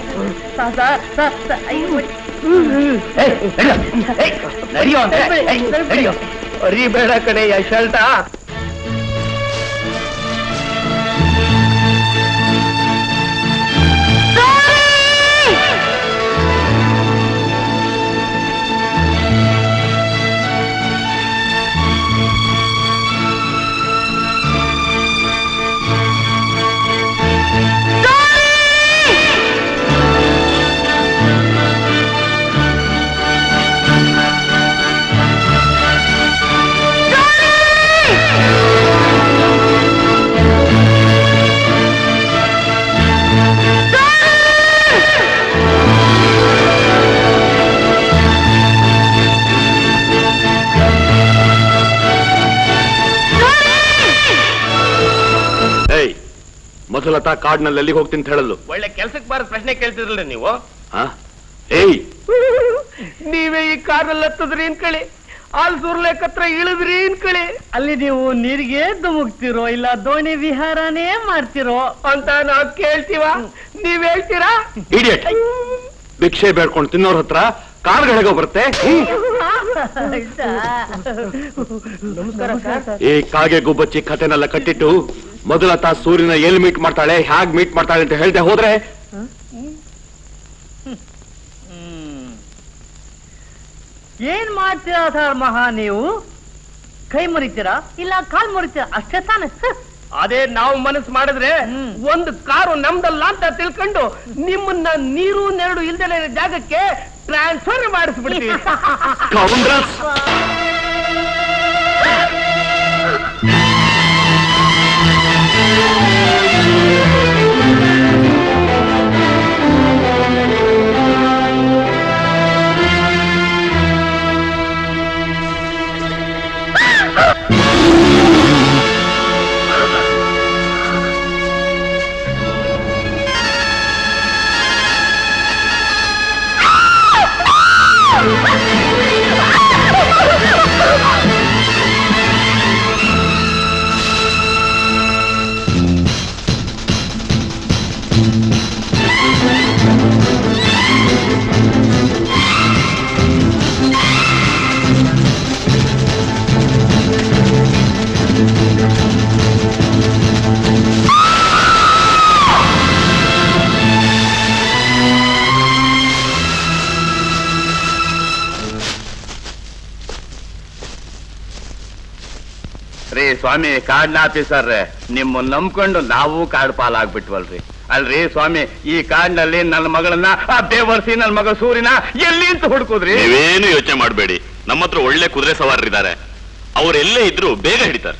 ನಡಿಯೋ ನಡಿಯೋ ಅರಿಬೇಡ ಕಣೆ ಯಶಲ್ಟ ಏಯ್ ಮೊದಲತ ಕಾಡ್ನಲ್ಲಿ ಎಲ್ಲಿಗೆ ಹೋಗ್ತೀನಿ ಅಂತ ಹೇಳಲು ಒಳ್ಳೆ ಕೆಲ್ಸಕ್ಕೆ ಬಾರ ಪ್ರಶ್ನೆ ಕೇಳ್ತಿದ್ರಲ್ಲ ನೀವು ಆ? ಏಯ್ ನೀವೇ ಈ ಕಾರ್ನಲ್ಲಿ ಹತ್ತದ್ರಿ ಅನ್ಕಳಿ ಆಲ್ ಸುರ್ಲೇಕ್ ಹತ್ರ ಇಳಿದ್ರಿ ಅನ್ಕಳಿ ಅಲ್ಲಿ ನೀವು ನೀರಿಗೆ ಧುಮುಕ್ತಿರೋ ಇಲ್ಲ ದೋಣಿ ವಿಹಾರನೇ ಮಾಡ್ತಿರೋ ಅಂತ ನಾವ್ ಕೇಳ್ತೀವ ನೀವ್ ಹೇಳ್ತೀರಾ ಇಡಿಯಟ್ ಭಿಕ್ಷೆ ಬೇಡ್ಕೊಂಡು ತಿನ್ನೋರ್ ಹತ್ರ ಕಾರ್ಗಳೆಗೋ ಬರುತ್ತೆ ಹ್ಮ್. ನಮಸ್ಕಾರ ಸರ್ ಈ ಕಾಗೆ ಗುಬ್ಬಚ್ಚಿ ಕಥೆನೆಲ್ಲ ಕಟ್ಟಿಟ್ಟು ಮೊದಲ ತಾ ಸೂರ್ಯನ ಎಲ್ಲಿ ಮೀಟ್ ಮಾಡ್ತಾಳೆ ಹ್ಯಾಗ್ ಮೀಟ್ ಮಾಡ್ತಾಳೆ ಅಂತ ಹೇಳ್ದೆ ಹೋದ್ರೆ ಏನ್ ಮಾಡ್ತೀರಾ ಸರ್ ಮಹಾ ನೀವು ಕೈ ಮುರಿತೀರಾ ಇಲ್ಲ ಕಾಲ್ ಮುರಿತೀರಾ ಅಷ್ಟೇ ತಾನೆ ಅದೇ ನಾವು ಮನಸ್ಸು ಮಾಡಿದ್ರೆ ಒಂದು ಕಾರು ನಮ್ದಲ್ಲ ಅಂತ ತಿಳ್ಕೊಂಡು ನಿಮ್ಮನ್ನ ನೀರು ನೆರಳು ಇಲ್ದಲೆ ಜಾಗಕ್ಕೆ ಟ್ರಾನ್ಸ್ಫರ್ ಮಾಡಿಸ್ಬಿಡ್ತೀವಿ ಕೌಂಡ್ರಸ್ ರೀ ಸ್ವಾಮಿ ಕಾಡ್ನ ಆಫೀಸರ್ ನಿಮ್ಮನ್ನ ನಂಬ್ಕೊಂಡು ನಾವು ಕಾಡ್ ಪಾಲಾಗ್ಬಿಟ್ವಲ್ರಿ ಅಲ್ರಿ ಸ್ವಾಮಿ ಈ ಕಾಡ್ನಲ್ಲಿ ನನ್ನ ಮಗಳನ್ನ ಆ ಬೇವರ್ಸಿ ನನ್ನ ಮಗ ಸೂರಿನ ಎಲ್ಲಿ ಅಂತ ಹುಡುಕುದ್ರಿ ನೀವೇನು ಯೋಚನೆ ಮಾಡಬೇಡಿ ನಮ್ಮ ಹತ್ರ ಒಳ್ಳೆ ಕುದುರೆ ಸವಾರರಿದ್ದಾರೆ ಅವರೆಲ್ಲೇ ಇದ್ರು ಬೇಗ ಹಿಡಿತಾರೆ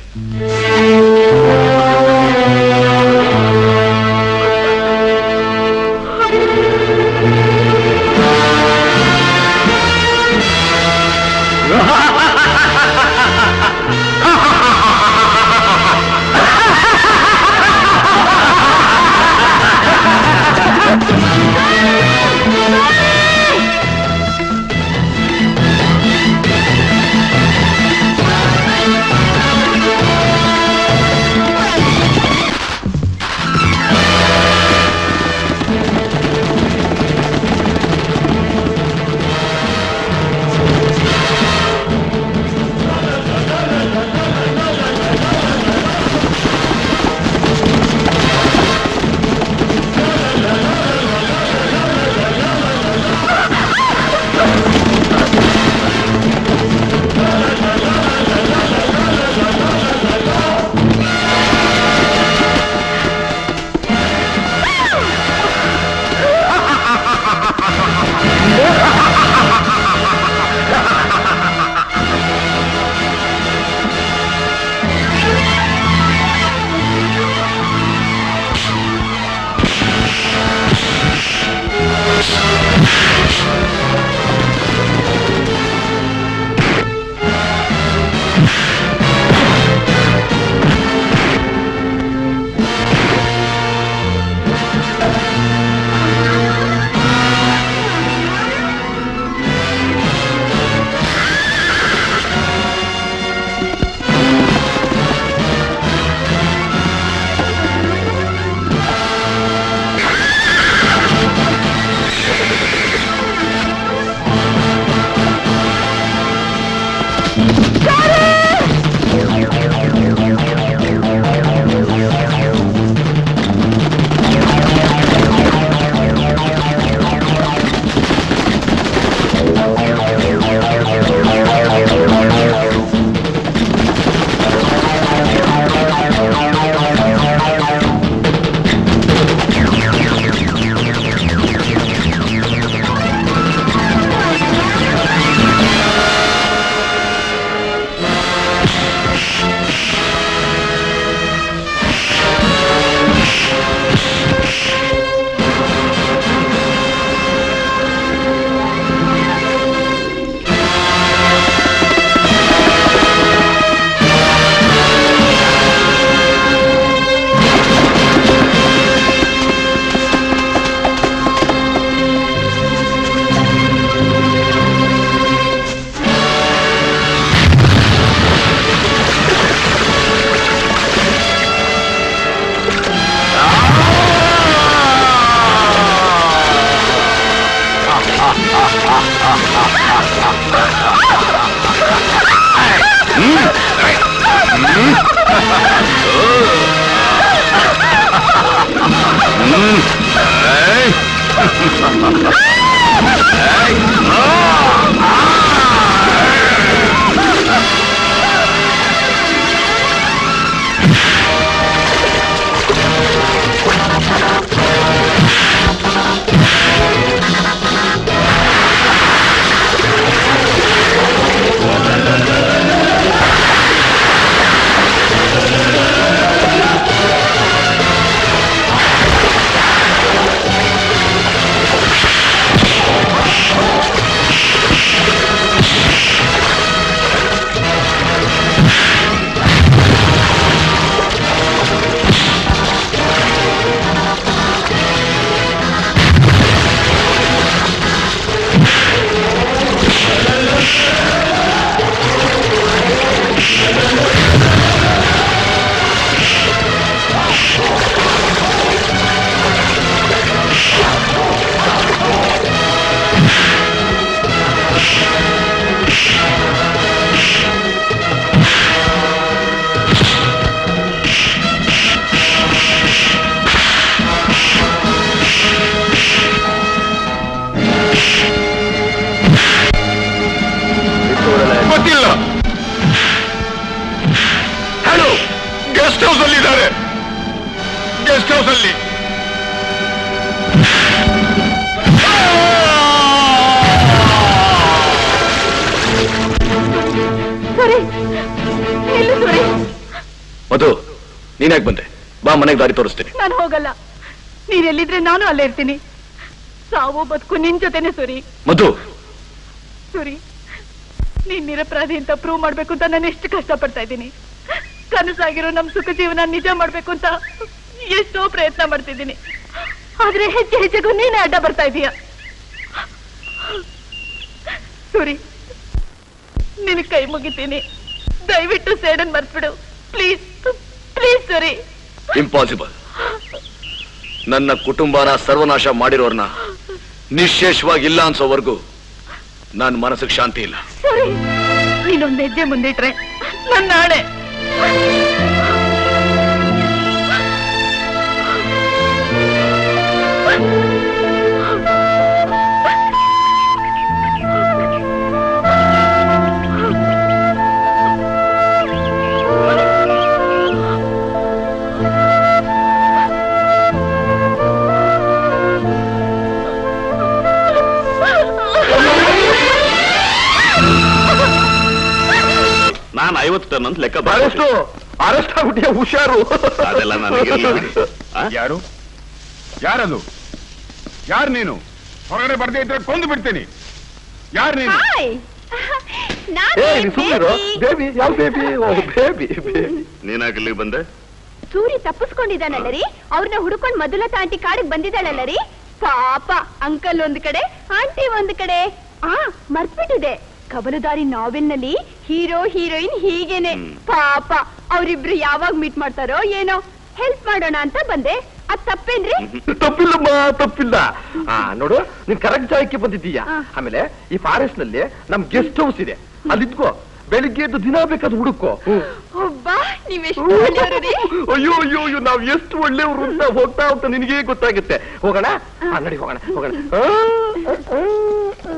ಆ ಗೊತ್ತಿಲ್ಲ ಹಲೋ ಗೆಸ್ಟ್ ಹೌಸ್ ಅಲ್ಲಿ ಇದ್ದಾರೆ ಗೆಸ್ಟ್ ಹೌಸ್ ಅಲ್ಲಿ ಸರಿ ನಿಲ್ಲು ಸರಿ ಮಧು ನೀನ್ಯಾಕೆ ಬಂದೆ ಬಾ ಮನೆಗೆ ದಾರಿ ತೋರಿಸ್ತೀನಿ ನಾನು ಹೋಗಲ್ಲ ನೀನ್ ಎಲ್ಲಿದ್ರೆ ನಾನು ಅಲ್ಲೇ ಇರ್ತೀನಿ ಸಾವು ಬದುಕು ನಿನ್ ಜೊತೆನೆ ಸುರಿ ಮಧು ಸುರಿ ನೀನ್ ನಿರಪರಾಧಿ ಅಂತ ಪ್ರೂವ್ ಮಾಡ್ಬೇಕು ಅಂತ ನಾನು ಎಷ್ಟು ಕಷ್ಟಪಡ್ತಾ ಇದ್ದೀನಿ ಕನಸಾಗಿರೋ ನಮ್ ಸುಖ ಜೀವನ ನಿಜ ಮಾಡ್ಬೇಕು ಅಂತ ಎಷ್ಟೋ ಪ್ರಯತ್ನ ಮಾಡ್ತಿದ್ದೀನಿ ಆದ್ರೆ ಹೆಜ್ಜೆ ಹೆಜ್ಜೆಗೂ ನೀನೇ ಅಡ್ಡ ಬರ್ತಾ ಇದೀಯ ಸುರಿ ನಿನ್ ಕೈ ಮುಗಿತೀನಿ ದಯವಿಟ್ಟು ಸೇಡನ್ ಮರ್ತ್ಬಿಡು ಪ್ಲೀಸ್ ಪ್ಲೀಸ್ ಸುರಿ ಇಂಪಾಸಿಬಲ್ ನನ್ನ ಕುಟುಂಬನ ಸರ್ವನಾಶ ಮಾಡಿರೋರ್ನ ನಿಶೇಷವಾಗಿ ಇಲ್ಲ ಅನ್ಸೋವರೆಗೂ ನನ್ನ ಮನಸ್ಸಿಗೆ ಶಾಂತಿ ಇಲ್ಲ ಸರಿ ನೀನೊಂದ್ ಹೆಜ್ಜೆ ಮುಂದಿಟ್ರೆ ನನ್ನ ನಾಳೆ ನಾನು ಐವತ್ತು ಟನ್ ಅಂತ ಲೆಕ್ಕ ಅರೆಸ್ಟು ಅರೆಸ್ಟ್ ಆಗ್ಬಿಟ್ಟಿಯ ಹುಷಾರು ಅದೆಲ್ಲ ನನಗಿಲ್ಲ ಯಾರು ಯಾರದು ಯಾರು ನೀನು ಹೊರಗಡೆ ಬರ್ದೇ ಇದ್ರೆ ಕೊಂದು ಬಿಡ್ತೀನಿ ಯಾರು ನೀನು ಹಾಯ್ ಏ ನೀನ್ ಸುಮ್ಮನಿರು ಬೇಬಿ ಯಾವ ಬೇಬಿ ಬೇಬಿ ನೀನಾಗ ಇಲ್ಲಿಗೆ ಬಂದೆ ಸೂರಿ ತಪ್ಪಿಸ್ಕೊಂಡಿದ್ದಾನಲ್ಲ ರೀ ಅವ್ರನ್ನ ಹುಡುಕೊಂಡ್ ಮೊದಲತ ಆಂಟಿ ಕಾಡಿಗೆ ಬಂದಿದ್ದಾಳಲ್ಲ ರೀ ಪಾಪ ಅಂಕಲ್ ಒಂದ್ ಕಡೆ ಆಂಟಿ ಒಂದ್ ಕಡೆ ಆ ಮರ್ತ್ಬಿಟ್ಟಿದೆ ಕವಲುದಾರಿ ನಾವೆಲ್ ನಲ್ಲಿ ಹೀರೋ ಹೀರೋಯಿನ್ ಹೀಗೇನೆ ಪಾಪ ಅವ್ರಿಬ್ರು ಯಾವಾಗ ಮೀಟ್ ಮಾಡ್ತಾರೋ ಏನೋ ಹೆಲ್ಪ್ ಮಾಡೋಣ ಅಂತ ಬಂದೆ ಅದ್ ತಪ್ಪೇನ್ರಿ ತಪ್ಪಿಲ್ಲಮ್ಮ ತಪ್ಪಿಲ್ಲ ಆ ನೋಡು ನೀನ್ ಕರೆಕ್ಟ್ ಜಾಗಕ್ಕೆ ಬಂದಿದ್ದೀಯಾ ಆಮೇಲೆ ಈ ಫಾರೆಸ್ಟ್ ನಲ್ಲಿ ನಮ್ ಗೆಸ್ಟ್ ಹೌಸ್ ಇದೆ ಅಲ್ಲಿದ್ಕೋ ಬೆಳಿಗ್ಗೆ ಎದ್ದು ದಿನ ಬೇಕಾದ್ ಹುಡುಕೋ ಒಬ್ಬ ನೀವೆಷ್ಟು ಒಳ್ಳೆಯವರು ರೀ ಅಯ್ಯೋ ಅಯ್ಯೋ ಅಯ್ಯೋ ನಾವ್ ಎಷ್ಟು ಒಳ್ಳೆಯವರು ಅಂತ ಹೋಗ್ತಾ ಹೋಗ್ತಾ ನಿನಗೆ ಗೊತ್ತಾಗುತ್ತೆ ಹೋಗೋಣ ಆ, ನಡಿ ಹೋಗೋಣ ಹೋಗೋಣ ಆ, ಆ, ಆ, ಆ.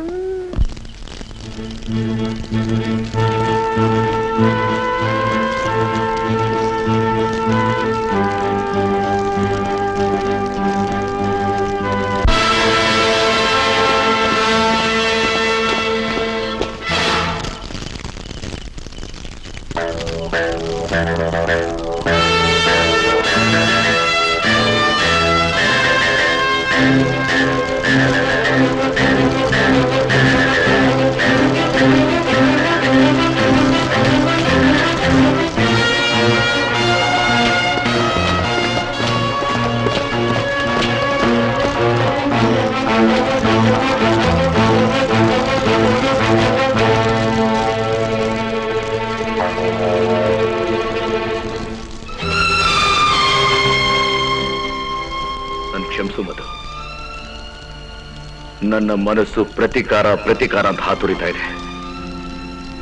ನನ್ ಕ್ಷಮಿಸು ಮಧು ನನ್ನ ಮನಸ್ಸು ಪ್ರತಿಕಾರ ಪ್ರತಿಕಾರ ಅಂತ ಹಾತುರಿತಾ ಇದೆ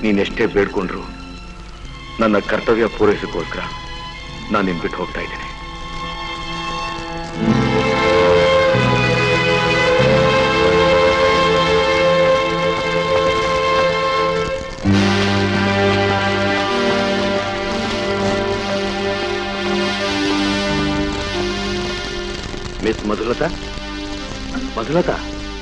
ನೀನೆಷ್ಟೇ ಬೇಡ್ಕೊಂಡ್ರು ನನ್ನ ಕರ್ತವ್ಯ ಪೂರೈಸೋಕ್ಕೋಸ್ಕರ ನಾನು ನಿನ್ ಬಿಟ್ಟು ಹೋಗ್ತಾ ಇದ್ದೀನಿ ಮಿಸ್ ಮಧುಲತಾ ಮಧುಲತಾ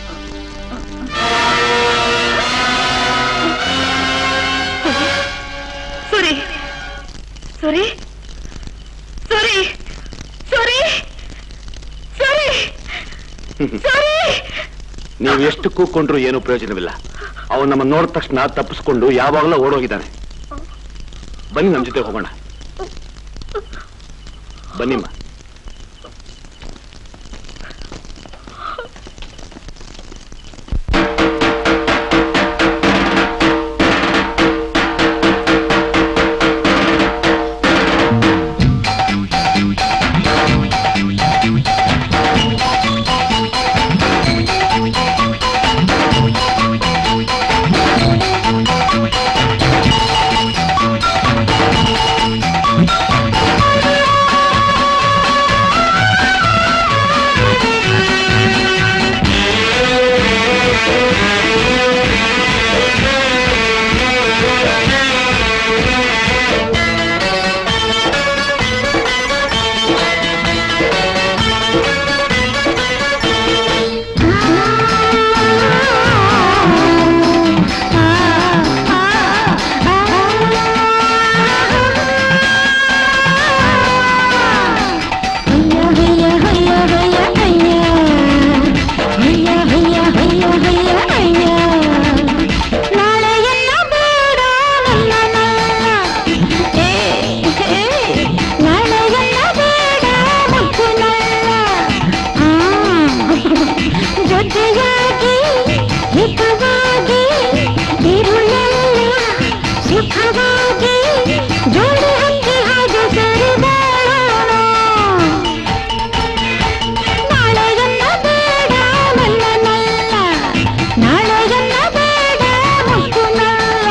ಸೂರಿ ಸೂರಿ ಸೂರಿ ಸೂರಿ ಸೂರಿ ಸೂರಿ ನೀವು ಎಷ್ಟು ಕೂಕೊಂಡ್ರು ಏನು ಪ್ರಯೋಜನವಿಲ್ಲ ಅವನು ನಮ್ಮ ನೋಡಿದ ತಕ್ಷಣ ತಪ್ಪಿಸ್ಕೊಂಡು ಯಾವಾಗಲೂ ಓಡೋಗಿದ್ದಾನೆ ಬನ್ನಿ ನಮ್ಮ ಜೊತೆ ಹೋಗೋಣ ಬನ್ನಿಮ್ಮ ಜೊತೆಯಾಗಿ ಹಿತವಾಗಿ ಇರುಳೆಲ್ಲ ಸುಖವಾಗಿ ಜೋಡಿ ಹಕ್ಕಿ ಹಾಗೆ ಸರಿದಾಳೋಣ ನಾಳೆಯನ್ನ ಬೇಡ ನನ್ನ ನಲ್ಲ ನಾಳೆಯನ್ನ ಬೇಡ ಮುಕ್ಕು ನಲ್ಲ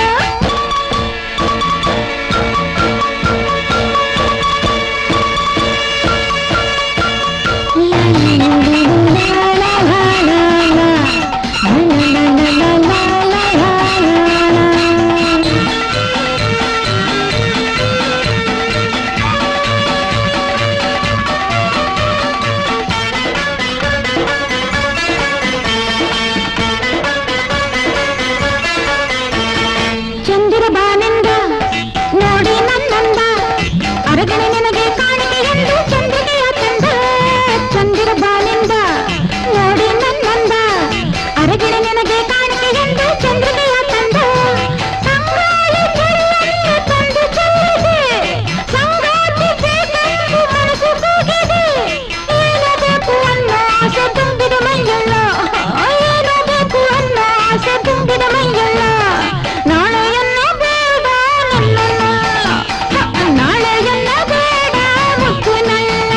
ಚಂದಿರ ಬಾನಿಂದ ನೋಡಿ ನನ್ನಂದ ಅರಗಣೆ ನಿನಗೆ ಕಾಣಿಕೆ ಎಂದು ಚಂದ್ರಿಕೆಯ ತಂದ ಚಂದಿರ ಬಾನಿಂದ ನೋಡಿ ನನ್ನಂದ ಅರಗಣೆ ನಿನಗೆ ಕಾಣಿಕೆ ಎಂದು ಚಂದ್ರಿಕೆಯ ತಂದ ಸಂಗಾಳಿ ಚೆಲ್ಲನ್ನು ತಂದು ಚೆಲ್ಲಿದೆ ಸಂಗಾತಿ ಬೇಕೆಂದು ಮನಸ್ಸು ಕೂಗಿದೆ ಏನು ಬೇಕು ಅನ್ನೋ ಆಸೆ ತುಂಬಿದ ಮೈಯಲ್ಲ ಏನು ಬೇಕು ಅನ್ನೋ ಆಸೆ ತುಂಬಿದ ಮೈಯಲ್ಲ ನಾಳೆಯನ್ನ ಬೇಡ ನನ್ನನ್ನ ನಾಳೆಯನ್ನ ಬೇಡ ಮುಕ್ಕುನಲ್ಲ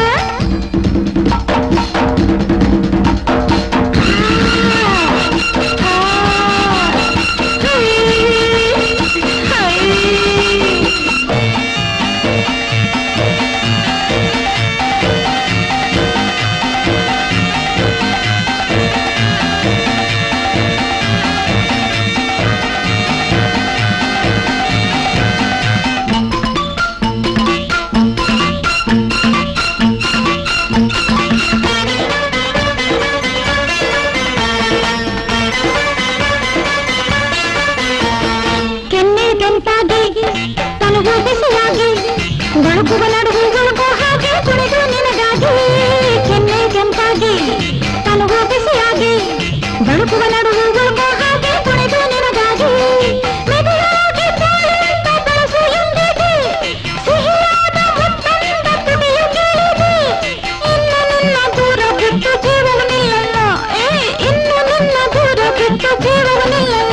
ಕೆನ್ನೆ ಕೆಂಪಾಗಿ ತನಗೂ ಬಿಸಿಯಾಗಿ ಬೆಳಗುವ ನಡುವೆ ಬೆಳಗು ಹಾಗೆ ಕುಣಿದು ನಿನಗಾಗಿ ಕೆನ್ನೆ ಕೆಂಪಾಗಿ ತನಗೂ ಬಿಸಿಯಾಗಿ ಬೆಳಗುವ ನಡುವೆ ಬೆಳಗು ಹಾಗೆ ಕುಣಿದು ನಿನಗಾಗಿ ಮೆದುಳಾಗಿ ತಾಳಿಂದ ಬೆಳೆಸು ಎಂದಿದೆ ಸಿಹಿಯಾದ ಮುತ್ತಂದ ತುಟಿಯು ಕೇಳಿದೆ ಇನ್ನು ನಿನ್ನ ದೂರ ಬಿಟ್ಟು ಜೀವವನಿಲ್ಲ ಏ ಇನ್ನು ನಿನ್ನ ದೂರ ಬಿಟ್ಟು ಜೀವವನಿಲ್ಲ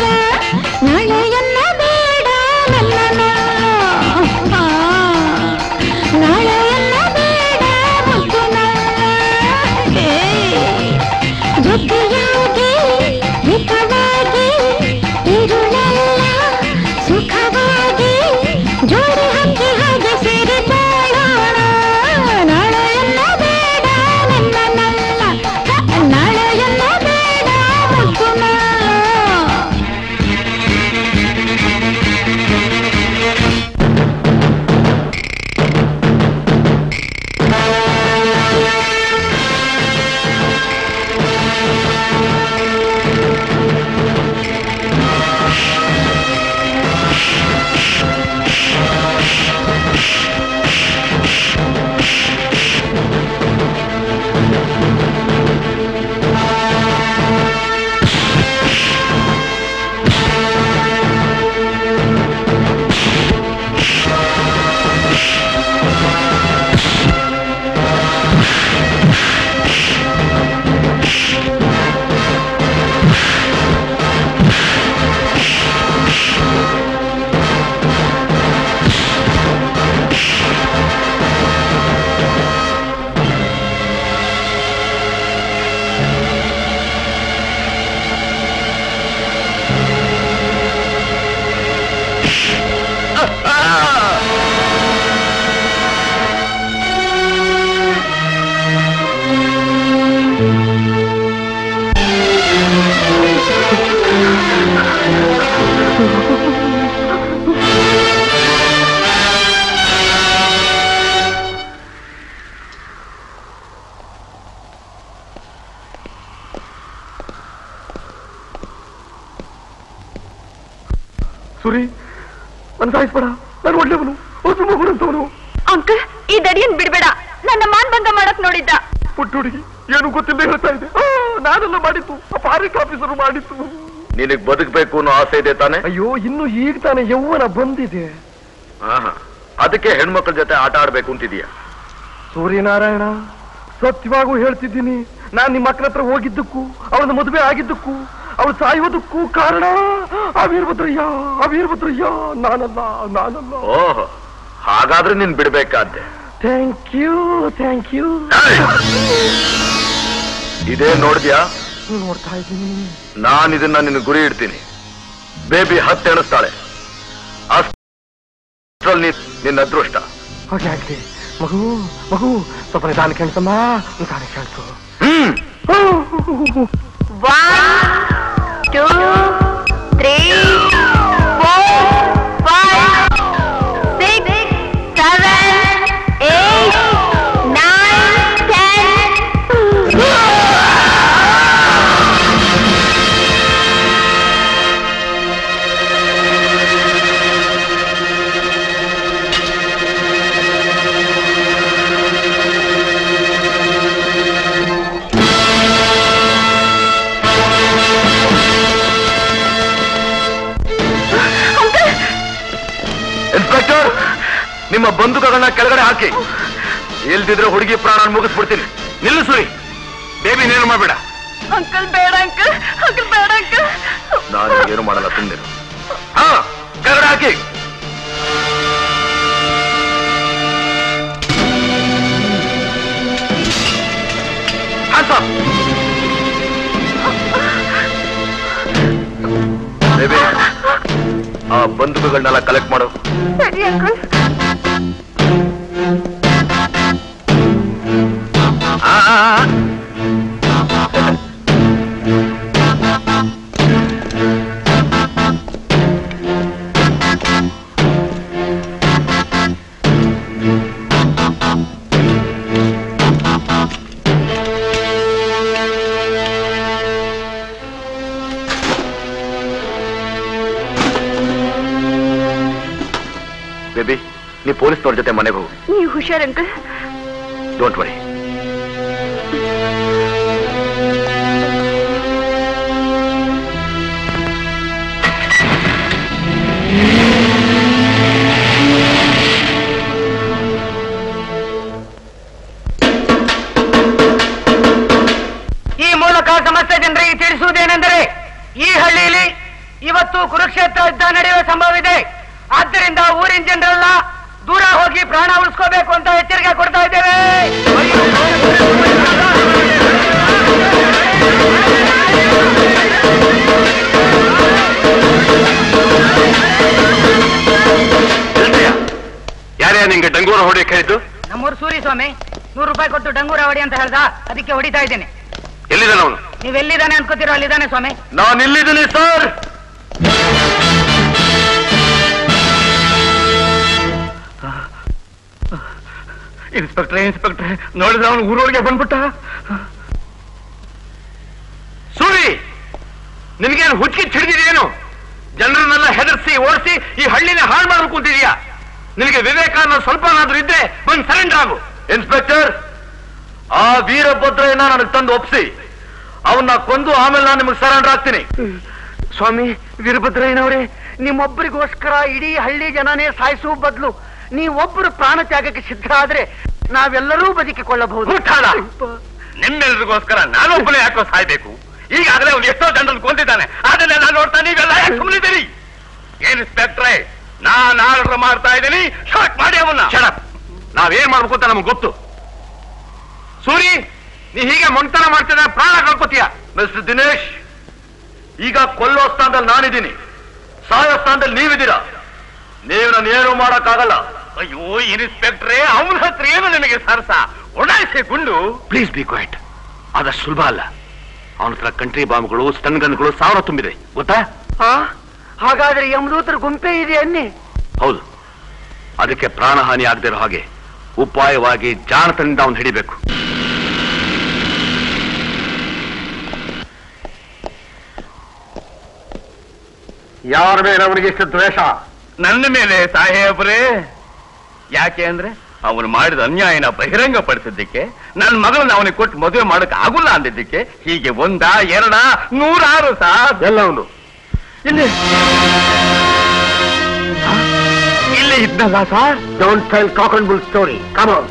ನಾಳೆಯನ್ನ ಬೇಡ ನನ್ನ ಸುರಿ ನನ್ ಸಾಯಿಸ್ಬೇಡ ನಾನು ಒಳ್ಳೆಯವನು ಹೊಸ ಮಗುನಂತವನು ಅಂಕಲ್ ಈ ದಡಿಯನ್ ಬಿಡ್ಬೇಡ ನನ್ನ ಮಾನ್ಭಂಗ ಮಾಡಕ್ ನೋಡಿದ್ದ ಪುಟ್ಟ ಹುಡುಗಿ ಏನು ಗೊತ್ತಿಲ್ಲ ಹೇಳ್ತಾ ಇದೆ ಆ, ನಾನೆಲ್ಲ ಮಾಡಿದ್ದು ಆ ಪಾರಿಕ್ ಆಫೀಸರು ಮಾಡಿದ್ದು ನಿನಗ್ ಬದುಕಬೇಕು ಅನ್ನೋ ಆಸೆ ಇದೆ ತಾನೆ ಅಯ್ಯೋ ಇನ್ನು ಈಗ ತಾನೇ ಯೌವನ ಬಂದಿದೆ ಆಹಾ. ಅದಕ್ಕೆ ಹೆಣ್ಮಕ್ಳ ಜೊತೆ ಆಟ ಆಡ್ಬೇಕು ಅಂತಿದೀಯ ಸೂರ್ಯನಾರಾಯಣ ಸತ್ಯವಾಗೂ ಹೇಳ್ತಿದ್ದೀನಿ ನಾನ್ ನಿಮ್ಮ ಮಕ್ಕಳ ಹತ್ರ ಹೋಗಿದ್ದಕ್ಕೂ ಅವಳನ್ನ ಮದುವೆ ಆಗಿದ್ದಕ್ಕೂ ಅವಳು ಸಾಯುವುದಕ್ಕೂ ಕಾರಣ ಆ ವೀರಭದ್ರಯ್ಯ ಆ ವೀರಭದ್ರಯ್ಯ ನಾನಲ್ಲ ನಾನಲ್ಲ ಓಹೋ ಹಾಗಾದ್ರೆ ನೀನ್ ಬಿಡ್ಬೇಕಾದ್ದೆ ಥ್ಯಾಂಕ್ ಯು ಥ್ಯಾಂಕ್ ಯು ಇದೇ ನೋಡಿದ್ಯಾ ನೋಡ್ತಾ ಇದ್ದೀನಿ ನಾನ್ ಇದನ್ನ ನಿನ್ನ ಗುರಿ ಇಡ್ತೀನಿ ಬೇಬಿ ಹತ್ತು ಎಣಿಸ್ತಾಳೆ ಅಷ್ಟ್ರಲ್ಲಿ ನೀನ್- ನಿನ್ನ ಅದೃಷ್ಟ ಹಾಗೆ ಆಗ್ಲಿ ಮಗು ಮಗು ಸ್ವಲ್ಪ ನಿಧಾನ ಕೇಳಿಸಮ್ಮ ನಿಧಾನ ಕೇಳಿಸು ಹ್ಮ್ one two three four five six seven eight nine ten inspector ನಿಮ್ಮ ಬಂದೂಕಗಳನ್ನ ಕೆಳಗಡೆ ಹಾಕಿ ಇಲ್ದಿದ್ರೆ ಹುಡುಗಿ ಪ್ರಾಣ ಮುಗಿಸ್ಬಿಡ್ತೀನಿ ನಿಲ್ಲಿಸ್ರಿ ಬೇಬಿ ನೀನು ಮಾಡ್ಬೇಡ ಅಂಕಲ್ ಬೇಡ ಅಂಕಲ್ ಅಂಕಲ್ ಬೇಡ ಅಂಕಲ್ ನಾನು ಏನು ಮಾಡಲ್ಲ ಸುಮ್ಮನೆ ಹಾ ಕೆಳಗಡೆ ಹಾಕಿ Hands up. ಬೇಬಿ ಆ ಬಂದೂಕಗಳನ್ನೆಲ್ಲ ಕಲೆಕ್ಟ್ ಮಾಡು ಸರಿ ಅಂಕಲ್ ಆ, ಆ, ಆ. ಬೇಬಿ ನೀ ಪೊಲೀಸ್ನವ್ರ ಜೊತೆ ಮನೆಗೆ ಹೋಗು ನೀವು ಹುಷಾರ್ ಅಂಕಲ್ ಡೋಂಟ್ ವರಿ ಈ ಮೂಲಕ ಸಮಸ್ತ ಜನರಿಗೆ ತಿಳಿಸುವುದೇನೆಂದರೆ ಈ ಹಳ್ಳಿಯಲ್ಲಿ ಇವತ್ತು ಕುರುಕ್ಷೇತ್ರ ಯುದ್ಧ ನಡೆಯುವ ಸಂಭವವಿದೆ ಆದ್ದರಿಂದ ಊರಿನ ಜನರೆಲ್ಲ ದೂರ ಹೋಗಿ ಪ್ರಾಣ ಉಳಿಸ್ಕೋಬೇಕು ಅಂತ ಎಚ್ಚರಿಕೆ ಕೊಡ್ತಾ ಇದ್ದೇವೆ ಯಾರ್ಯಾ ನಿಂಗೆ ಡಂಗೂರ ಹೊಡೆಯಕ್ಕೆ ಹೇಳಿದ್ದು ನಮ್ಮೂರು ಸೂರಿ ಸ್ವಾಮಿ ನೂರು ರೂಪಾಯಿ ಕೊಟ್ಟು ಡಂಗೂರ ಹೊಡಿ ಅಂತ ಹೇಳ್ದ ಅದಕ್ಕೆ ಹೊಡಿತಾ ಇದ್ದೇನೆ ಎಲ್ಲಿದ್ದಾನ ಅವನು ನೀವೆಲ್ಲಿದ್ದಾನೆ ಅನ್ಕೋತೀರೋ ಅಲ್ಲಿದ್ದಾನೆ ಸ್ವಾಮಿ ನಾನು ಇಲ್ಲಿದ್ದೀನಿ ಸರ್ ಇನ್ಸ್ಪೆಕ್ಟ್ರೆ ಇನ್ಸ್ಪೆಕ್ಟ್ರೆ ನೋಡಿದ್ರೆ ಅವನು ಊರೊಳಗೆ ಬಂದ್ಬಿಟ್ಟ ಸೂರಿ ನಿನ್ಗೇನು ಹುಚ್ಚಿ ಹಿಡಿದಿದೆಯೇನು ಜನರನ್ನೆಲ್ಲ ಹೆದರ್ಸಿ ಓಡಿಸಿ ಈ ಹಳ್ಳಿನ ಹಾಳು ಮಾಡ್ಬೇಕು ಅಂತಿದೀಯಾ ನಿನಗೆ ವಿವೇಕ ಅನ್ನೋ ಸ್ವಲ್ಪನಾದ್ರೂ ಇದ್ರೆ ಬಂದ್ ಸರೆಂಡರ್ ಆಗು ಇನ್ಸ್ಪೆಕ್ಟರ್ ಆ ವೀರಭದ್ರಯ್ಯನ ನನಗೆ ತಂದು ಒಪ್ಸಿ ಅವನ್ನ ಕೊಂದು ಆಮೇಲೆ ನಾನು ನಿಮಗೆ ಸರೆಂಡರ್ ಆಗ್ತೀನಿ ಸ್ವಾಮಿ ವೀರಭದ್ರಯ್ಯನವರೇ ನಿಮ್ಮೊಬ್ಬರಿಗೋಸ್ಕರ ಇಡೀ ಹಳ್ಳಿ ಜನನೇ ಸಾಯಿಸುವ ಬದಲು ನೀವೊಬ್ಬರು ಪ್ರಾಣ ತ್ಯಾಗಕ್ಕೆ ಸಿದ್ಧ ಆದ್ರೆ ನಾವೆಲ್ಲರೂ ಬದುಕಿಕೊಳ್ಳಬಹುದು ಮುಟ್ಟಾಳ ನಿಮ್ಮೆಲ್ರಿಗೋಸ್ಕರ ನಾನೊಬ್ಬನೇ ಯಾಕೋ ಸಾಯ್ಬೇಕು ಈಗಾಗಲೇ ಅವ್ನು ಎಷ್ಟೋ ಜನರನ್ನು ಕೊಂದಿದ್ದಾನೆ ಅದನ್ನೆಲ್ಲ ನೋಡ್ತಾ ನೀವೆಲ್ಲ ಯಾಕೆ ಸುಮ್ಮನಿದ್ದೀರಿ ಏನ್ ಇನ್ಸ್ಪೆಕ್ಟ್ರೆ ನಾನ್ ಆರ್ಡರ್ ಮಾಡ್ತಾ ಇದ್ದೀನಿ ಶಾಕ್ ಮಾಡಿ ಅವನ್ನ ಶಡಪ್ ನಾವೇನ್ ಮಾಡ್ಬೇಕು ಅಂತ ನಮ್ಗೆ ಗೊತ್ತು ಸೂರಿ ನೀ ಹೀಗೆ ಮೊಂಟನ ಮಾಡ್ತಿದ್ರೆ ಪ್ರಾಣ ಕಳ್ಕೊತೀಯ ಮಿಸ್ಟರ್ ದಿನೇಶ್ ಈಗ ಕೊಲ್ಲೋ ಸ್ಥಾನದಲ್ಲಿ ನಾನಿದ್ದೀನಿ ಸಾಯೋ ಸ್ಥಾನದಲ್ಲಿ ನೀವಿದ್ದೀರಾ ನೀವು ನಾನು ಏನು ಮಾಡಕ್ಕಾಗಲ್ಲ ಅಯ್ಯೋ ಇನ್ಸ್ಪೆಕ್ಟ್ರೆ ಅವನ ಹತ್ರ ಏನು ನಿಮಗೆ ಸರ್ಸ ಒಡಾಯಿಸಿ ಗುಂಡು ಪ್ಲೀಸ್ ಬಿ ಕ್ವೈಟ್ ಆದಷ್ಟು ಸುಲಭ ಅಲ್ಲ ಅವನ ಹತ್ರ ಕಂಟ್ರಿ ಬಾಂಬ್ಗಳು ಸ್ಟನ್ ಗನ್ಗಳು ಸಾವಿರ ತುಂಬಿದೆ ಗೊತ್ತಾ ಹಾಗಾದ್ರೆ ಯಮದೂತರ ಗುಂಪೆ ಇದೆ ಅನ್ನಿ ಹೌದು ಅದಕ್ಕೆ ಪ್ರಾಣಹಾನಿ ಆಗದಿರೋ ಹಾಗೆ ಉಪಾಯವಾಗಿ ಜಾಣತನದಿಂದ ಅವನು ಹಿಡಿಬೇಕು ಯಾರ ಮೇಲೆ ಅವನಿಗೆ ಇಷ್ಟು ದ್ವೇಷ ನನ್ನ ಮೇಲೆ ಸಾಹೇಬ್ರೆ ಯಾಕೆ ಅಂದ್ರೆ ಅವನು ಮಾಡಿದ ಅನ್ಯಾಯನ ಬಹಿರಂಗ ಪಡಿಸಿದ್ದಕ್ಕೆ ನನ್ನ ಮಗಳನ್ನ ಅವನಿಗೆ ಕೊಟ್ಟು ಮದುವೆ ಮಾಡಕ್ ಆಗುಲ್ಲ ಅಂದಿದ್ದಕ್ಕೆ ಹೀಗೆ ಒಂದ ಎರಡ ನೂರಾರು ಸಾರ್ ಎಲ್ಲ ಅವನು ಇಲ್ಲಿ ಇಲ್ಲಿ ಇದ್ನಲ್ಲ sir don't tell cock and bull story come on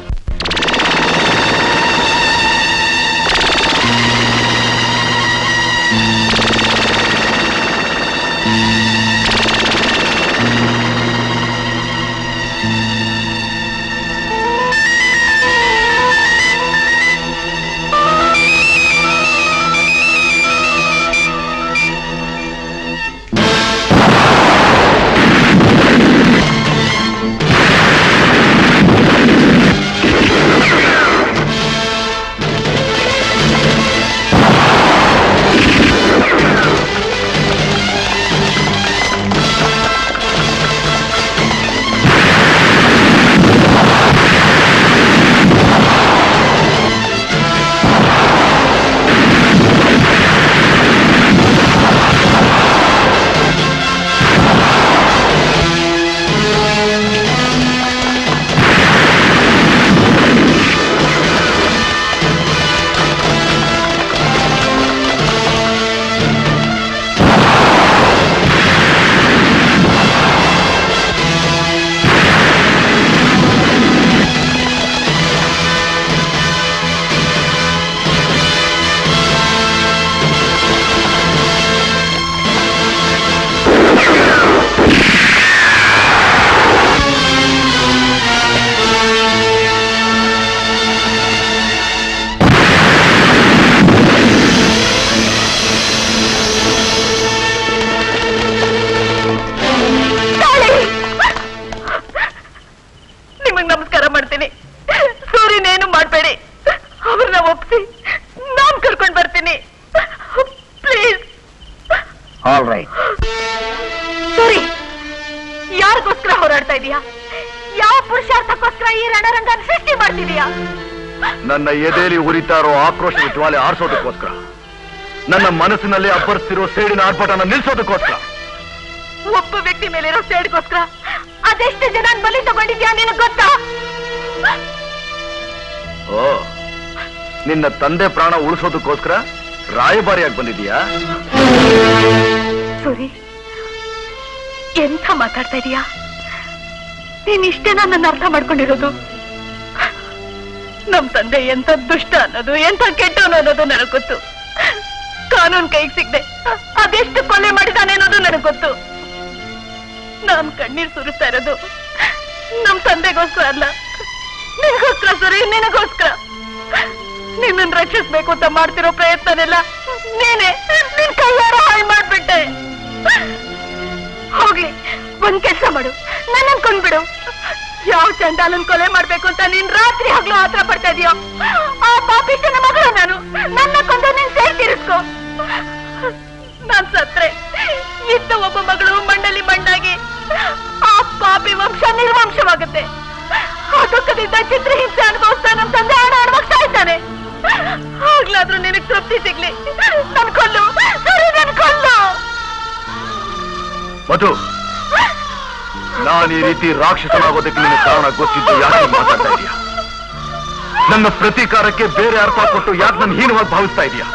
ನಿಮಗ್ ನಮಸ್ಕಾರ ಮಾಡ್ತೀನಿ ಸೂರ್ಯನೇನು ಮಾಡ್ಬೇಡಿ ಅವ್ರನ್ನ ಒಪ್ಸಿ ನಾನ್ ಕರ್ಕೊಂಡ್ ಬರ್ತೀನಿ ಪ್ಲೀಸ್ ಆಲ್ ರೈಟ್ ಸೂರಿ ಯಾರಿಗೋಸ್ಕರ ಹೋರಾಡ್ತಾ ಇದೀಯಾ ಯಾವ ಪುರುಷಾರ್ಥಕ್ಕೋಸ್ಕರ ಈ ರಣರಂಗನ ಸೃಷ್ಟಿ ಮಾಡ್ತಿದೀಯಾ ನನ್ನ ಎದೆಯಲ್ಲಿ ಉರಿತಾ ಇರೋ ಆಕ್ರೋಶದ ಜ್ವಾಲೆ ಆರಿಸೋದಕ್ಕೋಸ್ಕರ ನನ್ನ ಮನಸ್ಸಿನಲ್ಲಿ ಅಬ್ಬರಿಸ್ತಿರೋ ಸೇಡಿನ ಆರ್ಭಟನ ನಿಲ್ಸೋದಕ್ಕೋಸ್ಕರ ಒಬ್ಬ ವ್ಯಕ್ತಿ ಮೇಲಿರೋ ಸೇಡ್ಗೋಸ್ಕರ ಅದೆಷ್ಟು ಜನ ಬಲಿ ತಗೊಂಡಿದ್ಯಾ ನಿನಗ್ ಗೊತ್ತಾ ಓ ನಿನ್ನ ತಂದೆ ಪ್ರಾಣ ಉಳಿಸೋದಕ್ಕೋಸ್ಕರ ರಾಯಭಾರಿಯಾಗಿ ಬಂದಿದೀಯಾ ಸೂರಿ ಎಂಥ ಮಾತಾಡ್ತಾ ಇದೀಯಾ ನೀನ್ ಇಷ್ಟೇನಾ ನನ್ನ ಅರ್ಥ ಮಾಡ್ಕೊಂಡಿರೋದು ನಮ್ ತಂದೆ ಎಂತ ದುಷ್ಟ ಅನ್ನೋದು ಎಂತ ಕೆಟ್ಟವನು ಅನ್ನೋದು ನನಗ್ ಗೊತ್ತು ಕಾನೂನ್ ಕೈಗೆ ಸಿಗ್ದೆ ಅದೆಷ್ಟು ಕೊಲೆ ಮಾಡಿದಾನೆ ಅನ್ನೋದು ನನಗ್ ಗೊತ್ತು ನಾನ್ ಕಣ್ಣೀರ್ ಸುರಿಸ್ತಾ ಇರೋದು ನಮ್ ತಂದೆಗೋಸ್ಕರ ಅಲ್ಲ ನಿನಗೋಸ್ಕರ ಸರಿ ನಿನಗೋಸ್ಕರ ನಿನ್ನನ್ ರಕ್ಷಿಸ್ಬೇಕು ಅಂತ ಮಾಡ್ತಿರೋ ಪ್ರಯತ್ನನೆಲ್ಲ ನೀನೆ ನಿನ್ ಕೈಯಾರ ಹಾಳು ಮಾಡ್ಬಿಟ್ಟೆ ಹೋಗ್ಲಿ ಒಂದ್ ಕೆಲ್ಸ ಮಾಡು ನನ್ನ ಕೊಂಡ್ಬಿಡು ಯಾವ ಚಂಡಾಲನ್ ಕೊಲೆ ಮಾಡ್ಬೇಕು ಅಂತ ನೀನ್ ರಾತ್ರಿ ಹಗ್ಲು ಆತರ ಪಡ್ತಾ ಇದೀಯೋ ಆ ಪಾಪಿಷ್ಟನ ಮಗಳು ನಾನು ನನ್ನ ಕೊಂದು ನೀನ್ ಸೇರ್ ತೀರಿಸ್ಕೋ ನಾನ್ ಸತ್ರೆ ಇದ್ದ ಒಬ್ಬ ಮಗಳು ಮಣ್ಣಲ್ಲಿ ಮಣ್ಣಾಗಿ ಆ ಪಾಪಿ ವಂಶ ನಿರ್ವಂಶವಾಗುತ್ತೆ ಆ ದುಃಖದಿಂದ ಚಿತ್ರಹಿಂಸೆ ಅನುಭವಿಸ್ತಾ ನಮ್ ತಂದೆ ಹಣ ಅನುಭವಿಸ್ತಾ ಇದ್ದಾನೆ ಆಗ್ಲಾದ್ರೂ ನಿನಗ್ ತೃಪ್ತಿ ಸಿಗ್ಲಿ ನನ್ ಕೊಲ್ಲು ಸರಿ ನನ್ ಕೊಲ್ಲು ಮಧು ನಾನು ಈ ರೀತಿ ರಾಕ್ಷಸನಾಗೋದಕ್ಕೆ ನಿನ್ನ ಕಾರಣ ಗೊತ್ತಿದ್ದು ಯಾಕೆ ಮಾತಾಡ್ತಾ ಇದೀಯ ನನ್ನ ಪ್ರತೀಕಾರಕ್ಕೆ ಬೇರೆ ಅರ್ಥ ಕೊಟ್ಟು ಯಾಕೆ ನನ್ನ ಹೀನವಾಗಿ ಭಾವಿಸ್ತಾ ಇದೀಯ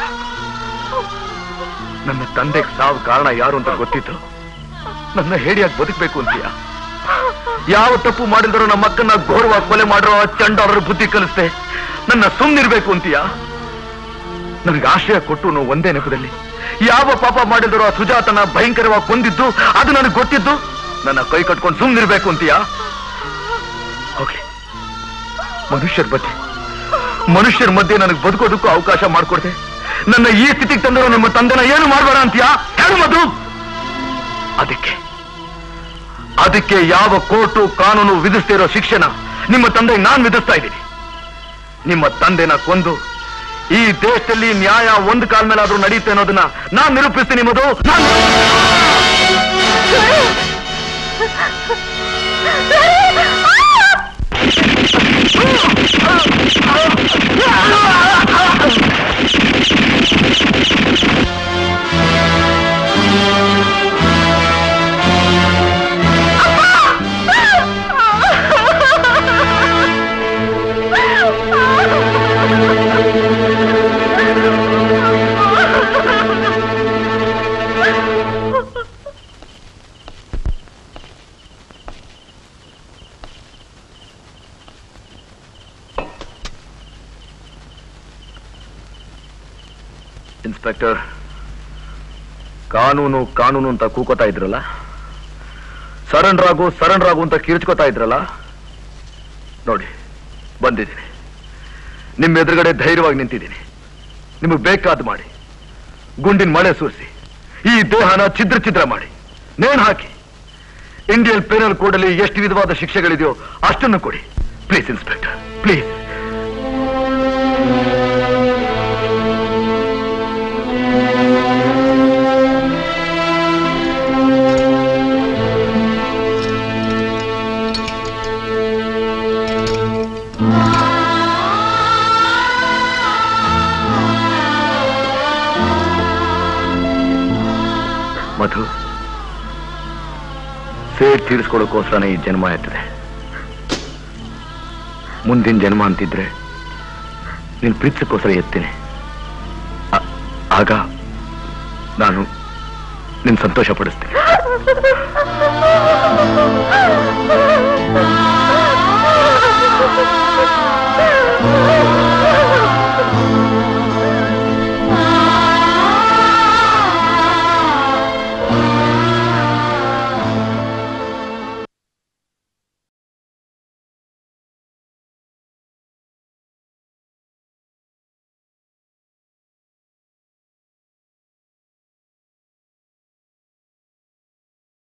ನನ್ನ ತಂದೆಗೆ ಸಾವು ಕಾರಣ ಯಾರು ಅಂತ ಗೊತ್ತಿತ್ತು ನನ್ನ ಹೇಡಿಯಾಗಿ ಬದುಕಬೇಕು ಅಂತೀಯ ಯಾವ ತಪ್ಪು ಮಾಡಿದ್ರು ನಮ್ಮ ಅಕ್ಕನ್ನ ಘೋರವಾಗಿ ಕೊಲೆ ಮಾಡಿರೋ ಆ ಚಂಡಾಲರ ಬುದ್ಧಿ ಕಲಿಸ್ತೆ ನನ್ನ ಸುಮ್ಮನಿರ್ಬೇಕು ಅಂತೀಯ ನನಗೆ ಆಶ್ರಯ ಕೊಟ್ಟು ನಾವು ಒಂದೇ ನೆಪದಲ್ಲಿ ಯಾವ ಪಾಪ ಮಾಡಿದ್ರು ಆ ಸುಜಾತನ ಭಯಂಕರವಾಗಿ ಕೊಂದಿದ್ದು ಅದು ನನಗೆ ಗೊತ್ತಿದ್ದು ನನ್ನ ಕೈ ಕಟ್ಕೊಂಡು ಸುಮ್ಮನಿರ್ಬೇಕು ಅಂತೀಯ ಹೋಗ್ಲಿ ಮನುಷ್ಯರ ಬಗ್ಗೆ ಮನುಷ್ಯರ ಮಧ್ಯೆ ನನಗೆ ಬದುಕೋದಕ್ಕೂ ಅವಕಾಶ ಮಾಡ್ಕೊಡ್ದೆ ನನ್ನ ಈ ಸ್ಥಿತಿಗೆ ತಂದಿರೋ ನಿಮ್ಮ ತಂದೆನ ಏನು ಮಾಡಬೇಡ ಅಂತೀಯಾ ಹೇಳು ಮಧು ಅದಕ್ಕೆ ಅದಕ್ಕೆ ಯಾವ ಕೋರ್ಟು ಕಾನೂನು ವಿಧಿಸ್ತಿರೋ ಶಿಕ್ಷೆನ ನಿಮ್ಮ ತಂದೆ ನಾನ್ ವಿಧಿಸ್ತಾ ಇದ್ದೀನಿ ನಿಮ್ಮ ತಂದೆನ ಕೊಂದು ಈ ದೇಶದಲ್ಲಿ ನ್ಯಾಯ ಒಂದು ಕಾಲ ಮೇಲಾದ್ರೂ ನಡೆಯುತ್ತೆ ಅನ್ನೋದನ್ನ ನಾನ್ ನಿರೂಪಿಸ್ತೀನಿ ಮಧು ನಾನ್ ಇನ್ಸ್ಪೆಕ್ಟರ್ ಕಾನೂನು ಕಾನೂನು ಅಂತ ಕೂಕೋತಾ ಇದ್ರಲ್ಲ ಸರೆಂಡರ್ ಆಗು ಸರೆಂಡರ್ ಆಗು ಅಂತ ಕಿರ್ಚ್ಕೋತಾ ಇದ್ರಲ್ಲ ನೋಡಿ ಬಂದಿದ್ದೀನಿ ನಿಮ್ಮ ಎದುರುಗಡೆ ಧೈರ್ಯವಾಗಿ ನಿಂತಿದ್ದೀನಿ ನಿಮಗೆ ಬೇಕಾದ್ ಮಾಡಿ ಗುಂಡಿನ ಮಳೆ ಸುರಿಸಿ ಈ ದೇಹನ ಛಿದ್ರ ಛಿದ್ರ ಮಾಡಿ ನೇಣು ಹಾಕಿ ಇಂಡಿಯನ್ ಪೆನಲ್ ಕೋಡ್ ಅಲ್ಲಿ ಎಷ್ಟು ವಿಧವಾದ ಶಿಕ್ಷೆಗಳಿದೆಯೋ ಅಷ್ಟನ್ನು ಕೊಡಿ ಪ್ಲೀಸ್ ಇನ್ಸ್ಪೆಕ್ಟರ್ ಪ್ಲೀಸ್ ಮಧು ಸೇಡ್ ತೀರಿಸ್ಕೊಳ್ಳೋಕೋಸ್ಕರನೇ ಈ ಜನ್ಮ ಎತ್ತದೆ ಮುಂದಿನ ಜನ್ಮ ಅಂತಿದ್ರೆ ನೀನ್ ಪ್ರೀತಿಸಕ್ಕೋಸ್ಕರ ಎತ್ತೀನಿ ಆ- ಆಗ ನಾನು ನಿನ್ ಸಂತೋಷ ಪಡಿಸ್ತೀನಿ